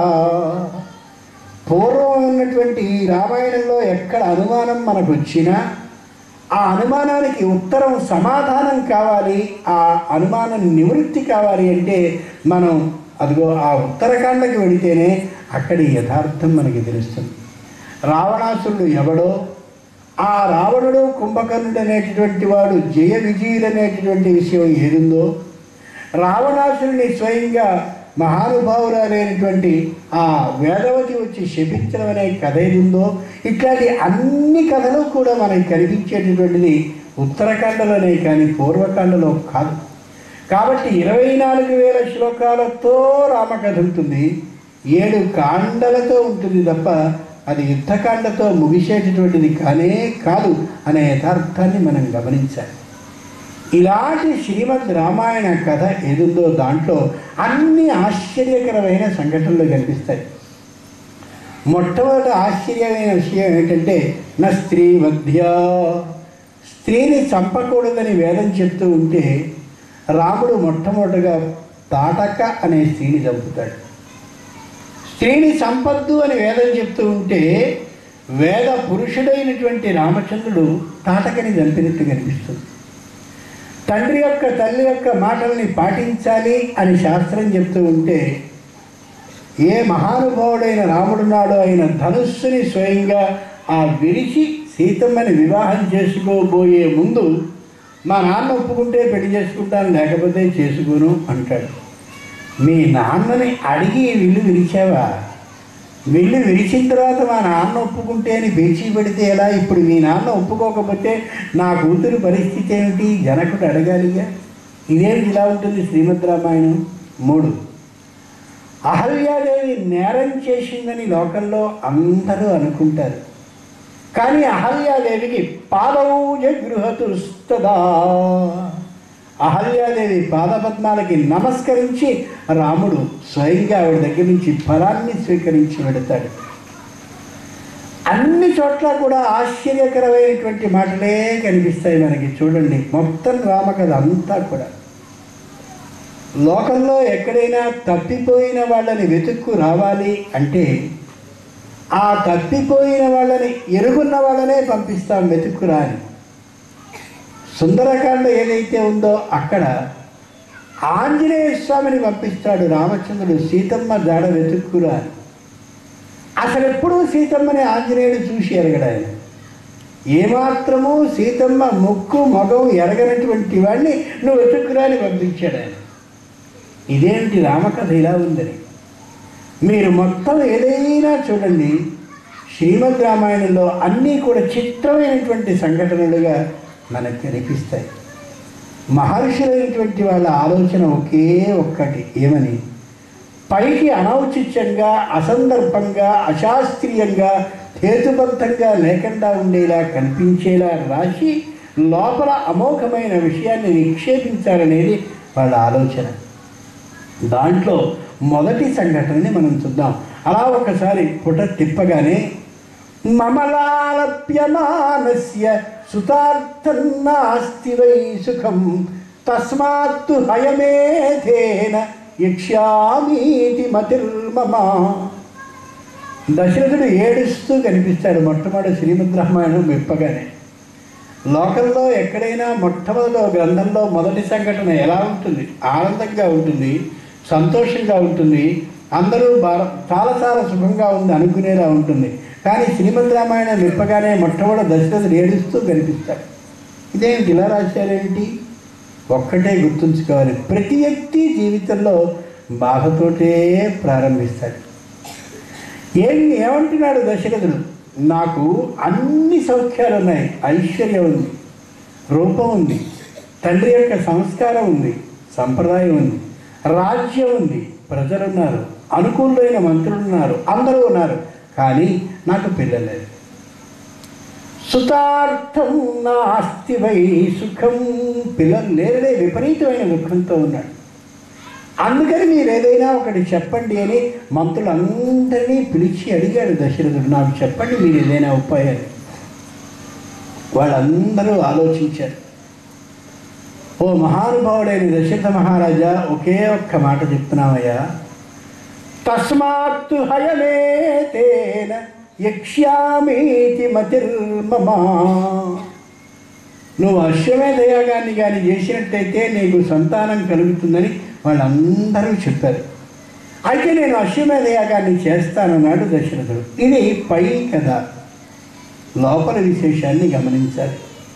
Speaker 4: పూర్వం ఉన్నటువంటి ఈ రామాయణంలో ఎక్కడ అనుమానం మనకు వచ్చినా ఆ అనుమానానికి ఉత్తరం సమాధానం కావాలి ఆ అనుమానం నివృత్తి కావాలి అంటే మనం అదిగో ఆ ఉత్తరకాండకి వెళితేనే అక్కడి యథార్థం మనకి తెలుస్తుంది రావణాసురుడు ఎవడో ఆ రావణుడు కుంభకర్ణుడు అనేటటువంటి వాడు జయ విజయులు అనేటటువంటి విషయం ఏదుందో రావణాసురుని స్వయంగా మహానుభావురాలైనటువంటి ఆ వేదవతి వచ్చి శపించడం అనే కథ ఏది ఉందో ఇట్లాంటి అన్ని కథలు కూడా మనకి కనిపించేటటువంటిది ఉత్తరాఖండలోనే కానీ పూర్వకాండలో కాదు కాబట్టి ఇరవై నాలుగు వేల శ్లోకాలతో రామకథ ఉంటుంది ఏడు కాండలతో ఉంటుంది తప్ప అది యుద్ధకాండతో ముగిసేటటువంటిది కానే కాదు అనే యథార్థాన్ని మనం గమనించాలి ఇలాంటి శ్రీమద్ రామాయణ కథ ఏదుందో దాంట్లో అన్ని ఆశ్చర్యకరమైన సంఘటనలు కనిపిస్తాయి మొట్టమొదటి ఆశ్చర్యమైన విషయం ఏంటంటే నా స్త్రీ మధ్య స్త్రీని చంపకూడదని వేదం చెప్తూ ఉంటే రాముడు మొట్టమొదటిగా తాటక అనే స్త్రీని చంపుతాడు స్త్రీని సంపద్దు అని వేదం చెప్తూ ఉంటే వేద పురుషుడైనటువంటి రామచంద్రుడు తాటకని చంపినట్టు కనిపిస్తుంది తండ్రి యొక్క తల్లి యొక్క మాటల్ని పాటించాలి అని శాస్త్రం చెప్తూ ఉంటే ఏ మహానుభావుడైన రాముడున్నాడో ఆయన ధనుస్సుని స్వయంగా ఆ విరిచి సీతమ్మని వివాహం చేసుకోబోయే ముందు మా నాన్న ఒప్పుకుంటే పెళ్లి చేసుకుంటాను లేకపోతే చేసుకోను అంటాడు మీ నాన్నని అడిగి ఈ విల్లు విరిచావా విల్లు విరిచిన తర్వాత మా నాన్న ఒప్పుకుంటే అని బేచి పెడితే ఎలా ఇప్పుడు మీ నాన్న ఒప్పుకోకపోతే నా కూతురు పరిస్థితి ఏమిటి జనకుడు అడగాలిగా ఇదేమిటి ఇలా ఉంటుంది శ్రీమద్ రామాయణం మూడు అహల్యాదేవి నేరం చేసిందని లోకంలో అందరూ అనుకుంటారు కానీ అహల్యాదేవికి పాదౌజ గృహతుస్తదా అహల్యాదేవి పాదపద్మాలకి నమస్కరించి రాముడు స్వయంగా ఆవిడ దగ్గర నుంచి ఫలాన్ని స్వీకరించి వెడతాడు అన్ని చోట్ల కూడా ఆశ్చర్యకరమైనటువంటి మాటలే కనిపిస్తాయి మనకి చూడండి మొత్తం రామకథ అంతా కూడా లోకంలో ఎక్కడైనా తప్పిపోయిన వాళ్ళని వెతుక్కు రావాలి అంటే ఆ తప్పిపోయిన వాళ్ళని ఎరుగున్న వాళ్ళనే పంపిస్తాం వెతుక్కురా అని సుందరకాండ ఏదైతే ఉందో అక్కడ ఆంజనేయ స్వామిని పంపిస్తాడు రామచంద్రుడు సీతమ్మ జాడ వెతుక్కురా అని అసలు ఎప్పుడూ సీతమ్మని ఆంజనేయుడు చూసి ఎరగడు ఆయన ఏమాత్రము సీతమ్మ ముక్కు మగం ఎరగనటువంటి వాడిని నువ్వు వెతుక్కురా అని పంపించాడు ఆయన ఇదేంటి రామకథ ఇలా ఉందని మీరు మొత్తం ఏదైనా చూడండి శ్రీమద్ రామాయణంలో అన్నీ కూడా చిత్రమైనటువంటి సంఘటనలుగా మనకు కనిపిస్తాయి మహర్షులైనటువంటి వాళ్ళ ఆలోచన ఒకే ఒక్కటి ఏమని పైకి అనౌచిత్యంగా అసందర్భంగా అశాస్త్రీయంగా హేతుబద్ధంగా లేకుండా ఉండేలా కనిపించేలా రాసి లోపల అమోఘమైన విషయాన్ని నిక్షేపించాలనేది వాళ్ళ ఆలోచన దాంట్లో మొదటి సంఘటనని మనం చూద్దాం అలా ఒకసారి పుట తిప్పగానే మమలాలప్యమానస్య సుతార్థం నాస్తి వై సుఖం తస్మాత్తు హయమేధేన యక్ష్యామీతి మతిర్మమా దశరథుడు ఏడుస్తూ కనిపిస్తాడు మొట్టమొదటి శ్రీమద్ రామాయణం విప్పగానే లోకంలో ఎక్కడైనా మొట్టమొదటి గ్రంథంలో మొదటి సంఘటన ఎలా ఉంటుంది ఆనందంగా ఉంటుంది సంతోషంగా ఉంటుంది అందరూ బా చాలా చాలా సుఖంగా ఉంది అనుకునేలా ఉంటుంది కానీ శ్రీమద్ రామాయణం విప్పగానే మొట్టమొదటి దశరథుడు ఏడుస్తూ కనిపిస్తాడు ఇదేంటి ఇలా రాశారేంటి ఒక్కటే గుర్తుంచుకోవాలి ప్రతి వ్యక్తి జీవితంలో బాధతోటే ప్రారంభిస్తాడు ఏం ఏమంటున్నాడు దశరథుడు నాకు అన్ని సౌఖ్యాలు ఉన్నాయి ఐశ్వర్యం ఉంది రూపం ఉంది తండ్రి యొక్క సంస్కారం ఉంది సంప్రదాయం ఉంది రాజ్యం ఉంది ప్రజలున్నారు అనుకూలమైన మంత్రులు ఉన్నారు అందరూ ఉన్నారు కానీ నాకు పిల్లలు లేరు సుతార్థం నాస్తి వై సుఖం పిల్లలు లేరులే విపరీతమైన దుఃఖంతో ఉన్నాడు అందుకని మీరు ఏదైనా ఒకటి చెప్పండి అని మంత్రులందరినీ పిలిచి అడిగాడు దశరథుడు నాకు చెప్పండి మీరు ఏదైనా ఉపాయాలు వాళ్ళందరూ ఆలోచించారు ఓ మహానుభావుడైన దశరథ మహారాజా ఒకే ఒక్క మాట చెప్తున్నామయ్యా తస్మాత్తు హయమే తేన యక్ష్యామీతి మతిర్మమా నువ్వు అశ్వమేధ యాగాన్ని కానీ చేసినట్టయితే నీకు సంతానం కలుగుతుందని వాళ్ళందరూ చెప్పారు అయితే నేను అశ్వమేధ యాగాన్ని చేస్తానన్నాడు దశరథుడు ఇది పై కథ లోపల విశేషాన్ని గమనించాలి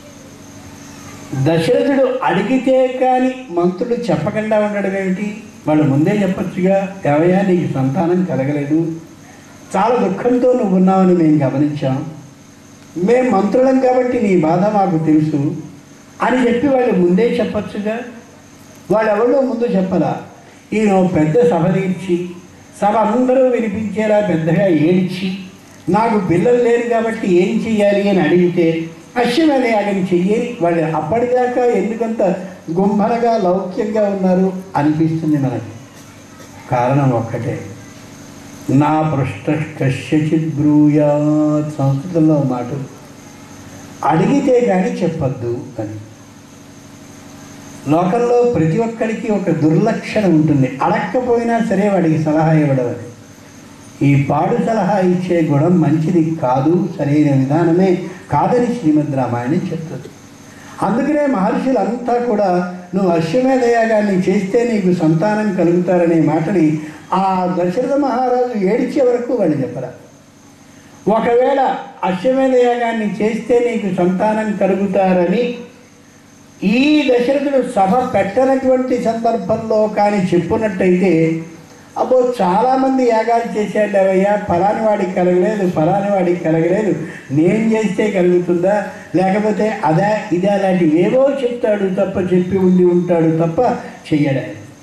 Speaker 4: దశరథుడు అడిగితే కానీ మంత్రులు చెప్పకుండా ఉండడం ఏమిటి వాళ్ళు ముందే చెప్పొచ్చుగా ఏవయ్యా నీకు సంతానం కలగలేదు చాలా దుఃఖంతో నువ్వు ఉన్నావని మేము గమనించాం మేము మంత్రులం కాబట్టి నీ బాధ మాకు తెలుసు అని చెప్పి వాళ్ళు ముందే చెప్పొచ్చుగా వాళ్ళు ఎవరో ముందు చెప్పరా ఈయన ఓ పెద్ద సభ తీర్చి సభ అందరూ వినిపించేలా పెద్దగా ఏడ్చి నాకు పిల్లలు లేరు కాబట్టి ఏం చెయ్యాలి అని అడిగితే అశ్వమేధ యాగం చెయ్యని వాళ్ళు అప్పటిదాకా ఎందుకంత గుంభనగా లౌక్యంగా ఉన్నారు అనిపిస్తుంది మనకి కారణం ఒక్కటే నా పృష్ట కశ్యచిత్ బ్రూయాత్ సంస్కృతంలో ఒక మాట అడిగితే కానీ చెప్పద్దు అని లోకంలో ప్రతి ఒక్కరికి ఒక దుర్లక్షణం ఉంటుంది అడక్కపోయినా సరే వాడికి సలహా ఇవ్వడం అని ఈ పాడు సలహా ఇచ్చే గుణం మంచిది కాదు సరైన విధానమే కాదని శ్రీమద్ రామాయణం చెప్తుంది అందుకనే మహర్షులంతా కూడా నువ్వు అశ్వమేధ యాగాన్ని చేస్తే నీకు సంతానం కలుగుతారనే మాటని ఆ దశరథ మహారాజు ఏడిచే వరకు వాళ్ళు చెప్పరా ఒకవేళ అశ్వమేధ యాగాన్ని చేస్తే నీకు సంతానం కలుగుతారని ఈ దశరథుడు సభ పెట్టనటువంటి సందర్భంలో కానీ చెప్పున్నట్టయితే అబ్బో చాలామంది యాగాలు చేశాడు అవయ్యా ఫలాని వాడికి కలగలేదు ఫలాని వాడికి కలగలేదు నేను చేస్తే కలుగుతుందా లేకపోతే అదా ఇదే అలాంటివి ఏవో చెప్తాడు తప్ప చెప్పి ఉండి ఉంటాడు తప్ప చెయ్యడా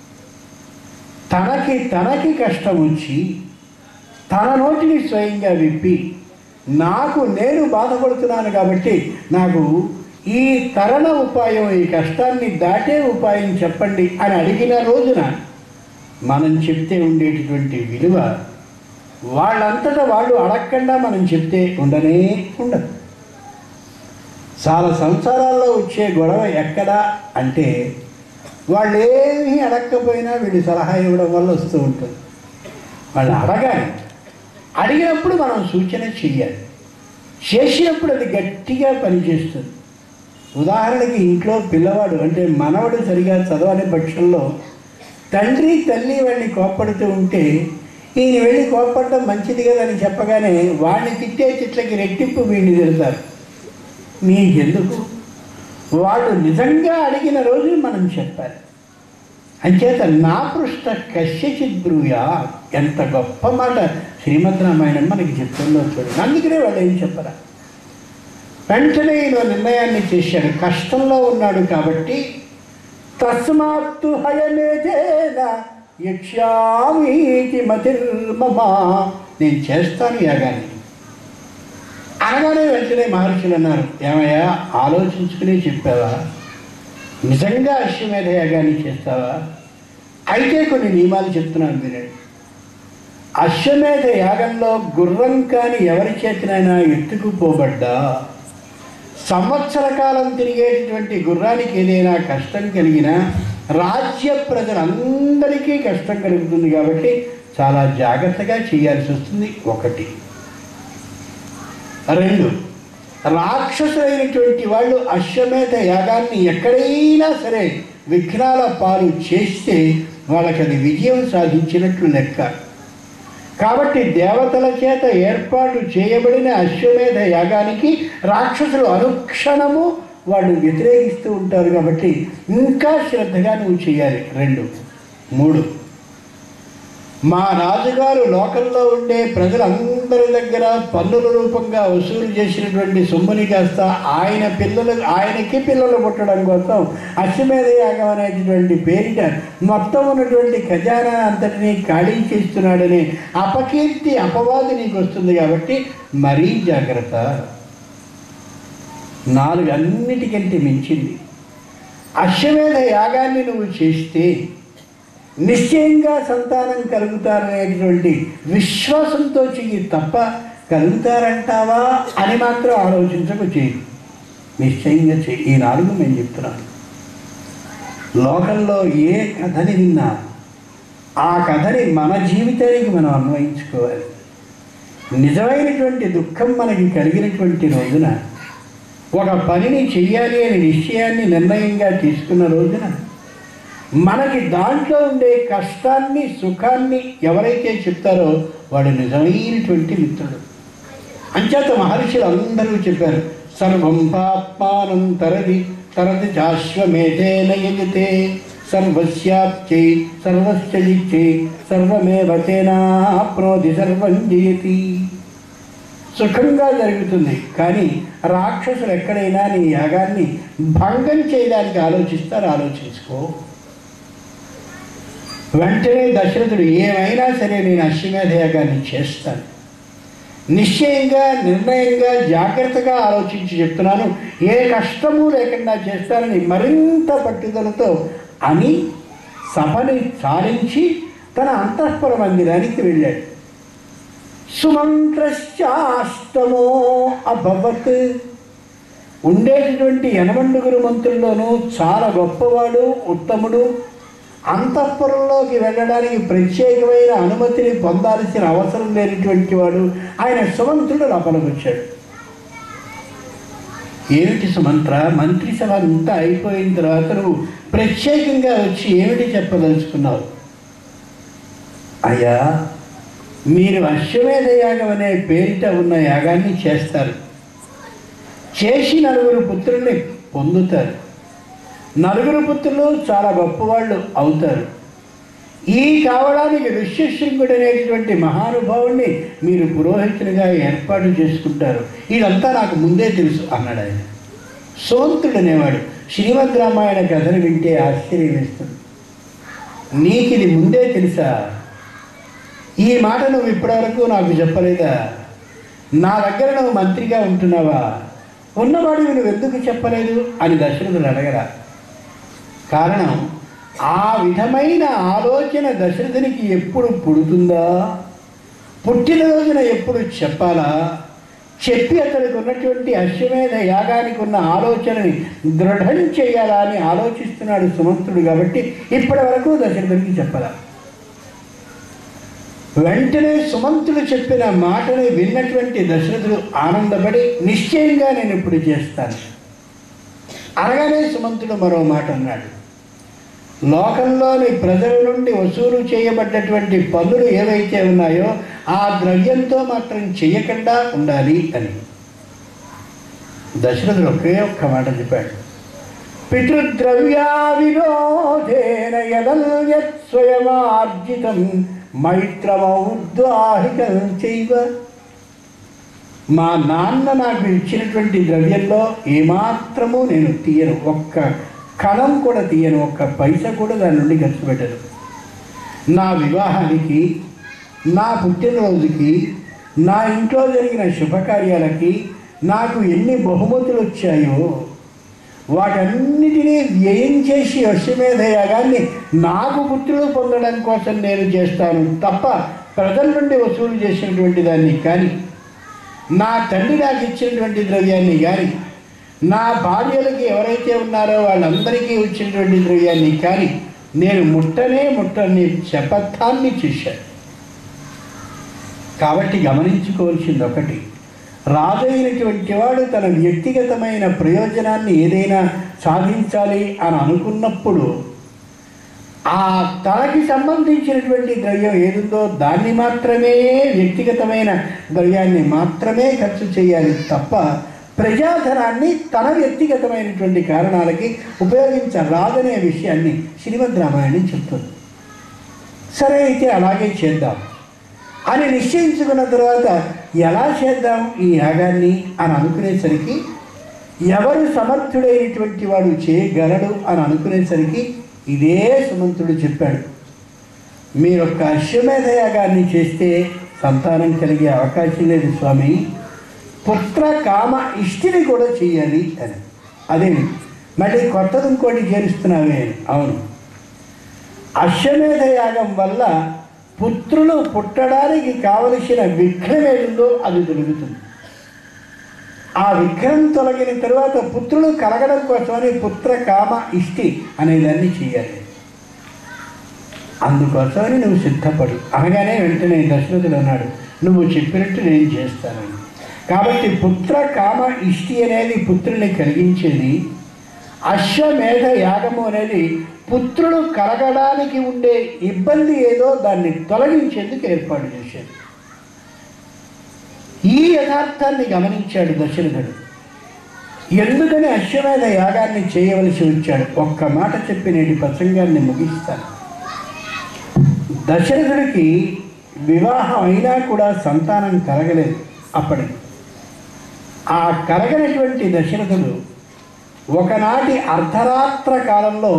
Speaker 4: తనకి తనకి కష్టం వచ్చి తన నోటిని స్వయంగా విప్పి నాకు నేను బాధపడుతున్నాను కాబట్టి నాకు ఈ తరణ ఉపాయం ఈ కష్టాన్ని దాటే ఉపాయం చెప్పండి అని అడిగిన రోజున మనం చెప్తే ఉండేటటువంటి విలువ వాళ్ళంతటా వాళ్ళు అడగకుండా మనం చెప్తే ఉండనే ఉండదు చాలా సంసారాల్లో వచ్చే గొడవ ఎక్కడా అంటే వాళ్ళు ఏమీ అడగకపోయినా వీళ్ళు సలహా ఇవ్వడం వల్ల వస్తూ ఉంటుంది వాళ్ళు అడగాలి అడిగినప్పుడు మనం సూచన చెయ్యాలి చేసినప్పుడు అది గట్టిగా పనిచేస్తుంది ఉదాహరణకి ఇంట్లో పిల్లవాడు అంటే మనవడు సరిగా చదవని పక్షంలో తండ్రి తల్లి వాడిని కోప్పడుతూ ఉంటే ఈయన వెళ్ళి కోప్పడడం మంచిది కదా అని చెప్పగానే వాడిని తిట్టే చిట్లకి రెట్టింపు వీడిని తిడతారు నీకెందుకు వాళ్ళు నిజంగా అడిగిన రోజు మనం చెప్పాలి అంచేత నా పృష్ట కశ్యచిత్ బ్రూయా ఎంత గొప్ప మాట శ్రీమద్ రామాయణం మనకి చెప్తుందో చూడండి అందుకనే వాళ్ళు ఏం చెప్పరా వెంటనే ఈయన నిర్ణయాన్ని చేశాడు కష్టంలో ఉన్నాడు కాబట్టి తస్మాత్తు హయమేధేన యక్ష్యామీతి మతిర్మమా నేను చేస్తాను యాగాన్ని అనగానే వెంటనే మహర్షులు అన్నారు ఏమయ్యా ఆలోచించుకుని చెప్పావా నిజంగా అశ్వమేధ యాగాన్ని చేస్తావా అయితే కొన్ని నియమాలు చెప్తున్నాను వినండి అశ్వమేధ యాగంలో గుర్రం కాని ఎవరి చేతినైనా ఎత్తుకుపోబడ్డా సంవత్సర కాలం తిరిగేటటువంటి గుర్రానికి ఏదైనా కష్టం కలిగినా రాజ్య ప్రజలందరికీ కష్టం కలుగుతుంది కాబట్టి చాలా జాగ్రత్తగా చేయాల్సి వస్తుంది ఒకటి రెండు రాక్షసులైనటువంటి వాళ్ళు అశ్వమేధ యాగాన్ని ఎక్కడైనా సరే విఘ్నాల పాలు చేస్తే వాళ్ళకి అది విజయం సాధించినట్లు లెక్క కాబట్టి దేవతల చేత ఏర్పాటు చేయబడిన అశ్వమేధ యాగానికి రాక్షసులు అనుక్షణము వాళ్ళు వ్యతిరేకిస్తూ ఉంటారు కాబట్టి ఇంకా శ్రద్ధగా నువ్వు చేయాలి రెండు మూడు మా రాజుగారు లోకల్లో ఉండే ప్రజలందరి దగ్గర పన్నుల రూపంగా వసూలు చేసినటువంటి సొమ్ముని కాస్త ఆయన పిల్లలు ఆయనకి పిల్లలు పుట్టడం కోసం అశ్వమేధ యాగం అనేటటువంటి పేరిట మొత్తం ఉన్నటువంటి ఖజానా అంతటినీ ఖాళీ చేస్తున్నాడనే అపకీర్తి అపవాదు నీకు వస్తుంది కాబట్టి మరీ జాగ్రత్త నాలుగు అన్నిటికంటే మించింది అశ్వమేధ యాగాన్ని నువ్వు చేస్తే నిశ్చయంగా సంతానం కలుగుతారనేటువంటి విశ్వాసంతో చెయ్యి తప్ప కలుగుతారంటావా అని మాత్రం ఆలోచించకు చెయ్యి నిశ్చయంగా చెయ్యి ఈ నాలుగు నేను చెప్తున్నాను లోకంలో ఏ కథని విన్నా ఆ కథని మన జీవితానికి మనం అన్వయించుకోవాలి నిజమైనటువంటి దుఃఖం మనకి కలిగినటువంటి రోజున ఒక పనిని చెయ్యాలి అని నిశ్చయాన్ని నిర్ణయంగా తీసుకున్న రోజున మనకి దాంట్లో ఉండే కష్టాన్ని సుఖాన్ని ఎవరైతే చెప్తారో వాడు నిజమైనటువంటి మిత్రుడు అంచేత మహర్షులు అందరూ చెప్పారు సర్వం పాప్మానం తరది తరది చాశ్వమేధేన యజతే సర్వస్యాప్చై సర్వస్య జిచ్చై సర్వమేవ తేనాప్నోతి సర్వం జయతి సుఖంగా జరుగుతుంది కానీ రాక్షసులు ఎక్కడైనా నీ యాగాన్ని భంగం చేయడానికి ఆలోచిస్తారు ఆలోచించుకో వెంటనే దశరథుడు ఏమైనా సరే నేను అశ్వమేధ యాగాన్ని చేస్తాను నిశ్చయంగా నిర్ణయంగా జాగ్రత్తగా ఆలోచించి చెప్తున్నాను ఏ కష్టము లేకుండా చేస్తానని మరింత పట్టుదలతో అని సభని సారించి తన అంతఃపుర మందిరానికి వెళ్ళాడు సుమంత్రశ్చాష్టమో అభవత్ ఉండేటటువంటి యనమండుగురు మంత్రుల్లోనూ చాలా గొప్పవాడు ఉత్తముడు అంతఃపురంలోకి వెళ్ళడానికి ప్రత్యేకమైన అనుమతిని పొందాల్సిన అవసరం లేనటువంటి వాడు ఆయన సుమంత్రుడు లోపలికి వచ్చాడు ఏమిటి సుమంత్ర మంత్రి సభ అంతా అయిపోయిన తర్వాత నువ్వు ప్రత్యేకంగా వచ్చి ఏమిటి చెప్పదలుచుకున్నావు అయ్యా మీరు అశ్వమేధ యాగం అనే పేరిట ఉన్న యాగాన్ని చేస్తారు చేసి నలుగురు పుత్రుల్ని పొందుతారు నలుగురు పుత్రులు చాలా గొప్పవాళ్ళు అవుతారు ఈ కావడానికి ఋష్యశృంగుడు అనేటువంటి మహానుభావుణ్ణి మీరు పురోహితునిగా ఏర్పాటు చేసుకుంటారు ఇదంతా నాకు ముందే తెలుసు అన్నాడు ఆయన సోంతుడు అనేవాడు శ్రీమద్ రామాయణ కథను వింటే ఆశ్చర్యం వేస్తుంది నీకు ఇది ముందే తెలుసా ఈ మాట నువ్వు ఇప్పటివరకు నాకు చెప్పలేదా నా దగ్గర నువ్వు మంత్రిగా ఉంటున్నావా ఉన్నవాడివి నువ్వు ఎందుకు చెప్పలేదు అని దశరథుడు అడగరా కారణం ఆ విధమైన ఆలోచన దశరథునికి ఎప్పుడు పుడుతుందా పుట్టినరోజున ఎప్పుడు చెప్పాలా చెప్పి అతడికి ఉన్నటువంటి అశ్వమేధ యాగానికి ఉన్న ఆలోచనని దృఢం చేయాలా అని ఆలోచిస్తున్నాడు సుమంత్రుడు కాబట్టి ఇప్పటి వరకు దశరథునికి చెప్పాల వెంటనే సుమంతుడు చెప్పిన మాటని విన్నటువంటి దశరథుడు ఆనందపడి నిశ్చయంగా నేను ఇప్పుడు చేస్తాను అనగానే సుమంతుడు మరో మాట అన్నాడు లోకంలోని ప్రజల నుండి వసూలు చేయబడ్డటువంటి పన్నులు ఏవైతే ఉన్నాయో ఆ ద్రవ్యంతో మాత్రం చేయకుండా ఉండాలి అని దశరథుడు ఒకే ఒక్క మాట చెప్పాడు పితృద్రవ్యా విరోధేన యదల్యత్ స్వయమార్జితం మైత్రమౌద్వాహికం చైవ మా నాన్న నాకు ఇచ్చినటువంటి ద్రవ్యంలో ఏమాత్రము నేను తీయను ఒక్క కణం కూడా తీయను ఒక్క పైసా కూడా దాని నుండి ఖర్చు పెట్టను నా వివాహానికి నా పుట్టినరోజుకి నా ఇంట్లో జరిగిన శుభకార్యాలకి నాకు ఎన్ని బహుమతులు వచ్చాయో వాటన్నిటినీ వ్యయం చేసి అశ్వమేధ యాగాన్ని నాకు పుత్రులు పొందడం కోసం నేను చేస్తాను తప్ప ప్రజల నుండి వసూలు చేసినటువంటి దాన్ని కానీ నా తండ్రి నాకు ఇచ్చినటువంటి ద్రవ్యాన్ని కానీ నా భార్యలకి ఎవరైతే ఉన్నారో వాళ్ళందరికీ వచ్చినటువంటి ద్రవ్యాన్ని కానీ నేను ముట్టనే ముట్టని శపథాన్ని చేశాను కాబట్టి గమనించుకోవాల్సింది ఒకటి రాజైనటువంటి వాడు తన వ్యక్తిగతమైన ప్రయోజనాన్ని ఏదైనా సాధించాలి అని అనుకున్నప్పుడు ఆ తనకి సంబంధించినటువంటి ద్రవ్యం ఏదుందో దాన్ని మాత్రమే వ్యక్తిగతమైన ద్రవ్యాన్ని మాత్రమే ఖర్చు చేయాలి తప్ప ప్రజాధనాన్ని తన వ్యక్తిగతమైనటువంటి కారణాలకి ఉపయోగించరాదనే విషయాన్ని శ్రీమద్ రామాయణం చెప్తుంది సరే అయితే అలాగే చేద్దాం అని నిశ్చయించుకున్న తర్వాత ఎలా చేద్దాం ఈ యాగాన్ని అని అనుకునేసరికి ఎవరు సమర్థుడైనటువంటి వాడు చేయగలడు అని అనుకునేసరికి ఇదే సుమంతుడు చెప్పాడు మీరు ఒక్క అశ్వమేధ యాగాన్ని చేస్తే సంతానం కలిగే అవకాశం లేదు స్వామి పుత్ర కామ ఇష్టిని కూడా చేయాలి అని అదే మళ్ళీ కొత్తది ఇంకోటి చేరుస్తున్నావే అని. అవును అశ్వమేధ యాగం వల్ల పుత్రులు పుట్టడానికి కావలసిన విఘ్నం ఏదుందో అది దొరుకుతుంది ఆ విఘ్నం తొలగిన తరువాత పుత్రులు కలగడం కోసమని పుత్ర కామ ఇష్టి అనేదాన్ని చేయాలి అందుకోసమని నువ్వు సిద్ధపడు అనగానే వెంటనే దశరథుడు అన్నాడు నువ్వు చెప్పినట్టు నేను చేస్తానని కాబట్టి పుత్ర కామ ఇష్టి అనేది పుత్రుని కలిగించేది అశ్వమేధ యాగము అనేది పుత్రుడు కలగడానికి ఉండే ఇబ్బంది ఏదో దాన్ని తొలగించేందుకు ఏర్పాటు చేశాడు ఈ యథార్థాన్ని గమనించాడు దశరథుడు ఎందుకని అశ్వమేధ యాగాన్ని చేయవలసి వచ్చాడు ఒక్క మాట చెప్పి నేటి ప్రసంగాన్ని ముగిస్తాను దశరథుడికి వివాహం అయినా కూడా సంతానం కలగలేదు అప్పటికి ఆ కలగనటువంటి దశరథుడు ఒకనాటి అర్ధరాత్ర కాలంలో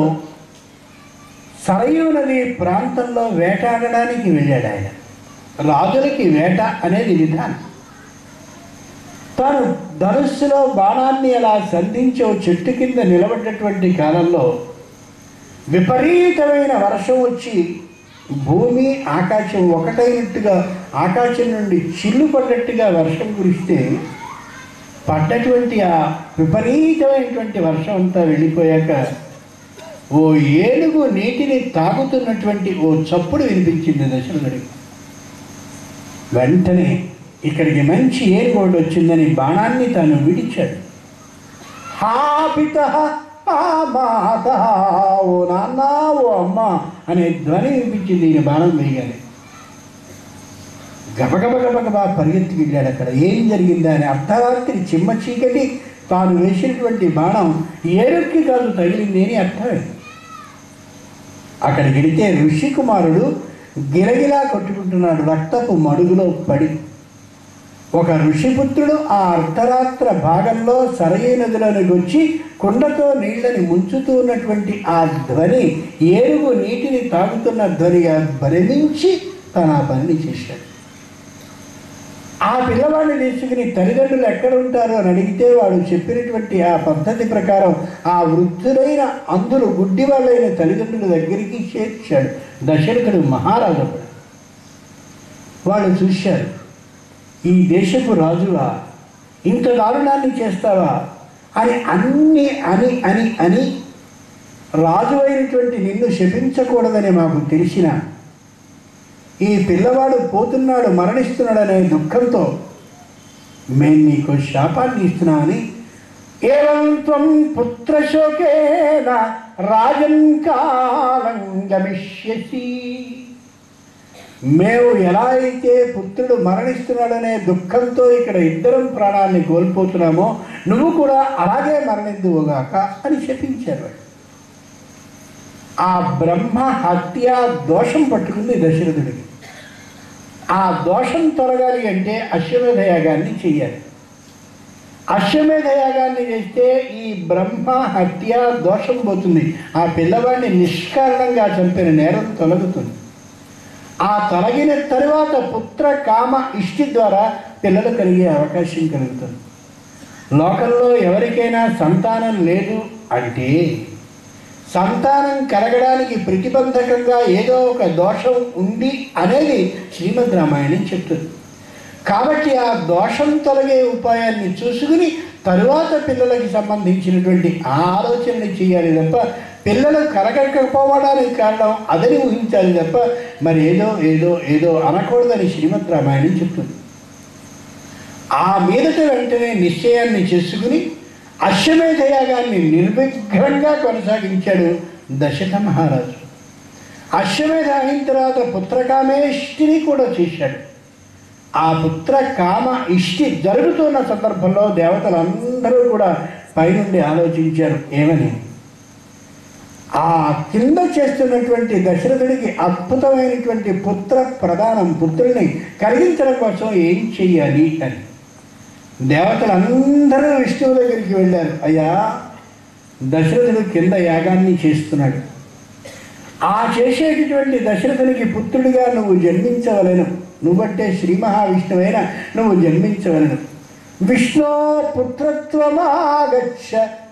Speaker 4: సరయూ నది ప్రాంతంలో వేటాడడానికి వెళ్ళాడు ఆయన రాజులకి వేట అనేది విధానం తాను ధనుస్సులో బాణాన్ని అలా సంధించే ఓ చెట్టు కింద నిలబడ్డటువంటి కాలంలో విపరీతమైన వర్షం వచ్చి భూమి ఆకాశం ఒకటైనట్టుగా ఆకాశం నుండి చిల్లు పడ్డట్టుగా వర్షం కురిస్తే పడ్డటువంటి ఆ విపరీతమైనటువంటి వర్షం అంతా వెళ్ళిపోయాక ఓ ఏనుగు నీటిని తాగుతున్నటువంటి ఓ చప్పుడు వినిపించింది దశరథుడికి వెంటనే ఇక్కడికి మంచి ఏనుగు ఒకటి వచ్చిందని బాణాన్ని తాను విడిచాడు హా పిత హా మాత ఓ నాన్న ఓ అమ్మ అనే ధ్వని వినిపించింది ఈయన బాణం వేయగానే గబగబ గబగబా పరిగెత్తి వెళ్ళాడు అక్కడ ఏం జరిగిందా అని అర్ధరాత్రి చిమ్మ చీకటి తాను వేసినటువంటి బాణం ఏరుక్కి కాదు తగిలింది అని అర్థమైంది అక్కడికి వెళితే ఋషికుమారుడు గిలగిలా కొట్టుకుంటున్నాడు రక్తపు మడుగులో పడి ఒక ఋషిపుత్రుడు ఆ అర్ధరాత్ర భాగంలో సరయూ నదిలోనికి వచ్చి కుండతో నీళ్ళని ముంచుతూ ఉన్నటువంటి ఆ ధ్వని ఏనుగు నీటిని తాగుతున్న ధ్వనిగా భ్రమించి తన ఆ పనిని చేశాడు ఆ పిల్లవాడిని తీసుకుని తల్లిదండ్రులు ఎక్కడ ఉంటారో అని అడిగితే వాడు చెప్పినటువంటి ఆ పద్ధతి ప్రకారం ఆ వృద్ధులైన అందులు గుడ్డి వాళ్ళైన తల్లిదండ్రుల దగ్గరికి చేర్చాడు దశరథుడు మహారాజు అప్పుడు. వాళ్ళు చూశారు ఈ దేశపు రాజువా ఇంత దారుణాన్ని చేస్తావా అని అన్ని అని అని అని రాజు అయినటువంటి నిన్ను శపించకూడదని మాకు తెలిసిన ఈ పిల్లవాడు పోతున్నాడు మరణిస్తున్నాడనే దుఃఖంతో మేము నీకు శాపాన్ని ఇస్తున్నామని ఏవం త్వం పుత్రశోకేన రాజన్ కాలం గమిష్యసి మేము ఎలా అయితే పుత్రుడు మరణిస్తున్నాడనే దుఃఖంతో ఇక్కడ ఇద్దరం ప్రాణాన్ని కోల్పోతున్నామో నువ్వు కూడా అలాగే మరణిద్దువుగాక అని శపించారు వాళ్ళు. ఆ బ్రహ్మ హత్య దోషం పట్టుకుంది దశరథుడికి ఆ దోషం తొలగాలి అంటే అశ్వమేధ యాగాన్ని చెయ్యాలి అశ్వమేధ యాగాన్ని చేస్తే ఈ బ్రహ్మ హత్య దోషం పోతుంది ఆ పిల్లవాడిని నిష్కారణంగా చంపిన నేరం తొలగుతుంది ఆ తొలగిన తరువాత పుత్ర కామ ఇష్టి ద్వారా పిల్లలు కలిగే అవకాశం కలుగుతుంది లోకంలో ఎవరికైనా సంతానం లేదు అంటే సంతానం కలగడానికి ప్రతిబంధకంగా ఏదో ఒక దోషం ఉంది అనేది శ్రీమద్ రామాయణం చెప్తుంది కాబట్టి ఆ దోషం తొలగే ఉపాయాన్ని చూసుకుని తరువాత పిల్లలకి సంబంధించినటువంటి ఆ ఆలోచనలు చేయాలి తప్ప పిల్లలు కలగకపోవడానికి కారణం అదని ఊహించాలి తప్ప మరి ఏదో ఏదో ఏదో అనకూడదని శ్రీమద్ రామాయణం చెప్తుంది ఆ మీదట వెంటనే నిశ్చయాన్ని చేసుకుని అశ్వమేధ యాగాన్ని నిర్విఘ్నంగా కొనసాగించాడు దశరథ మహారాజు అశ్వమేధ అయిన తర్వాత పుత్రకామేష్టిని కూడా చేశాడు ఆ పుత్ర కామ ఇష్టి జరుగుతున్న సందర్భంలో దేవతలందరూ కూడా పైనుండి ఆలోచించారు ఏమని ఆ కింద చేస్తున్నటువంటి దశరథుడికి అద్భుతమైనటువంటి పుత్ర ప్రధానం పుత్రుని కలిగించడం కోసం ఏం చెయ్యాలి అని దేవతలందరూ విష్ణువు దగ్గరికి వెళ్ళారు అయ్యా దశరథుడు కింద యాగాన్ని చేస్తున్నాడు ఆ చేసేటటువంటి దశరథునికి పుత్రుడిగా నువ్వు జన్మించవలను నువ్వంటే శ్రీ మహావిష్ణువైన నువ్వు జన్మించవలను విష్ణు పుత్రత్వమాగచ్చ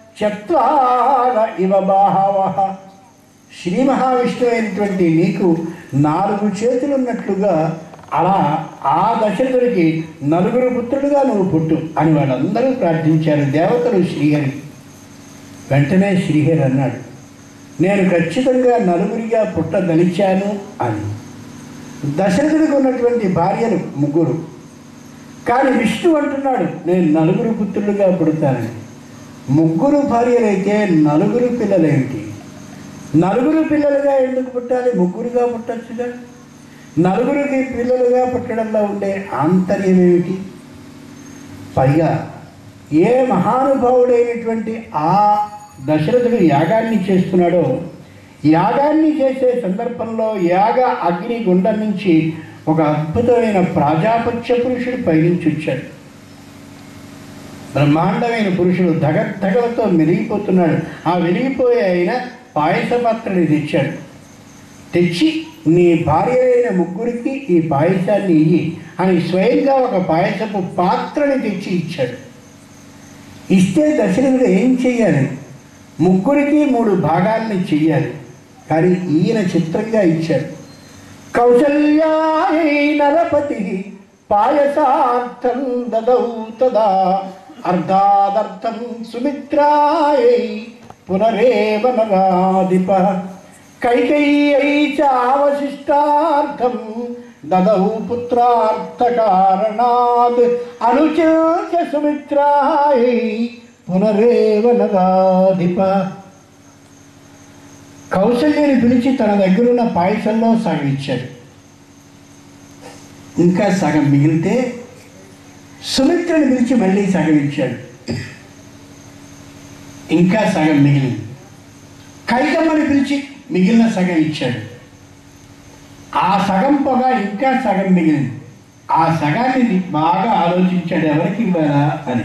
Speaker 4: చత్వార ఇవ బాహవ శ్రీ మహావిష్ణువు అయినటువంటి నీకు నాలుగు చేతులు ఉన్నట్లుగా అలా ఆ దశరథుడికి నలుగురు పుత్రుడుగా నువ్వు పుట్టు అని వాళ్ళందరూ ప్రార్థించారు దేవతలు శ్రీహరి వెంటనే శ్రీహరి అన్నాడు నేను ఖచ్చితంగా నలుగురిగా పుట్టదలిచాను అని దశరథుడికి ఉన్నటువంటి భార్యలు ముగ్గురు కానీ విష్ణు అంటున్నాడు నేను నలుగురు పుత్రులుగా పుడతానని ముగ్గురు భార్యలైతే నలుగురు పిల్లలేంటి నలుగురు పిల్లలుగా ఎందుకు పుట్టాలి ముగ్గురుగా పుట్టచ్చుగా నలుగురికి పిల్లలుగా పుట్టడంలో ఉండే ఆంతర్యం ఏమిటి పైగా ఏ మహానుభావుడైనటువంటి ఆ దశరథుడు యాగాన్ని చేస్తున్నాడో యాగాన్ని చేసే సందర్భంలో యాగ అగ్ని గుండం నుంచి ఒక అద్భుతమైన ప్రాజాపత్య పురుషుడు పైనుంచి వచ్చాడు బ్రహ్మాండమైన పురుషుడు ధగధగలతో మెరిగిపోతున్నాడు ఆ వెలిగిపోయే ఆయన పాయస పాత్రని తెచ్చాడు తెచ్చి నీ భార్య అయిన ముగ్గురికి ఈ పాయసాన్ని ఇయ్యి అని స్వయంగా ఒక పాయసపు పాత్రని తెచ్చి ఇచ్చాడు ఇస్తే దశరథుడు ఏం చెయ్యాలి ముగ్గురికి మూడు భాగాల్ని చెయ్యాలి కానీ ఈయన చిత్రంగా ఇచ్చాడు కౌసల్యాయై నరపతి పాయసార్థం దదౌ తదా అర్ధాదర్థం సుమిత్రాయై పునరేవ నరాధిప కైకయ్యై చావశిష్టార్థం దదౌ పుత్రార్థకారణాద్ అనుచ సుమిత్రాయై పునరేవ నరాధిప కౌశల్యని పిలిచి తన దగ్గరున్న పాయసంలో సగం ఇచ్చాడు ఇంకా సగం మిగిలితే సుమిత్రని పిలిచి మళ్ళీ సగం ఇచ్చాడు ఇంకా సగం మిగిలింది కైకమ్మని పిలిచి మిగిలిన సగం ఇచ్చాడు ఆ సగం పొగ ఇంకా సగం మిగిలింది ఆ సగాన్ని బాగా ఆలోచించాడు ఎవరికి ఇవ్వాలా అని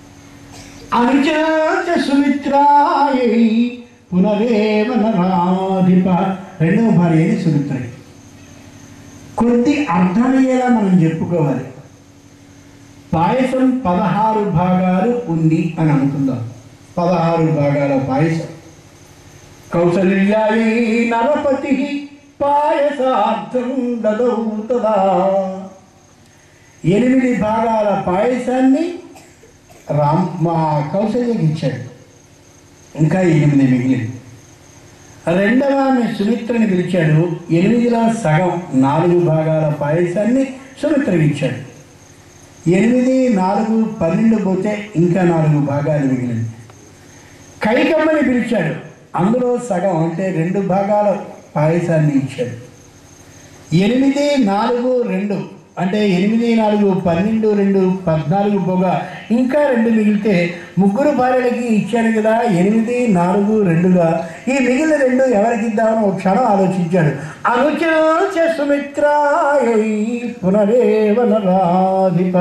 Speaker 4: అనుచాచ సుమిత్రాయై పునరేవ నరాధిప రెండవ భార్య అయిన సుమిత్రకి కొద్ది అర్థమయ్యేలా మనం చెప్పుకోవాలి పాయసం పదహారు భాగాలు ఉంది అని అనుకుందాం పదహారు భాగాల పాయసం కౌసల్యాయై నరపతి పాయసార్థం దదౌ తదా ఎనిమిది భాగాల పాయసాన్ని రామ్ మా కౌశల్యకి ఇచ్చాడు ఇంకా ఎనిమిది మిగిలింది రెండవ ఆమె సుమిత్రని పిలిచాడు ఎనిమిదిలో సగం నాలుగు భాగాల పాయసాన్ని సుమిత్రకి ఇచ్చాడు ఎనిమిది నాలుగు పన్నెండు పోతే ఇంకా నాలుగు భాగాలు మిగిలింది కైకమ్మని పిలిచాడు అందులో సగం అంటే రెండు భాగాల పాయసాన్ని ఇచ్చాడు ఎనిమిది నాలుగు రెండు అంటే ఎనిమిది నాలుగు పన్నెండు రెండు పద్నాలుగు పోగా ఇంకా రెండు మిగిలితే ముగ్గురు భార్యలకి ఇచ్చాను కదా ఎనిమిది నాలుగు రెండుగా ఈ మిగిలిన రెండు ఎవరికి ఇద్దామని ఒక క్షణం ఆలోచించాడు అనుచ సుమిత్రాయై పునరేవ నరాధిప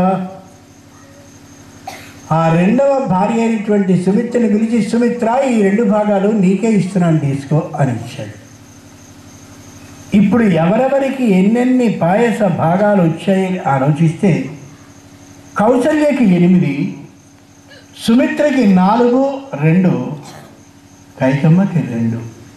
Speaker 4: ఆ రెండవ భార్య అయినటువంటి సుమిత్రని పిలిచి సుమిత్ర ఈ రెండు భాగాలు నీకే ఇస్తున్నాను తీసుకో అని ఇచ్చాడు ఇప్పుడు ఎవరెవరికి ఎన్నెన్ని పాయస భాగాలు వచ్చాయి ఆలోచిస్తే కౌసల్యకి ఎనిమిది సుమిత్రకి నాలుగు రెండు కైకమ్మకి రెండు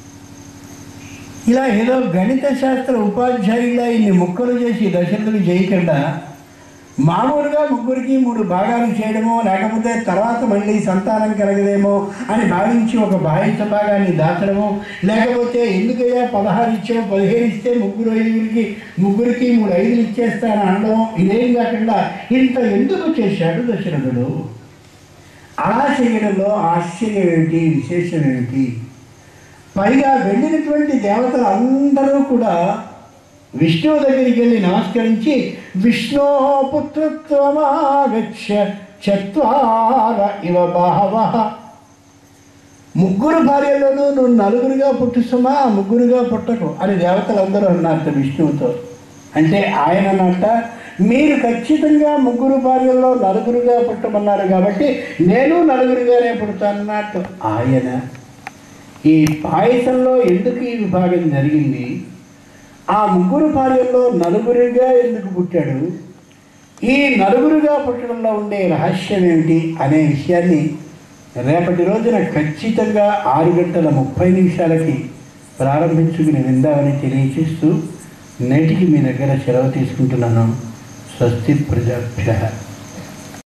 Speaker 4: ఇలా ఏదో గణిత శాస్త్ర ఉపాధ్యాయుల ఇన్ని ముక్కలు చేసి దశరథుడు చేయకుండా మామూలుగా ముగ్గురికి మూడు భాగాలు చేయడమో లేకపోతే తర్వాత మళ్ళీ సంతానం కలగదేమో అని భావించి ఒక బాహిత భాగాన్ని దాచడమో లేకపోతే ఎందుకయ్యా పదహారు ఇచ్చావు పదిహేను ఇస్తే ముగ్గురు ఐదుగురికి ముగ్గురికి మూడు ఐదులు ఇచ్చేస్తాను అనడం ఇదేం కాకుండా ఇంత ఎందుకు చేశాడు దశరథుడు అలా చేయడంలో ఆశ్చర్యం ఏమిటి విశేషం ఏమిటి పైగా వెళ్ళినటువంటి దేవతలు అందరూ కూడా విష్ణువు దగ్గరికి వెళ్ళి నమస్కరించి విష్ణో పుత్రత్వమాగచ్చ చత్వార ఇవ బాహవ ముగ్గురు భార్యలోనూ నువ్వు నలుగురుగా పుట్టుసుమా ముగ్గురుగా పుట్టకు అని దేవతలందరూ అన్నారట విష్ణువుతో అంటే ఆయన అన్నట్ట మీరు ఖచ్చితంగా ముగ్గురు భార్యల్లో నలుగురుగా పుట్టమన్నారు కాబట్టి నేను నలుగురుగానే పుడతానన్నట్టు ఆయన ఈ పాయసంలో ఎందుకు ఈ విభాగం జరిగింది ఆ ముగ్గురు భార్యల్లో నలుగురుగా ఎందుకు పుట్టాడు ఈ నలుగురుగా పుట్టడంలో ఉండే రహస్యం ఏమిటి అనే విషయాన్ని రేపటి రోజున ఖచ్చితంగా ఆరు గంటల ముప్పై నిమిషాలకి ప్రారంభించుకుని విందామని తెలియచేస్తూ నేటికి మీ దగ్గర సెలవు తీసుకుంటున్నాను స్వస్తి ప్రజాభ్య